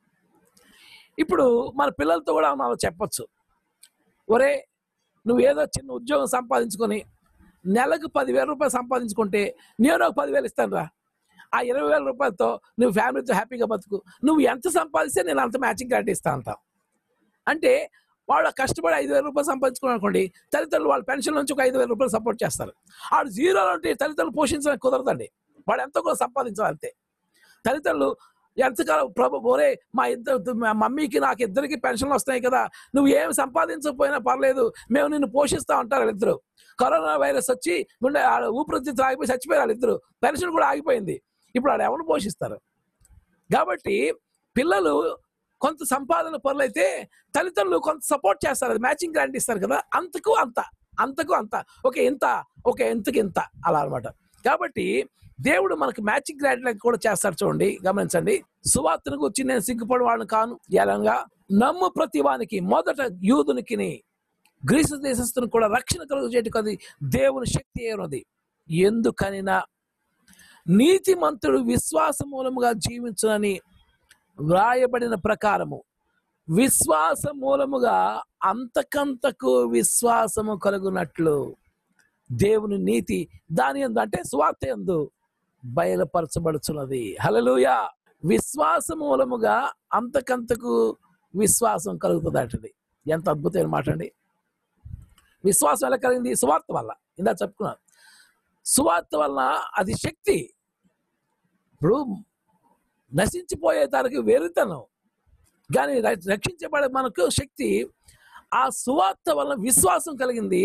ఇప్పుడు మన పిల్లలతో కూడా మనం చెప్పొచ్చు ఒరే నువ్వు ఏదో చిన్న ఉద్యోగం సంపాదించుకొని నెలకు పదివేల రూపాయలు సంపాదించుకుంటే నేను ఒక పదివేలు ఇస్తాను రా ఆ ఇరవై వేల రూపాయలతో నువ్వు ఫ్యామిలీతో హ్యాపీగా బతుకు నువ్వు ఎంత సంపాదిస్తే నేను అంత మ్యాచింగ్ గ్రాంట్ ఇస్తా అంటాం అంటే వాళ్ళు కష్టపడి ఐదు వేల రూపాయలు సంపాదించుకున్నారు అనుకోండి తల్లిదండ్రులు వాళ్ళ పెన్షన్ నుంచి ఒక ఐదు వేల రూపాయలు సపోర్ట్ చేస్తారు వాడు జీరో అంటే తల్లిదండ్రులు పోషించడానికి కుదరదండి వాడు ఎంతో కూడా సంపాదించాలి అంతే తల్లిదండ్రులు ఎంతకాలం ప్రభు ఒరే మా ఇద్దరు మా మమ్మీకి నాకు ఇద్దరికి పెన్షన్లు వస్తాయి కదా నువ్వు ఏమి సంపాదించకపోయినా పర్లేదు మేము నిన్ను పోషిస్తా ఉంటారు వాళ్ళిద్దరు కరోనా వైరస్ వచ్చి గుండె ఆ ఊపిరితిత్తులు ఆగిపోయి చచ్చిపోయారు వాళ్ళిద్దరు పెన్షన్ కూడా ఆగిపోయింది ఇప్పుడు వాడు ఎవరు పోషిస్తారు కాబట్టి పిల్లలు కొంత సంపాదన పనులైతే తల్లిదండ్రులు కొంత సపోర్ట్ చేస్తారు అది మ్యాచింగ్ గ్రాంట్ ఇస్తారు కదా అంతకు అంత అంతకు అంత ఓకే ఇంత ఓకే ఇంతకి ఇంత అలా అన్నమాట కాబట్టి దేవుడు మనకు మ్యాచింగ్ గ్రాంట్ కూడా చేస్తాడు చూడండి గమనించండి సువార్తను గురించి నేను సిగ్గుపడి వాళ్ళని కాను ఎలాగా నమ్ము ప్రతి వానికి మొదట యూదునికి గ్రీసు దేశస్తుని కూడా రక్షణ కలుగు అది దేవుని శక్తి ఏనది ఎందుకనినా నీతిమంతుడు విశ్వాస మూలముగా జీవించునని వ్రాయబడిన ప్రకారము విశ్వాస మూలముగా అంతకంతకు విశ్వాసము కలుగునట్లు దేవుని నీతి దాని ఎందు అంటే స్వార్థ ఎందు బయలుపరచబడుచున్నది హలలుయా విశ్వాస మూలముగా అంతకంతకు విశ్వాసం కలుగుతుందటది ఎంత అద్భుతమైన మాట అండి విశ్వాసం ఎలా కలిగింది సువార్త వల్ల ఇందా చెప్పుకున్నాను సువార్త వలన అది శక్తి ఇప్పుడు నశించిపోయే తనకి వెరుతనం కానీ ర- రక్షించబడే మనకు శక్తి ఆ సువార్త వలన విశ్వాసం కలిగింది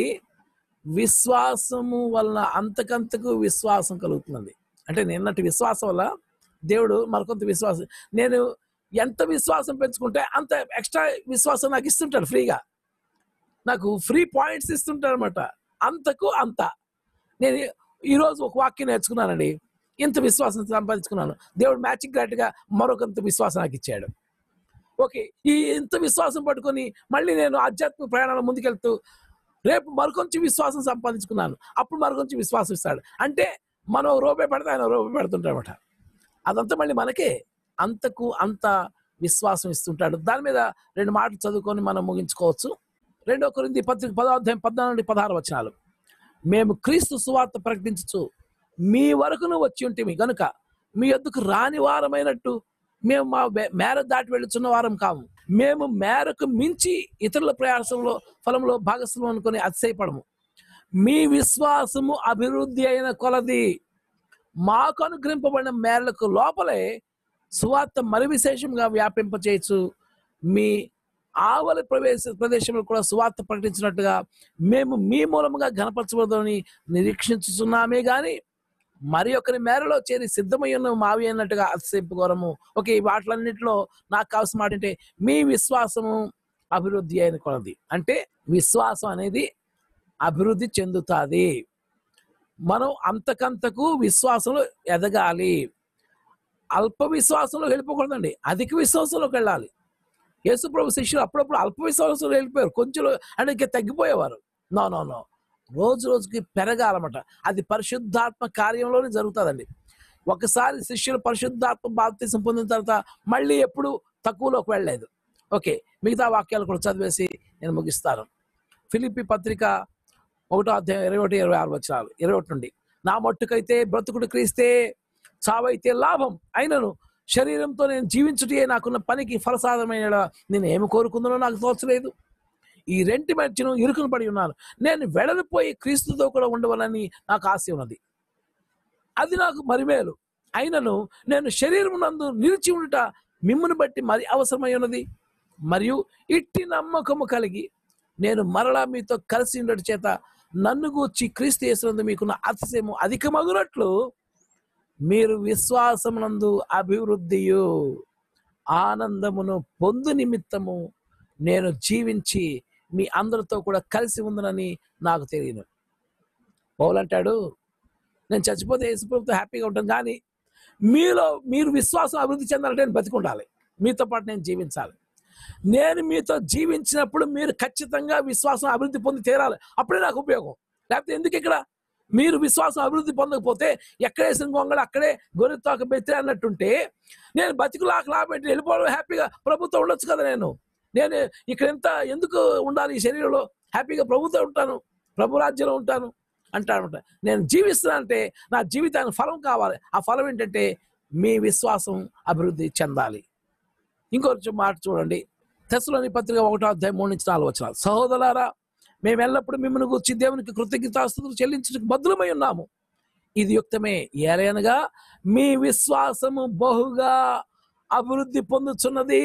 విశ్వాసము వలన అంతకంతకు విశ్వాసం కలుగుతున్నది అంటే నిన్నటి విశ్వాసం వల్ల దేవుడు మరికొంత విశ్వాసం నేను ఎంత విశ్వాసం పెంచుకుంటే అంత ఎక్స్ట్రా విశ్వాసం నాకు ఇస్తుంటాడు ఫ్రీగా నాకు ఫ్రీ పాయింట్స్ ఇస్తుంటాడు అనమాట అంతకు అంత నేను ఈరోజు ఒక వాక్యం నేర్చుకున్నానండి ఇంత విశ్వాసం సంపాదించుకున్నాను దేవుడు మ్యాచింగ్ గా మరొకంత విశ్వాసం నాకు ఇచ్చాడు ఓకే ఈ ఇంత విశ్వాసం పట్టుకొని మళ్ళీ నేను ఆధ్యాత్మిక ప్రయాణాలు ముందుకెళ్తూ రేపు మరికొంచెం విశ్వాసం సంపాదించుకున్నాను అప్పుడు మరికొంచెం విశ్వాసం ఇస్తాడు అంటే మనం ఒక రూపాయి పెడితే ఆయన ఒక రూపాయి పెడుతుంటాడనమాట అదంతా మళ్ళీ మనకే అంతకు అంత విశ్వాసం ఇస్తుంటాడు దాని మీద రెండు మాటలు చదువుకొని మనం ముగించుకోవచ్చు రెండో కొరింది పత్రిక పదార్థం పద్నాలుగు నుండి పదహారు వచనాలు మేము క్రీస్తు సువార్త ప్రకటించచ్చు మీ వరకును వచ్చి ఉంటే గనుక మీ యొద్దకు రాని వారమైనట్టు మేము మా వే- మేర దాటి వెళ్ళుచున్న వారం కాము మేము మేరకు మించి ఇతరుల ప్రయాసంలో ఫలంలో భాగస్వామ్యం అనుకుని అతిశయపడము మీ విశ్వాసము అభివృద్ధి అయిన కొలది మాకు అనుగ్రహింపబడిన మేరలకు లోపలే సువార్త మరి విశేషంగా వ్యాపింపచేయచ్చు మీ ఆవలి ప్రవేశ ప్రదేశంలో కూడా సువార్త ప్రకటించినట్టుగా మేము మీ మూలముగా ఘనపరచబడదని నిరీక్షించుతున్నామే గాని మరి ఒకరి మేరలో చేరి సిద్ధమై ఉన్న మావి అన్నట్టుగా అతిశయింపుకోరము ఓకే ఈ వాటిలన్నింటిలో నాకు కావాల్సిన మాట అంటే మీ విశ్వాసము అభివృద్ధి అయిన కొలది అంటే విశ్వాసం అనేది అభివృద్ధి చెందుతుంది మనం అంతకంతకు విశ్వాసంలో ఎదగాలి అల్ప విశ్వాసంలో వెళ్ళిపోకూడదండి అధిక విశ్వాసంలోకి వెళ్ళాలి యేసుప్రభు శిష్యులు అప్పుడప్పుడు అల్ప విశ్వాసంలో వెళ్ళిపోయారు కొంచెం అంటే ఇంకా తగ్గిపోయేవారు నో నో నో రోజు రోజుకి పెరగాలన్నమాట అది పరిశుద్ధాత్మ కార్యంలోనే జరుగుతుందండి ఒకసారి శిష్యులు పరిశుద్ధాత్మ బాప్తీసం పొందిన తర్వాత మళ్ళీ ఎప్పుడు తక్కువలోకి వెళ్ళలేదు ఓకే మిగతా వాక్యాలు కూడా చదివేసి నేను ముగిస్తాను ఫిలిపి పత్రిక ఒకటో అధ్యాయం ఇరవై ఒకటి ఇరవై ఆరు వచ్చినాలు ఇరవై ఒకటి నుండి నా మట్టుకైతే బ్రతుకుడు క్రీస్తే చావైతే లాభం అయినను శరీరంతో నేను జీవించుటే నాకున్న పనికి ఫలసాధమైన నేను ఏమి కోరుకుందనో నాకు తోచలేదు ఈ రెంటి మధ్యను ఇరుకును పడి ఉన్నాను నేను వెడలిపోయి క్రీస్తుతో కూడా ఉండవాలని నాకు ఆశ ఉన్నది అది నాకు మరిమేలు అయినను నేను శరీరం నందు నిలిచి ఉండుట మిమ్మును బట్టి మరి అవసరమై ఉన్నది మరియు ఇట్టి నమ్మకము కలిగి నేను మరలా మీతో కలిసి ఉండట చేత నన్ను గూర్చి క్రీస్తు యేసునందు మీకున్న అతిశయము అధికమగునట్లు మీరు విశ్వాసమునందు అభివృద్ధియు ఆనందమును పొందు నిమిత్తము నేను జీవించి మీ అందరితో కూడా కలిసి ఉందనని నాకు తెలియను పౌలు అంటాడు నేను చచ్చిపోతే యేసుప్రభుతో హ్యాపీగా ఉంటాను కానీ మీలో మీరు విశ్వాసం అభివృద్ధి చెందాలంటే నేను బతికుండాలి మీతో పాటు నేను జీవించాలి నేను మీతో జీవించినప్పుడు మీరు ఖచ్చితంగా విశ్వాసం అభివృద్ధి పొంది తీరాలి అప్పుడే నాకు ఉపయోగం లేకపోతే ఎందుకు ఇక్కడ మీరు విశ్వాసం అభివృద్ధి పొందకపోతే ఎక్కడేసిన గొంగళ అక్కడే గొర్రెతోక బెత్తిరి అన్నట్టుంటే నేను బతికులాక లాభపెట్టి వెళ్ళిపోవడం హ్యాపీగా ప్రభుత్వం ఉండొచ్చు కదా నేను నేను ఇక్కడ ఎంత ఎందుకు ఉండాలి ఈ శరీరంలో హ్యాపీగా ప్రభుత్వం ఉంటాను ప్రభు రాజ్యంలో ఉంటాను అంటాడనమాట నేను జీవిస్తున్నా అంటే నా జీవితానికి ఫలం కావాలి ఆ ఫలం ఏంటంటే మీ విశ్వాసం అభివృద్ధి చెందాలి ఇంకొంచెం మాట చూడండి తెసలోని పత్రిక ఒకటో అధ్యాయం మూడు నుంచి నాలుగు వచ్చిన సహోదరారా మేము ఎల్లప్పుడూ మిమ్మల్ని గురించి దేవునికి కృతజ్ఞతాస్తుతులు చెల్లించడానికి బద్దులమై ఉన్నాము ఇది యుక్తమే ఏలైనగా మీ విశ్వాసము బహుగా అభివృద్ధి పొందుతున్నది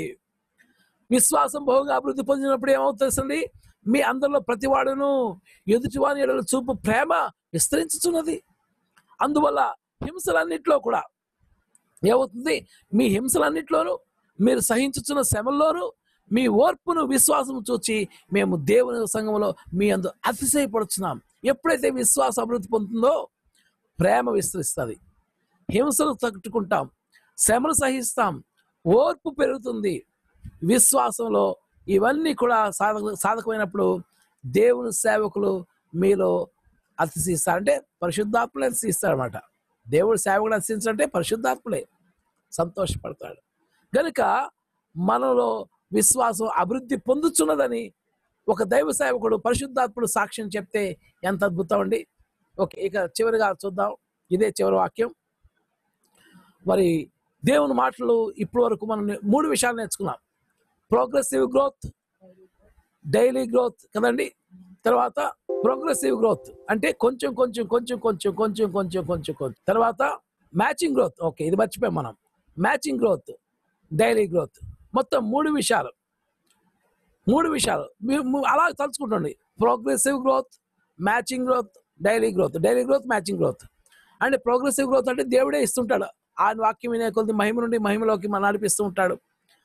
విశ్వాసం బహుగా అభివృద్ధి పొందినప్పుడు ఏమవుతుందండి మీ అందరిలో ప్రతివాడును ఎదుటివాని ఎడల చూపు ప్రేమ విస్తరించుతున్నది అందువల్ల హింసలన్నిట్లో కూడా ఏమవుతుంది మీ హింసలన్నిట్లోనూ మీరు సహించుతున్న శ్రమల్లోనూ మీ ఓర్పును విశ్వాసం చూచి మేము దేవుని సంఘంలో మీ అందు అతిశయపడుచున్నాం ఎప్పుడైతే విశ్వాసం అభివృద్ధి పొందుతుందో ప్రేమ విస్తరిస్తుంది హింసలు తట్టుకుంటాం శ్రమలు సహిస్తాం ఓర్పు పెరుగుతుంది విశ్వాసంలో ఇవన్నీ కూడా సాధక సాధకమైనప్పుడు దేవుని సేవకులు మీలో అతిశిస్తారు అంటే పరిశుద్ధాత్మలే అతిశిస్తారన్నమాట దేవుడు సేవకుడు అతిశించాలంటే పరిశుద్ధాత్మలే సంతోషపడతాడు గనుక మనలో విశ్వాసం అభివృద్ధి పొందుతున్నదని ఒక దైవ సేవకుడు పరిశుద్ధాత్ముడు సాక్ష్యం చెప్తే ఎంత అద్భుతం అండి ఓకే ఇక చివరిగా చూద్దాం ఇదే చివరి వాక్యం మరి దేవుని మాటలు ఇప్పటి వరకు మనం నే- మూడు విషయాలు నేర్చుకున్నాం ప్రోగ్రెసివ్ గ్రోత్ డైలీ గ్రోత్ కదండి తర్వాత ప్రోగ్రెసివ్ గ్రోత్ అంటే కొంచెం కొంచెం కొంచెం కొంచెం కొంచెం కొంచెం కొంచెం కొంచెం తర్వాత మ్యాచింగ్ గ్రోత్ ఓకే ఇది మర్చిపోయాం మనం మ్యాచింగ్ గ్రోత్ డైలీ గ్రోత్ మొత్తం మూడు విషయాలు మూడు విషయాలు మీరు ము- అలా తలుచుకుంటుండండి progressive growth matching growth daily growth daily growth matching growth అంటే ప్రోగ్రెసివ్ గ్రోత్ అంటే దేవుడే ఇస్తుంటాడు ఆయన వాక్యం వినే కొద్ది మహిమ నుండి మహిమలోకి మనం నడిపిస్తూ ఉంటాడు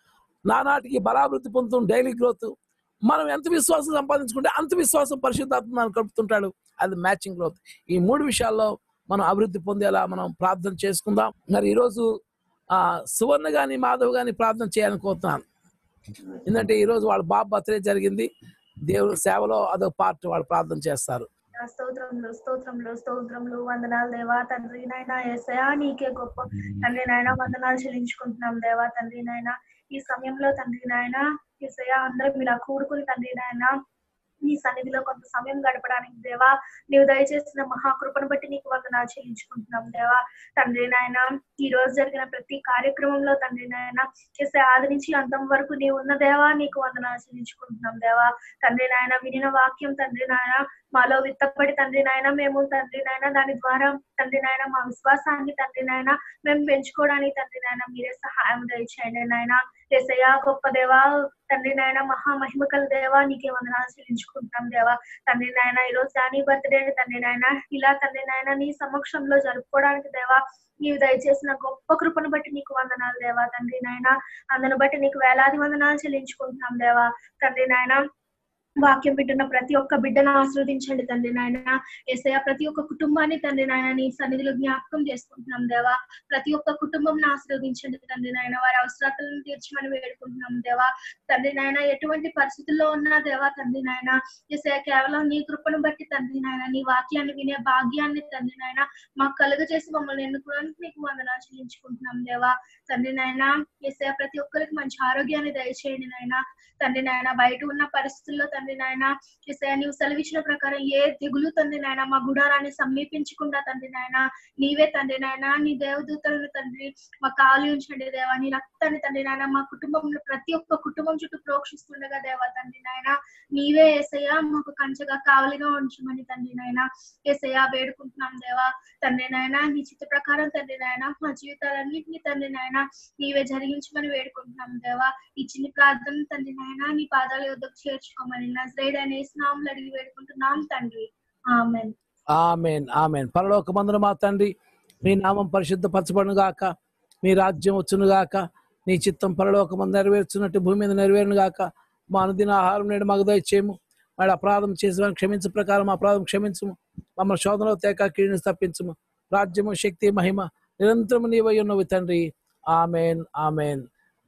నానాటికి బలాభివృద్ధి పొందుతాం డైలీ గ్రోత్ మనం ఎంత విశ్వాసం సంపాదించుకుంటే అంత విశ్వాసం పరిశుద్ధాత్మ మనం కలుపుతుంటాడు అది మ్యాచింగ్ గ్రోత్ ఈ మూడు విషయాల్లో మనం అభివృద్ధి పొందేలా మనం ప్రార్థన చేసుకుందాం మరి ఈరోజు ఆ సువర్ణ గాని మాధవ్ గాని ప్రార్థన చేయాలనుకుంటున్నాను ఎందుకంటే ఈరోజు వాళ్ళ బాబు బర్త్డే జరిగింది దేవుడు సేవలో అదొక పార్ట్ వాళ్ళు ప్రార్థన చేస్తారు నా స్తోత్రములు స్తోత్రములు స్తోత్రములు వందనాలు దేవా తండ్రి నాయన ఏసయా నీకే గొప్ప తండ్రి నాయన వందనాలు చెల్లించుకుంటున్నాం దేవా తండ్రి నాయన ఈ సమయంలో తండ్రి నాయన ఏసయా అందరం ఇలా కూడుకుని తండ్రి నాయన నీ సన్నిధిలో కొంత సమయం గడపడానికి దేవా నీవు దయచేసిన మహాకృపను బట్టి నీకు వందనాలు చెల్లించుకుంటున్నాం దేవా తండ్రి నాయన ఈ రోజు జరిగిన ప్రతి కార్యక్రమంలో తండ్రి నాయన చేసే ఆది నుంచి అంతం వరకు నీవు ఉన్న దేవా నీకు వందనాలు చెల్లించుకుంటున్నాం దేవా తండ్రి నాయన వినిన వాక్యం తండ్రి నాయన మాలో విత్తపడి తండ్రి నాయన మేము తండ్రి నాయన దాని ద్వారా తండ్రి నాయన మా విశ్వాసాన్ని తండ్రి నాయన మేము పెంచుకోవడానికి తండ్రి నాయన మీరే సహాయం దయచేయండి నాయన ఏసయ్యా గొప్ప దేవా తండ్రి నాయన మహా మహిమకల దేవా నీకే వందనాలు చెల్లించుకుంటాం దేవా తండ్రి నాయన ఈ రోజు దాని బర్త్డే తండ్రి నాయన ఇలా తండ్రి నాయన నీ సమక్షంలో జరుపుకోవడానికి దేవా నీవు దయచేసిన గొప్ప కృపను బట్టి నీకు వందనాలు దేవా తండ్రి నాయన అందును బట్టి నీకు వేలాది వందనాలు చెల్లించుకుంటున్నాం దేవా తండ్రి నాయన వాక్యం వింటున్న ప్రతి ఒక్క బిడ్డను ఆశీర్వదించండి తండ్రి నాయన ఏసయ ప్రతి ఒక్క కుటుంబాన్ని తండ్రి నాయన నీ సన్నిధిలో జ్ఞాపకం చేసుకుంటున్నాం దేవా ప్రతి ఒక్క కుటుంబం ఆశీర్వదించండి తండ్రి నాయన వారి అవసరాలను తీర్చమని వేడుకుంటున్నాం దేవా తండ్రి నాయన ఎటువంటి పరిస్థితుల్లో ఉన్నా దేవా తండ్రి నాయన ఏసయ కేవలం నీ కృపను బట్టి తండ్రి నాయన నీ వాక్యాన్ని వినే భాగ్యాన్ని తండ్రి నాయన మాకు కలుగ చేసి మమ్మల్ని ఎన్నుకోవడానికి నీకు వందనాలు చెల్లించుకుంటున్నాం దేవా తండ్రి నాయన ఏసయ ప్రతి ఒక్కరికి మంచి ఆరోగ్యాన్ని దయచేయండి నాయన తండ్రి నాయన బయట ఉన్న పరిస్థితుల్లో తండ్రి నాయన ఏసయ నీవు సెలవిచ్చిన ప్రకారం ఏ దిగులు తండ్రి నాయన మా గుడారాన్ని సమీపించకుండా తండ్రి నాయన నీవే తండ్రి నాయన నీ దేవదూతలను తండ్రి మా కాలు ఉంచండి దేవా నీ రక్తాన్ని తండ్రి నాయన మా కుటుంబంలో ప్రతి ఒక్క కుటుంబం చుట్టూ ప్రోక్షిస్తుండగా దేవా తండ్రి నాయన నీవే ఏసయ్య మాకు కంచగా కావలిగా ఉంచమని తండ్రి నాయన ఏసయ్య వేడుకుంటున్నాం దేవా తండ్రి నాయన నీ చిత్త ప్రకారం తండ్రి నాయన మా జీవితాలన్నింటినీ తండ్రి నాయన నీవే జరిగించమని వేడుకుంటున్నాం దేవా ఈ చిన్ని ప్రార్థన తండ్రి నాయన నీ పాదాల యొద్దకు చేర్చుకోమని నజరేడ్ అనే స్నాములు అడిగి వేడుకుంటున్నాం తండ్రి ఆమెన్ ఆమెన్ ఆమెన్ పరలోక మందున మా తండ్రి మీ నామం పరిశుద్ధపరచబడును గాక మీ రాజ్యం వచ్చును గాక నీ చిత్తం పరలోకమందు నెరవేర్చున్నట్టు భూమి మీద నెరవేరును గాక మా అనుదిన ఆహారం నేడు మాకు దయచేయము వాడు అపరాధం చేసిన క్షమించు ప్రకారం అపరాధం క్షమించము మమ్మల్ని శోధనలో తేక కీడుని తప్పించము రాజ్యము శక్తి మహిమ నిరంతరము నీవై ఉన్నవి తండ్రి ఆమెన్ ఆమెన్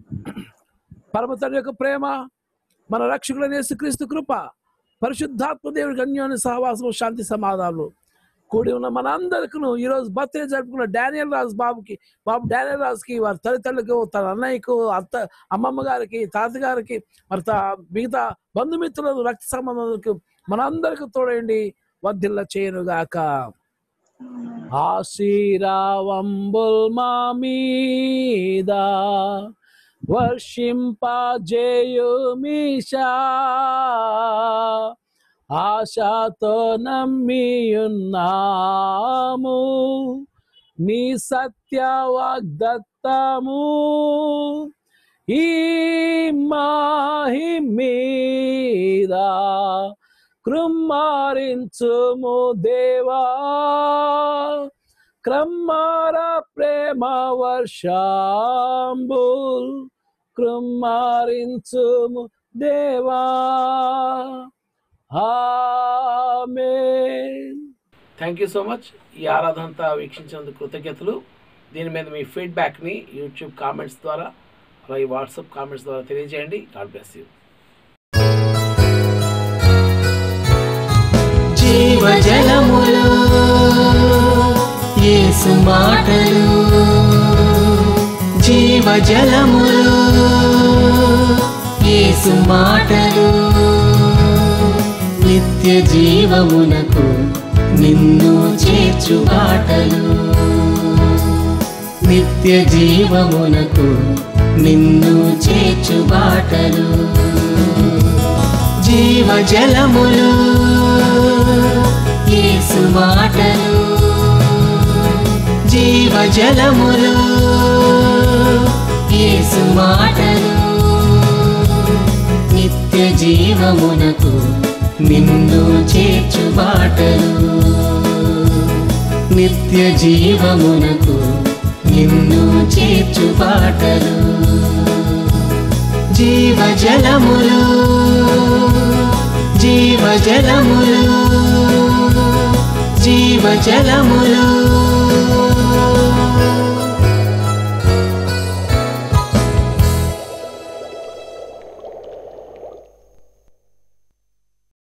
పరమ తండ్రి యొక్క ప్రేమ మన రక్షకుడైన యేసుక్రీస్తు కృప పరిశుద్ధాత్మ దేవుడికి అన్యోన్య సహవాసము శాంతి సమాధానాలు కూడి ఉన్న మన అందరికీ ఈరోజు బర్త్డే జరుపుకున్న డానియల్ రాజు బాబుకి బాబు డానియల్ రాజుకి వారి తల్లిదండ్రులకు తన అన్నయ్యకు అత్త అమ్మమ్మ గారికి తాతగారికి మరి తా- మిగతా బంధుమిత్రులకు రక్త సంబంధాలకు మనందరికి తోడండి వర్ధిల్ల చేయనుగాక ఆశీరావంబుల్ మా మీద వర్షింపజేయుమిషా ఆశతో నమ్మియున్నాము నీ సత్య వాగ్దత్తము ఈ మాహి మీద కృమ్మారించుము దేవా క్రమ్మార ప్రేమ వర్షాంబుల్ కృమ్మారించుము దేవా amen thank you so much ఈ ఆరాధన అంతా వీక్షించినందుకు కృతజ్ఞతలు దీని మీద మీ ఫీడ్బ్యాక్ని యూట్యూబ్ కామెంట్స్ ద్వారా అలాగే వాట్సాప్ కామెంట్స్ ద్వారా తెలియజేయండి గాడ్ బ్లెస్ యూ జీవజలములు యేసు మాటలు జీవజలములు యేసు మాటలు నిత్య జీవమునకు నిన్ను చేర్చు బాటలు నిత్య జీవమునకు నిన్ను చేర్చు బాటలు జీవజలములు యేసు మాటలు జీవజలములు యేసు మాటలు నిత్య జీవమునకు నిన్ను చేర్చు బాటలు నిత్య జీవమునకు నిన్ను చేర్చు బాటలు జీవజలములు జీవజలములు జీవజలములు